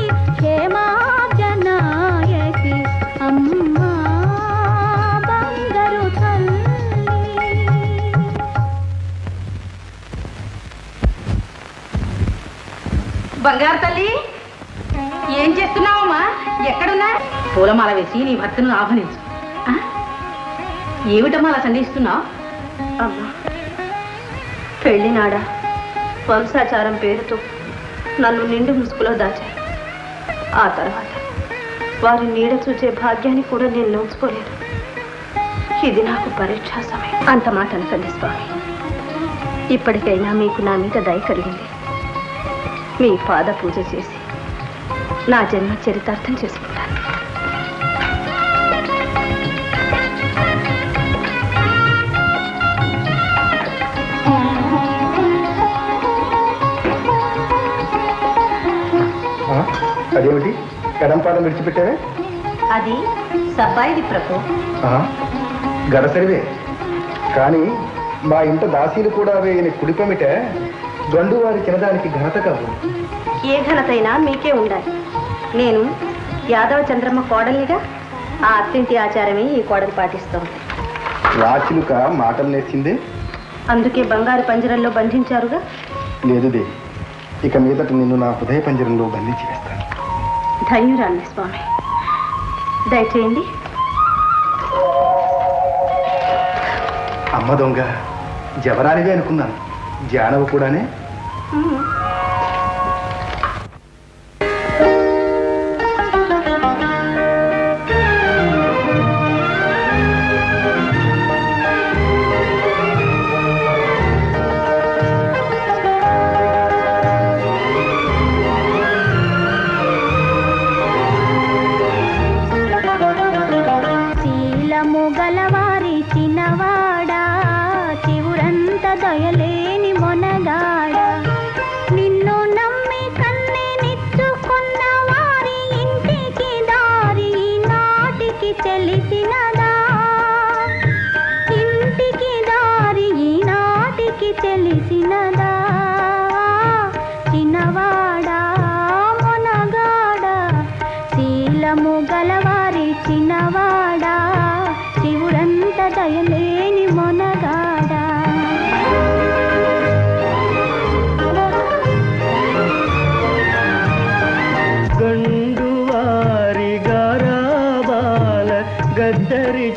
క్షేమాజనాయకి అమ్మా బంగారు తల్లి బంగారు తల్లి ఏం చేస్తున్నావమ్మా ఎక్కడున్నా పూలమాల వేసి నీ భర్తను ఆహ్వానించు ఆ? ఏమిటమ్మా అలా సంధిస్తున్నావు అమ్మా పెళ్లినాడ వంశాచారం పేరుతో నన్ను నిండు ముసుగులో దాచారు ఆ తర్వాత వారి నీడ చూచే భాగ్యాన్ని కూడా నేను నోచుకోలేదు ఇది నాకు పరీక్షా సమయం అంత మాట అనకండి స్వామి ఇప్పటికైనా మీకు నా మీద దయ కలిగింది మీ పాద పూజ చేసి నా జన్మ చరితార్థం చేసుకుంటాను ఆ, అదేమిటి ఎడం పాదం విడిచిపెట్టావే అది సబ్బాయిది ప్రభు ఆ, గడసరివే కానీ మా ఇంట దాసీలు కూడా వేయని కుడిపమిట గండు వారి చిన్నదానికి ఘనత కాదు ఏ ఘనతైనా మీకే ఉండాలి నేను యాదవ చంద్రమ్మ కోడలిగా ఆ అత్తింటి ఆచారమే ఈ కోడలు పాటిస్తోంది రాచిలుక మాటలు నేర్చిందే అందుకే బంగారు పంజరంలో బంధించారుగా లేదు దే ఇక మీదట నిన్ను నా హృదయ పంజరంలో బంధించి వేస్తాను ధన్యురాన్ని స్వామి దయచేయండి అమ్మ దొంగ జవరానివే అనుకున్నాను జానవ కూడానే శీలము గలవారి చిన్నవాడా చివురంత దయలేని మొనగాడా నిన్ను నమ్మి కన్నే నిచ్చుకున్న వారి ఇంటికి దారి నాటికి తెలిసినదా ఇంటికి దారి నాటికి తెలిసినదా చిన్నవాడా మొనగాడా శీలము గలవారి చిన్నవాడా శివుడంత దయలేని మొనగాడా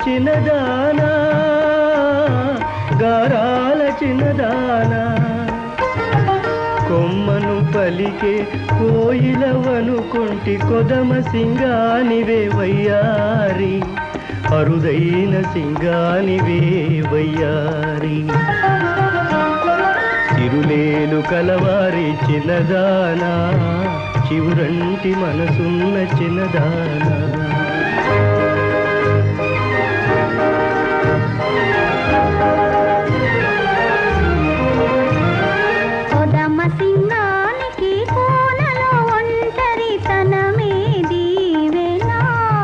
చిన్నదానా గారాల చిన్నదానా కొమ్మను పలికే కోయిలవనుకుంటి కొదమ సింగానివే వయ్యారి అరుదైన సింగానివే వయ్యారి చిరులేలు కలవారి చిన్నదానా చివురంటి మనసున్న చిన్నదానా కొదమ సింగానికి కోనలో ఒంటరి తనమే దీవెనా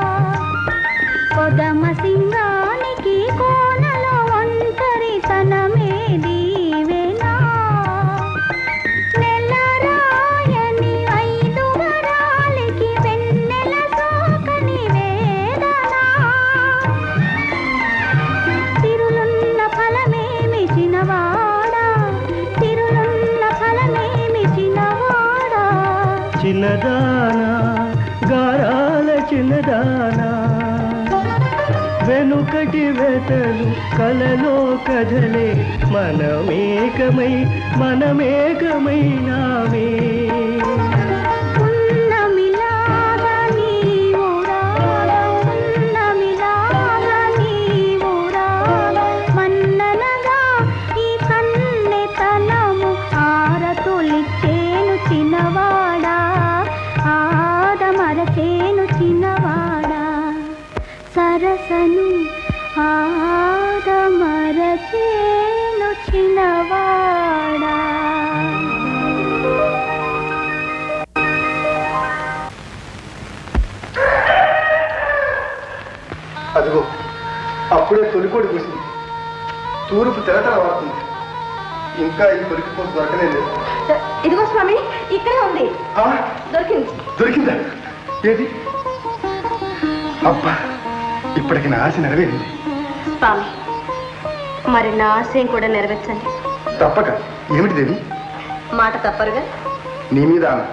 కొదమ సింగానికి కోనలో ఒంటరి తనమే దీవెనా నెలరాయని ఐదు వరాలకి వెన్నెల సోకని వేదనా తిరులున్న ఫలమేమి చిన్నవాడా తిరులున్న ఫలమేమి చిన్నవాడా చిన్నదానా గారాల చిన్నదానా వెనుకటి వెతలు కలలో కదలే మనమేకమై మనమేకమైనామే ఉన్నమిలాగా నీవు రాగా ఉన్నమిలాగా నీవు రాగా మన్ననగా ఈ కన్నెతనము ఆరతులిచ్చేను చిన్నవాడా ఆదమరచేను చిన్నవాడా సరసను ఆదమరచేను చిన్నవాడా అదిగో అప్పుడే తొలికోడి కూసింది తూర్పు తెరతల వాడుతుంది ఇంకా ఈ కొలికిపోతు దొరకనే లేదు ఇదిగో స్వామి ఇక్కడే ఉంది ఆ, దొరికింది దొరికిందా ఏది అబ్బా ఇప్పటికి నా ఆశ నెరవేరింది స్వామి మరి నా ఆశయం కూడా నెరవేర్చండి తప్పక ఏమిటి దేవి మాట తప్పరుగా నీ మీద ఆమె.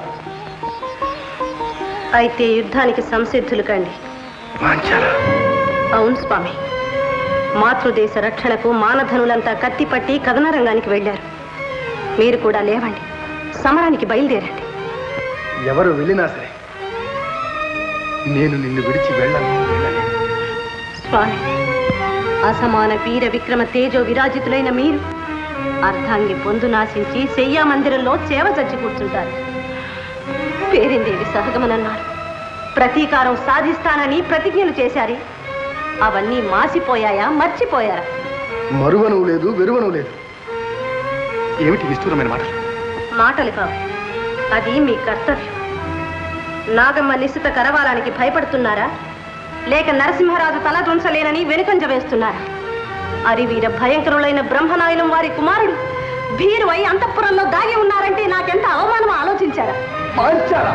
అయితే యుద్ధానికి సంసిద్ధులు కండి వాంఛాలా అవును స్వామి మాతృదేశ రక్షణకు మానధనులంతా కత్తిపట్టి కథన రంగానికి వెళ్ళారు మీరు కూడా లేవండి సమరానికి బయలుదేరండి ఎవరు వెళ్ళినా సరే నేను నిన్ను విడిచి వెళ్ళను వెళ్ళలేను స్వామి అసమాన వీర విక్రమ తేజో విరాజితులైన మీరు అర్ధాంగి పొందు నాశించి శయ్యా మందిరంలో సేవ చచ్చి కూర్చుంటారు పేరిందేవి సహగమనన్నారు ప్రతీకారం సాధిస్తానని ప్రతిజ్ఞలు చేశారే అవన్నీ మాసిపోయాయా మర్చిపోయారా మరువను లేదు వెరువను లేదు ఏమిటి నిష్ఠూరమైన మాటలు మాటలు కావు అది మీ కర్తవ్యం నాగమ్మ నిశ్చిత కరవాలానికి భయపడుతున్నారా లేక నరసింహరాజు తల తుంచలేనని వెనుకంజ వేస్తున్నారా అరివీర భయంకరులైన బ్రహ్మనాయులం వారి కుమారుడు భీరువై అంతఃపురంలో దాగి ఉన్నారంటే నాకెంత అవమానం ఆలోచించారా పాంచాలా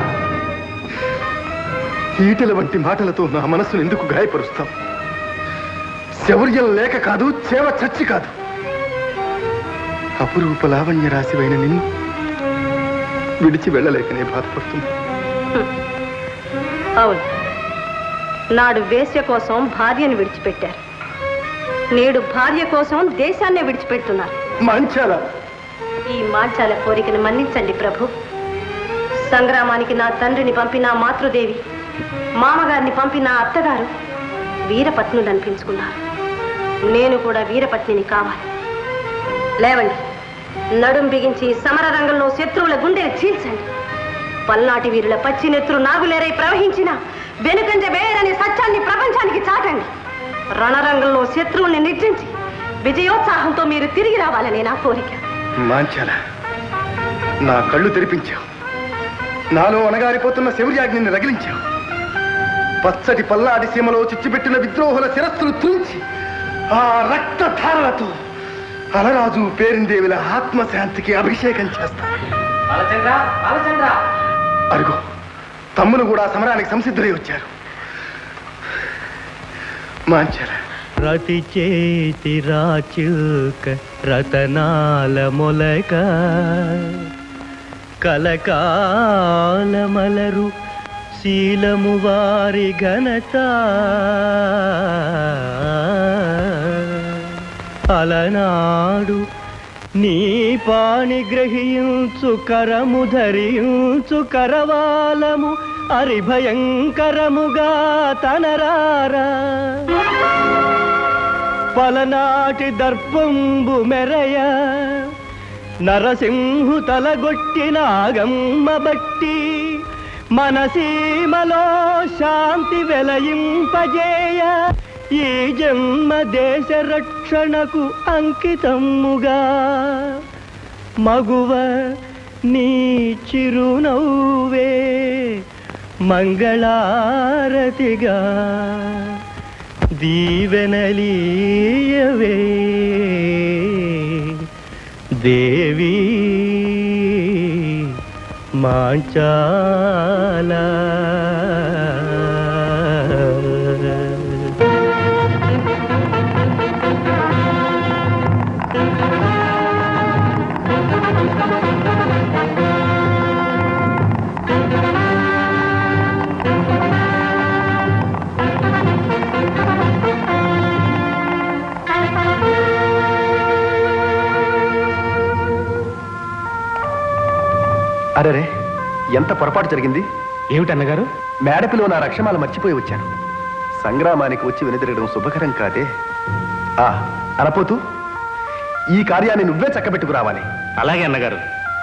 ఈటల వంటి మాటలతో నా మనస్సును ఎందుకు గాయపరుస్తాం శౌర్యం లేక కాదు చేవ చచ్చి కాదు అపురూప లావణ్య రాశివైన నిన్ను విడిచి వెళ్ళలేకనే బాధపడుతుంది అవును నాడు వేశ్య కోసం భార్యను విడిచిపెట్టారు నేడు భార్య కోసం దేశాన్నే విడిచిపెడుతున్నారు మంచాలా ఈ మాంచాల కోరికను మన్నించండి ప్రభు సంగ్రామానికి నా తండ్రిని పంపిన మాతృదేవి మామగారిని పంపిన అత్తగారు వీరపత్నులు అనిపించుకున్నారు నేను కూడా వీరపత్నిని కావాలి లేవండి నడుం బిగించి సమర రంగంలో శత్రువుల గుండెలు చీల్చండి పల్నాటి వీరుల పచ్చి నెత్తురు నాగులేరై ప్రవహించిన వెనుకంజ వేయరనే సత్యాన్ని ప్రపంచానికి చాటండి రణరంగంలో శత్రువుల్ని నిర్జించి విజయోత్సాహంతో మీరు తిరిగి రావాలనే నా కోరిక మాంచాల నా కళ్ళు తెరిపించావు నాలో అణగారిపోతున్న శౌర్యాగ్నిని రగిలించావు పచ్చటి పల్లాడి సీమలో చిచ్చుపెట్టిన విద్రోహుల శిరస్సులు తుంచి ఆ రక్తధారలతో అలరాజు పేరిందేవిల ఆత్మశాంతికి అభిషేకం చేస్తా అరుగో తమ్ములు కూడా సమరానికి సంసిద్ధులై వచ్చారు మాంచాల రతి చేతి రాచుక రతనాల మొలక కలకాల మలరు శీలము వారి ఘనత అలనాడు నీ పాణి గ్రహించు కరము ధరించు కరవాలము అరిభయంకరముగా తనరారా పలనాటి దర్పంబు మెరయ నరసింహు తలగొట్టి నాగమ్మ బట్టి మనసీమలో శాంతి వెలయింపజేయ ఈ జన్మ దేశ రక్షణకు అంకితముగా మగువ నీ చిరునవ్వే మంగళారతిగా దీవెనలీయవే దేవి మాంచాలా అరే ఎంత పొరపాటు జరిగింది ఏమిటన్నగారు మేడపిలో నా రక్షమాల మర్చిపోయి వచ్చాను సంగ్రామానికి వచ్చి వెనుదిరగడం శుభకరం కాదే ఆ అనపోతూ ఈ కార్యాన్ని నువ్వే చక్కబెట్టుకు రావాలి అలాగే అన్నగారు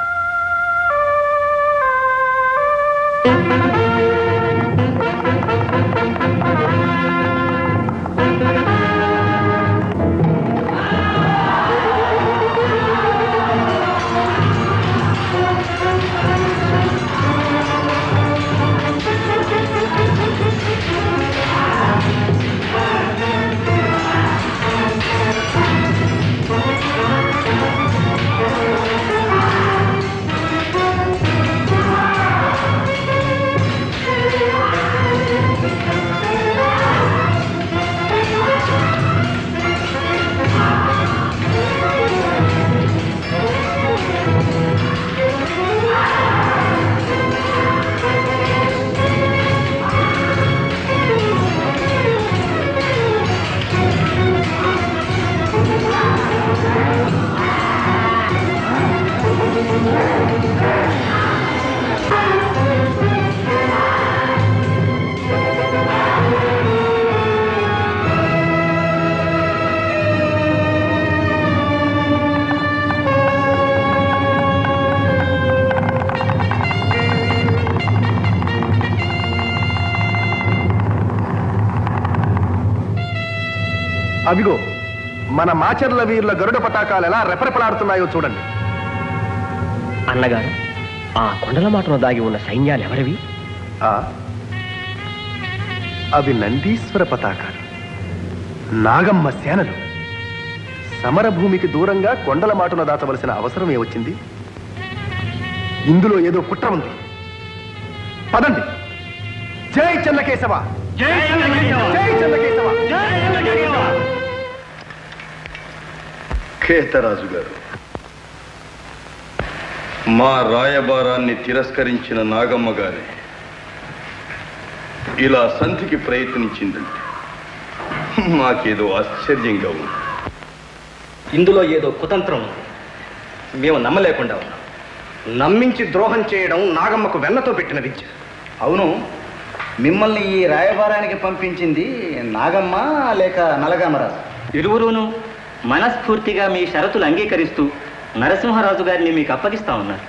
అవిగో మన మాచర్ల వీరుల గరుడ పతాకాలు ఎలా రెపరెపలాడుతున్నాయో చూడండి అన్నగారు ఆ కొండల మాటను దాగి ఉన్న సైన్యాలు ఎవరివి ఆ అవి నందీశ్వర పతాకాలు నాగమ్మ సేనలు సమరభూమికి దూరంగా కొండల మాటను దాచవలసిన అవసరం ఏమొచ్చింది ఇందులో ఏదో కుట్ర ఉంది పదండి జై చెన్నకేశవ జై చెన్నకేశవ ఖేతరాజు గారు మా రాయబారాన్ని తిరస్కరించిన నాగమ్మ గారే ఇలా సంధికి ప్రయత్నించిందంటే మాకేదో ఆశ్చర్యంగా ఉంది ఇందులో ఏదో కుతంత్రం ఉంది మేము నమ్మలేకుండా ఉన్నాం నమ్మించి ద్రోహం చేయడం నాగమ్మకు వెన్నతో పెట్టిన విద్య అవును మిమ్మల్ని ఈ రాయబారానికి పంపించింది నాగమ్మ లేక నలగామరాజు ఇరువురును మనస్ఫూర్తిగా మీ షరతులు అంగీకరిస్తూ నరసింహరాజు గారిని మీకు అప్పగిస్తా ఉన్నారు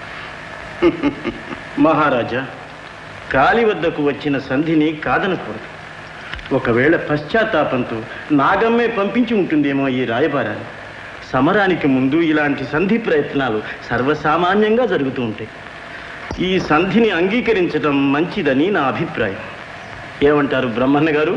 మహారాజా కాలి వద్దకు వచ్చిన సంధిని కాదనకూడదు ఒకవేళ పశ్చాత్తాపంతో నాగమ్మే పంపించి ఉంటుందేమో ఈ రాయబారాన్ని సమరానికి ముందు ఇలాంటి సంధి ప్రయత్నాలు సర్వసామాన్యంగా జరుగుతూ ఉంటాయి ఈ సంధిని అంగీకరించడం మంచిదని నా అభిప్రాయం ఏమంటారు బ్రహ్మన్న గారు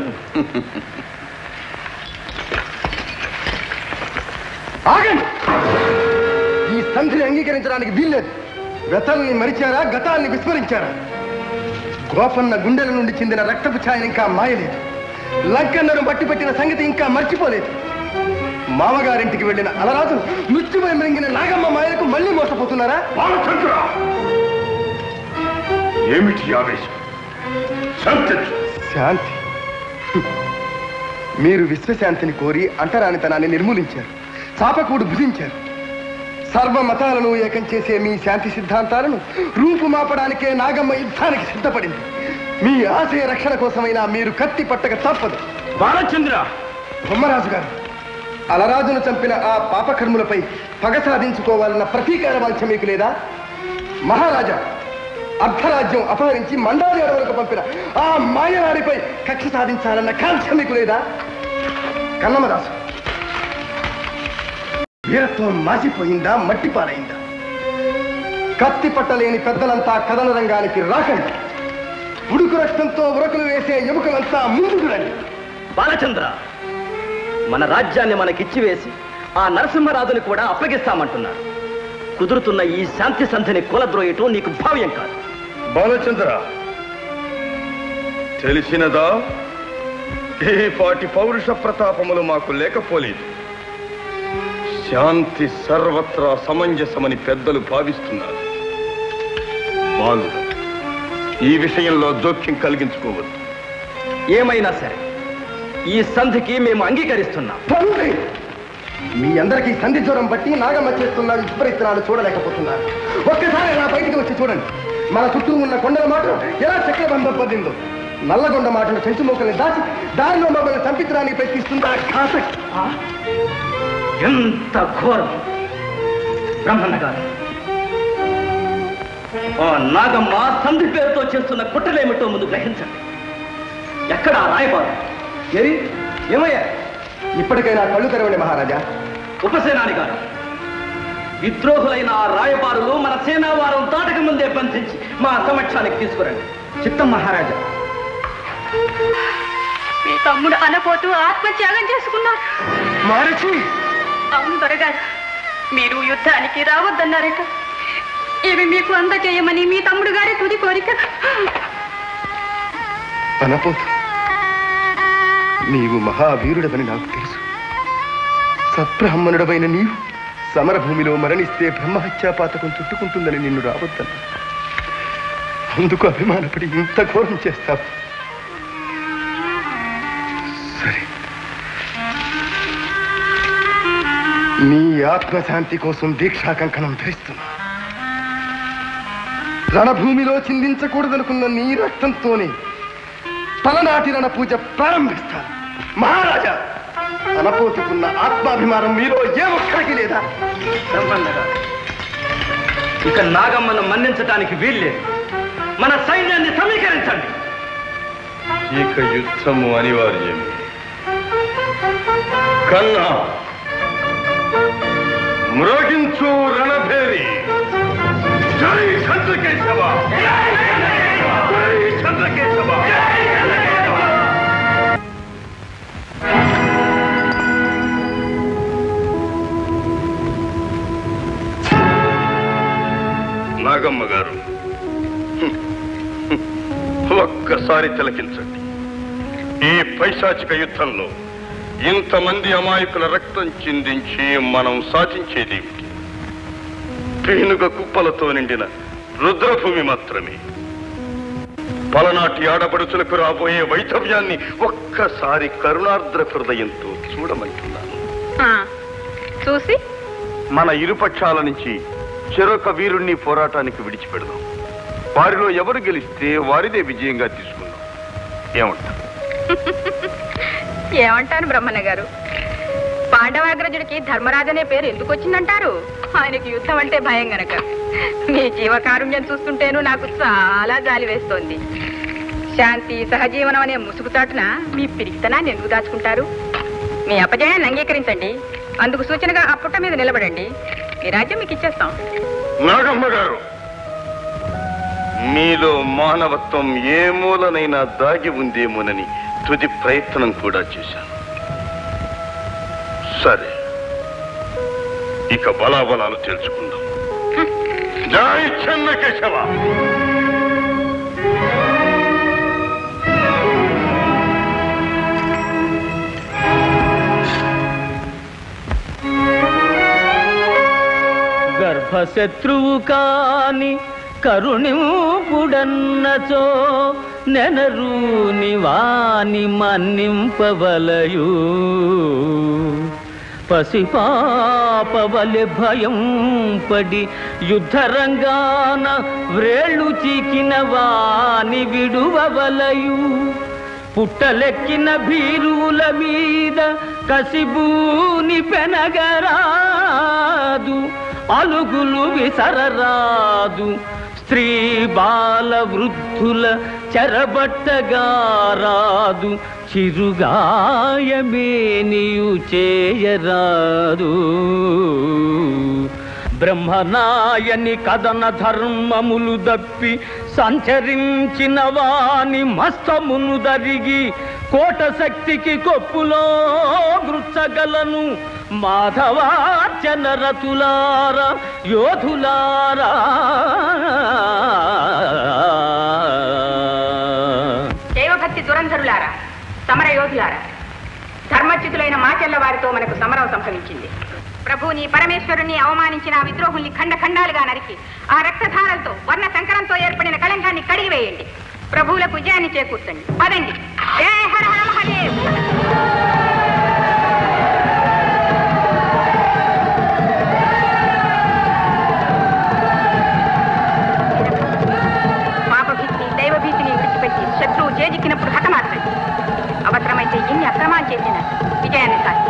ఆగండి ఈ సంధిని అంగీకరించడానికి వీల్లేదు గతాల్ని మరిచారా గతాల్ని విస్మరించారా గోపన్న గుండెల నుండి చెందిన రక్తపు ఛాయలు ఇంకా మాయలేదు లంకన్నను బట్టి పెట్టిన సంగతి ఇంకా మర్చిపోలేదు మామగారింటికి వెళ్ళిన అలరాజు మృత్యుపై మృంగిన నాగమ్మ మాయలకు మళ్ళీ మోసపోతున్నారా బాలచంద్ర ఏమిటి ఆవేశం శాంతి శాంతి మీరు విశ్వశాంతిని కోరి అంటరానితనాన్ని నిర్మూలించారు చాపకూడు భుజించారు సర్వ మతాలను ఏకం చేసే మీ శాంతి సిద్ధాంతాలను రూపుమాపడానికే నాగమ్మ యుద్ధానికి సిద్ధపడింది మీ ఆశయ రక్షణ కోసమైనా మీరు కత్తి పట్టక తప్పదు బాలచంద్ర బొమ్మరాజు గారు అలరాజును చంపిన ఆ పాపకర్ములపై పగ సాధించుకోవాలన్న ప్రతీకార వాంఛ మీకు లేదా మహారాజా అర్ధరాజ్యం అపహరించి మండారి అడవులకు పంపిన ఆ మాయవాడిపై కక్ష సాధించాలన్న కాంక్ష మీకు లేదా కన్నమదాసు వీరత్వం మాసిపోయిందా మట్టి పాలైందా కత్తి పట్టలేని పెద్దలంతా కథన రంగానికి రాకండి ఉడుకు రక్తంతో ఉరకులు వేసే ఎముకలంతా ముందుకు రండి బాలచంద్ర మన రాజ్యాన్ని మనకిచ్చి వేసి ఆ నరసింహరాజుని కూడా అప్పగిస్తామంటున్నారు కుదురుతున్న ఈ శాంతి సంధిని కూలద్రోయటం నీకు భావ్యం కాదు బాలచంద్ర తెలిసినదా ఏ పాటి పౌరుష ప్రతాపములు మాకు లేకపోలేదు శాంతి సర్వత్రా సమంజసమని పెద్దలు భావిస్తున్నారు బాలు ఈ విషయంలో జోక్యం కలిగించుకోవద్దు ఏమైనా సరే ఈ సంధికి మేము అంగీకరిస్తున్నాం తండ్రి మీ అందరికీ సంధి జ్వరం బట్టి నాగమ్మ చేస్తున్న విపరీతనాలు చూడలేకపోతున్నారు ఒక్కసారి నా బయటికి వచ్చి చూడండి మన చుట్టూ ఉన్న కొండల మాట ఎలా చక్రబంధం పడిందో నల్లగొండ మాటను చెంచుమోకల్ని దాచి దారిలో మమ్మల్ని చంపించడానికి ప్రయత్నిస్తుందా కాసక్ ఎంత ఘోరం బ్రహ్మణ గారు ఆ నాగమ్మ సంధి పేరుతో చేస్తున్న కుట్రలేమిటో ముందు గ్రహించండి ఎక్కడ ఆ రాయబారు ఏరి ఏమయ్యా ఇప్పటికైనా కళ్ళు తెరవండి మహారాజా ఉపసేనాని గారు విద్రోహులైన ఆ రాయబారులు మన సేనావారం దాటక ముందే బంధించి మా సమక్షానికి తీసుకురండి చిత్తం మహారాజా మీ తమ్ముడు అనపోతూ ఆత్మత్యాగం చేసుకున్నారు మారచి అవును దొరగారు మీరు యుద్ధానికి రావద్దన్నారట ఇవి మీకు అందజేయమని మీ తమ్ముడు గారి తుది కోరిక అనపోతు నీవు మహావీరుడవని నాకు తెలుసు సబ్రహ్మణుడవైన నీవు సమరభూమిలో మరణిస్తే బ్రహ్మహత్యా పాతకం చుట్టుకుంటుందని నిన్ను రావద్దన్నా అందుకు అభిమానపడి ఇంత ఘోరం చేస్తావు సరే నీ ఆత్మశాంతి కోసం దీక్షా కంకణం ధరిస్తున్నా రణభూమిలో చిందించకూడదనుకున్న నీ రక్తంతోనే తలనాటి రణ పూజ ప్రారంభిస్తాను మహారాజా అనపోతుకున్న ఆత్మాభిమానం మీలో ఏ ఒక్కరికి లేదా బ్రహ్మన్న గారు ఇక నాగమ్మను మన్నించటానికి వీల్లేదు మన సైన్యాన్ని సమీకరించండి ఇక యుద్ధము అనివార్యం కన్నా మ్రోగించు రణభేరి జై చంద్రకేశవ జై చంద్రకేశవ నాగమ్మ గారు ఒక్కసారి తిలకించండి ఈ పైశాచిక యుద్ధంలో ఇంతమంది అమాయకుల రక్తం చిందించి మనం సాధించేదేమిటి పేనుగ కుప్పలతో నిండిన రుద్రభూమి మాత్రమే పలనాటి ఆడపడుచులకు రాబోయే వైధవ్యాన్ని ఒక్కసారి కరుణార్ద్ర హృదయంతో చూడమంటున్నాను ఆ, చూసి మన ఇరుపక్షాల నుంచి చెరొక వీరుణ్ణి పోరాటానికి విడిచిపెడదాం వారిలో ఎవరు గెలిస్తే వారిదే విజయంగా తీసుకుందాం ఏమంటారు ఏమంటారు బ్రహ్మన్న గారు పాండవాగ్రజుడికి ధర్మరాజు అనే పేరు ఎందుకు వచ్చిందంటారు ఆయనకి యుద్ధం అంటే భయం గనక మీ జీవకారుణ్యం చూస్తుంటేను నాకు చాలా జాలి వేస్తోంది శాంతి సహజీవనం అనే ముసుగుతాటున మీ పిరికితనాన్ని ఎందుకు దాచుకుంటారు మీ అపజయాన్ని అంగీకరించండి అందుకు సూచనగా ఆ పుట్ట మీద నిలబడండి మీ రాజ్యం మీకు ఇచ్చేస్తాం నాగమ్మ గారు మీలో మానవత్వం ఏ మూలనైనా దాగి ఉందేమోనని తుది ప్రయత్నం కూడా చేశాను సరే ఇక బలాబలాలు తెలుసుకుందాం జై చెన్నకేశవ గర్భశత్రువు కాని కరుణింపుడన్నచో నెనరూని వాని మన్నింపవలయు పసిపాపవలె భయం పడి యుద్ధరంగాన వ్రేళ్ళు చీకిన వాని విడువవలయు పుట్టలెక్కిన భీరువుల మీద కసిబూని పెనగరాదు అలుగులు విసరరాదు స్త్రీ బాల వృద్ధుల చెరబట్టగారాదు చిరుగాయమేనియు చేయరాదు బ్రహ్మనాయని కథన ధర్మములు దప్పి సంచరించిన వాని మస్తమును దరిగి కోట శక్తికి కొప్పులో గృచ్చగలను మాధవార్చన రతులార యోధులారా దైవభక్తి దురంధరులారా సమర యోధులారా ధర్మచ్యుతులైన మాచెల్ల వారితో మనకు సమరం సంభవించింది ప్రభుని పరమేశ్వరుని అవమానించిన ఆ విద్రోహుల్ని ఖండ ఖండాలుగా నరికి ఆ రక్తధారలతో వర్ణ సంకరంతో ఏర్పడిన కళంకాన్ని కడిగివేయండి ప్రభువులకు విజయాన్ని చేకూర్చండి పదండి జై హర హర మహాదేవ్ పాపభీతిని దైవభీతిని విడిచిపెట్టి శత్రువు చేజిక్కినప్పుడు హతమార్చండి అవసరమైతే ఎన్ని అక్రమాలు చేసినా విజయాన్ని సాధి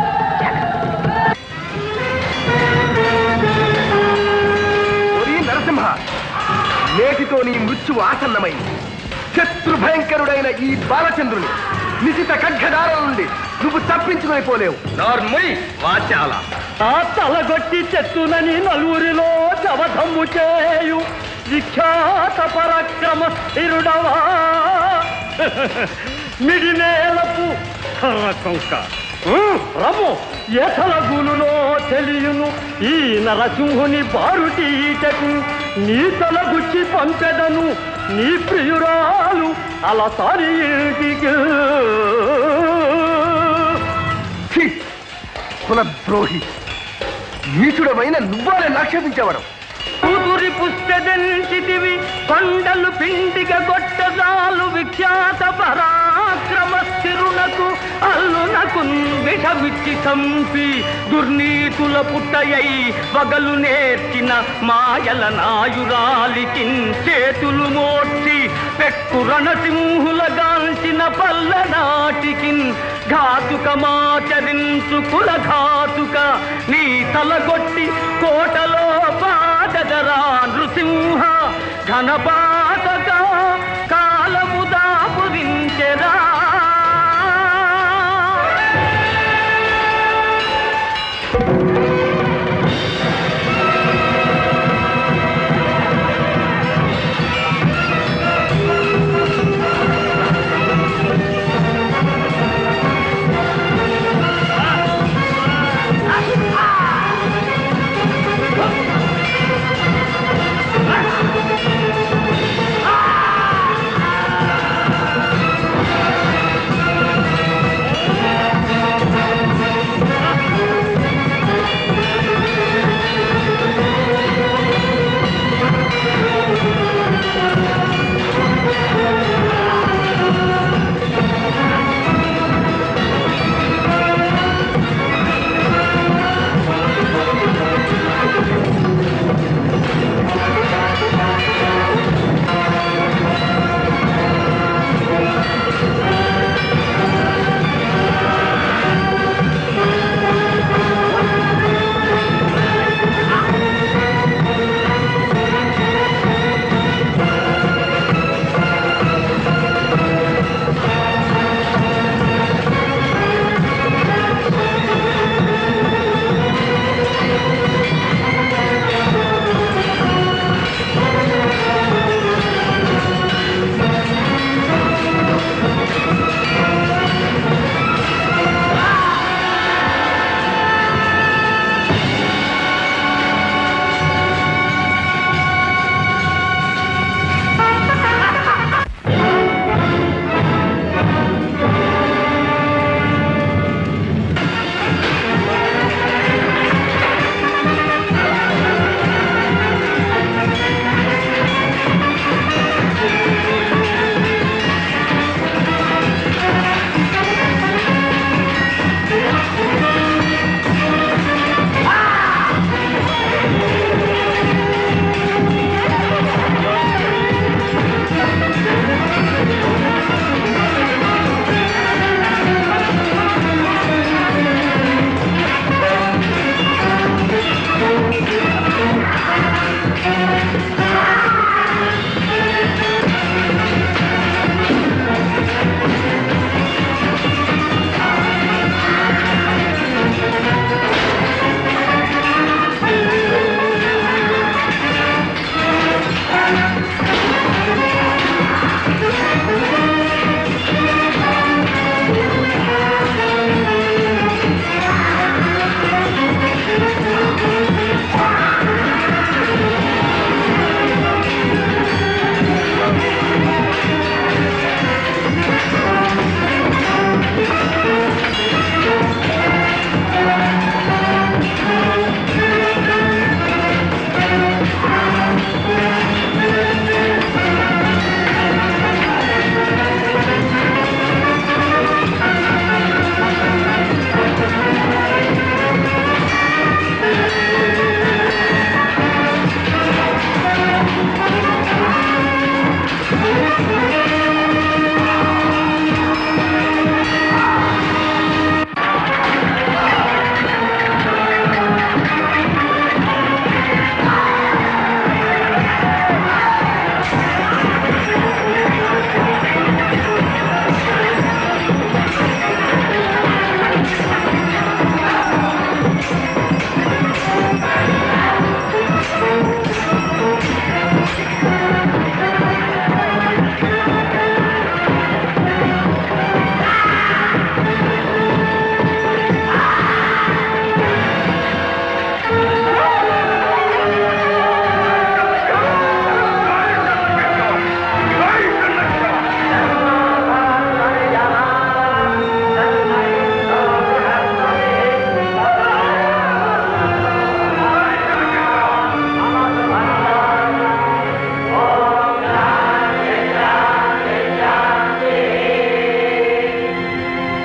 ఒరి నరసింహ నేటితో నీ మృత్యువు ఆసన్నమైంది శత్రు భయంకరుడైన ఈ బాలచంద్రుని నిశిత ఖడ్గదారం నుండి నువ్వు తప్పించుకొని పోలేవు నార్మల్ వాచాల ఆ తలగొట్టి చెట్టునని నలుగురిలో జవధము చేయు విఖ్యాత పరాక్రమ ఇరుడవా మిడినేలపు కర్రకొంక రము ఎతల గులులో తెలియను ఈ నరసింహుని బారుటీటకు నీ తల గుచ్చి పంపెదను నీ ప్రియురాలు అలసారి ఇంటికి ఛీ! కులద్రోహి నీచుడమైన నువ్వాలే ఆక్షేపించేవాడు కూతురి పుస్తెదెంచితివి కొండలు పిండిగా గొట్టజాలు విఖ్యాత పరాక్రమ స్థిరునకు అల్లునకు విషమిచ్చి చంపి దుర్నీతుల పుట్టయై వగలు నేర్చిన మాయల నాయురాలికి చేతులు మోర్చి పెక్కు రణసింహుల గాల్చిన పల్ల నాటికి ఘాతుకమాచరించు కుల ఘాతుక నీ తలగొట్టి కోటలో పాదగరా నృసింహ ఘనపాతక కాలము దాపురించెరా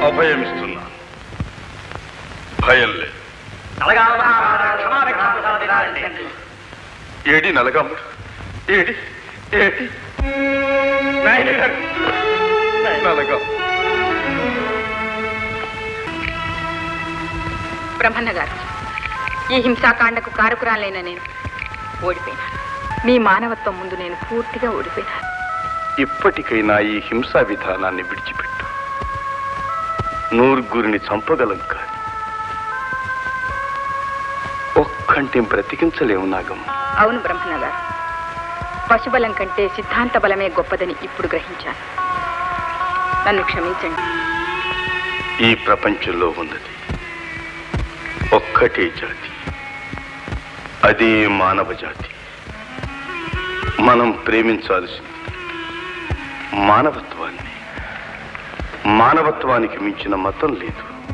అభయమిస్తున్నాను భయం లేదు ఏడి నలగమ్మ ఏడి ఏడి నలగమ్మ బ్రహ్మన్న గారు ఈ హింసాకాండకు కారకురాలైన నేను ఓడిపోయినాను మీ మానవత్వం ముందు నేను పూర్తిగా ఓడిపోయినాను ఇప్పటికైనా ఈ హింసా విధానాన్ని విడిచిపెట్టు నూరుగురిని చంపగలం కాని ఒక్కంటే బ్రతికించలేము నాగమ్మ అవును బ్రహ్మన్న గారు పశుబలం కంటే సిద్ధాంత బలమే గొప్పదని ఇప్పుడు గ్రహించాను నన్ను క్షమించండి ఈ ప్రపంచంలో ఉన్నది ఒక్కటే జాతి అదే మానవ జాతి మనం ప్రేమించాల్సింది మానవత్వాన్ని మానవత్వానికి మించిన మతం లేదు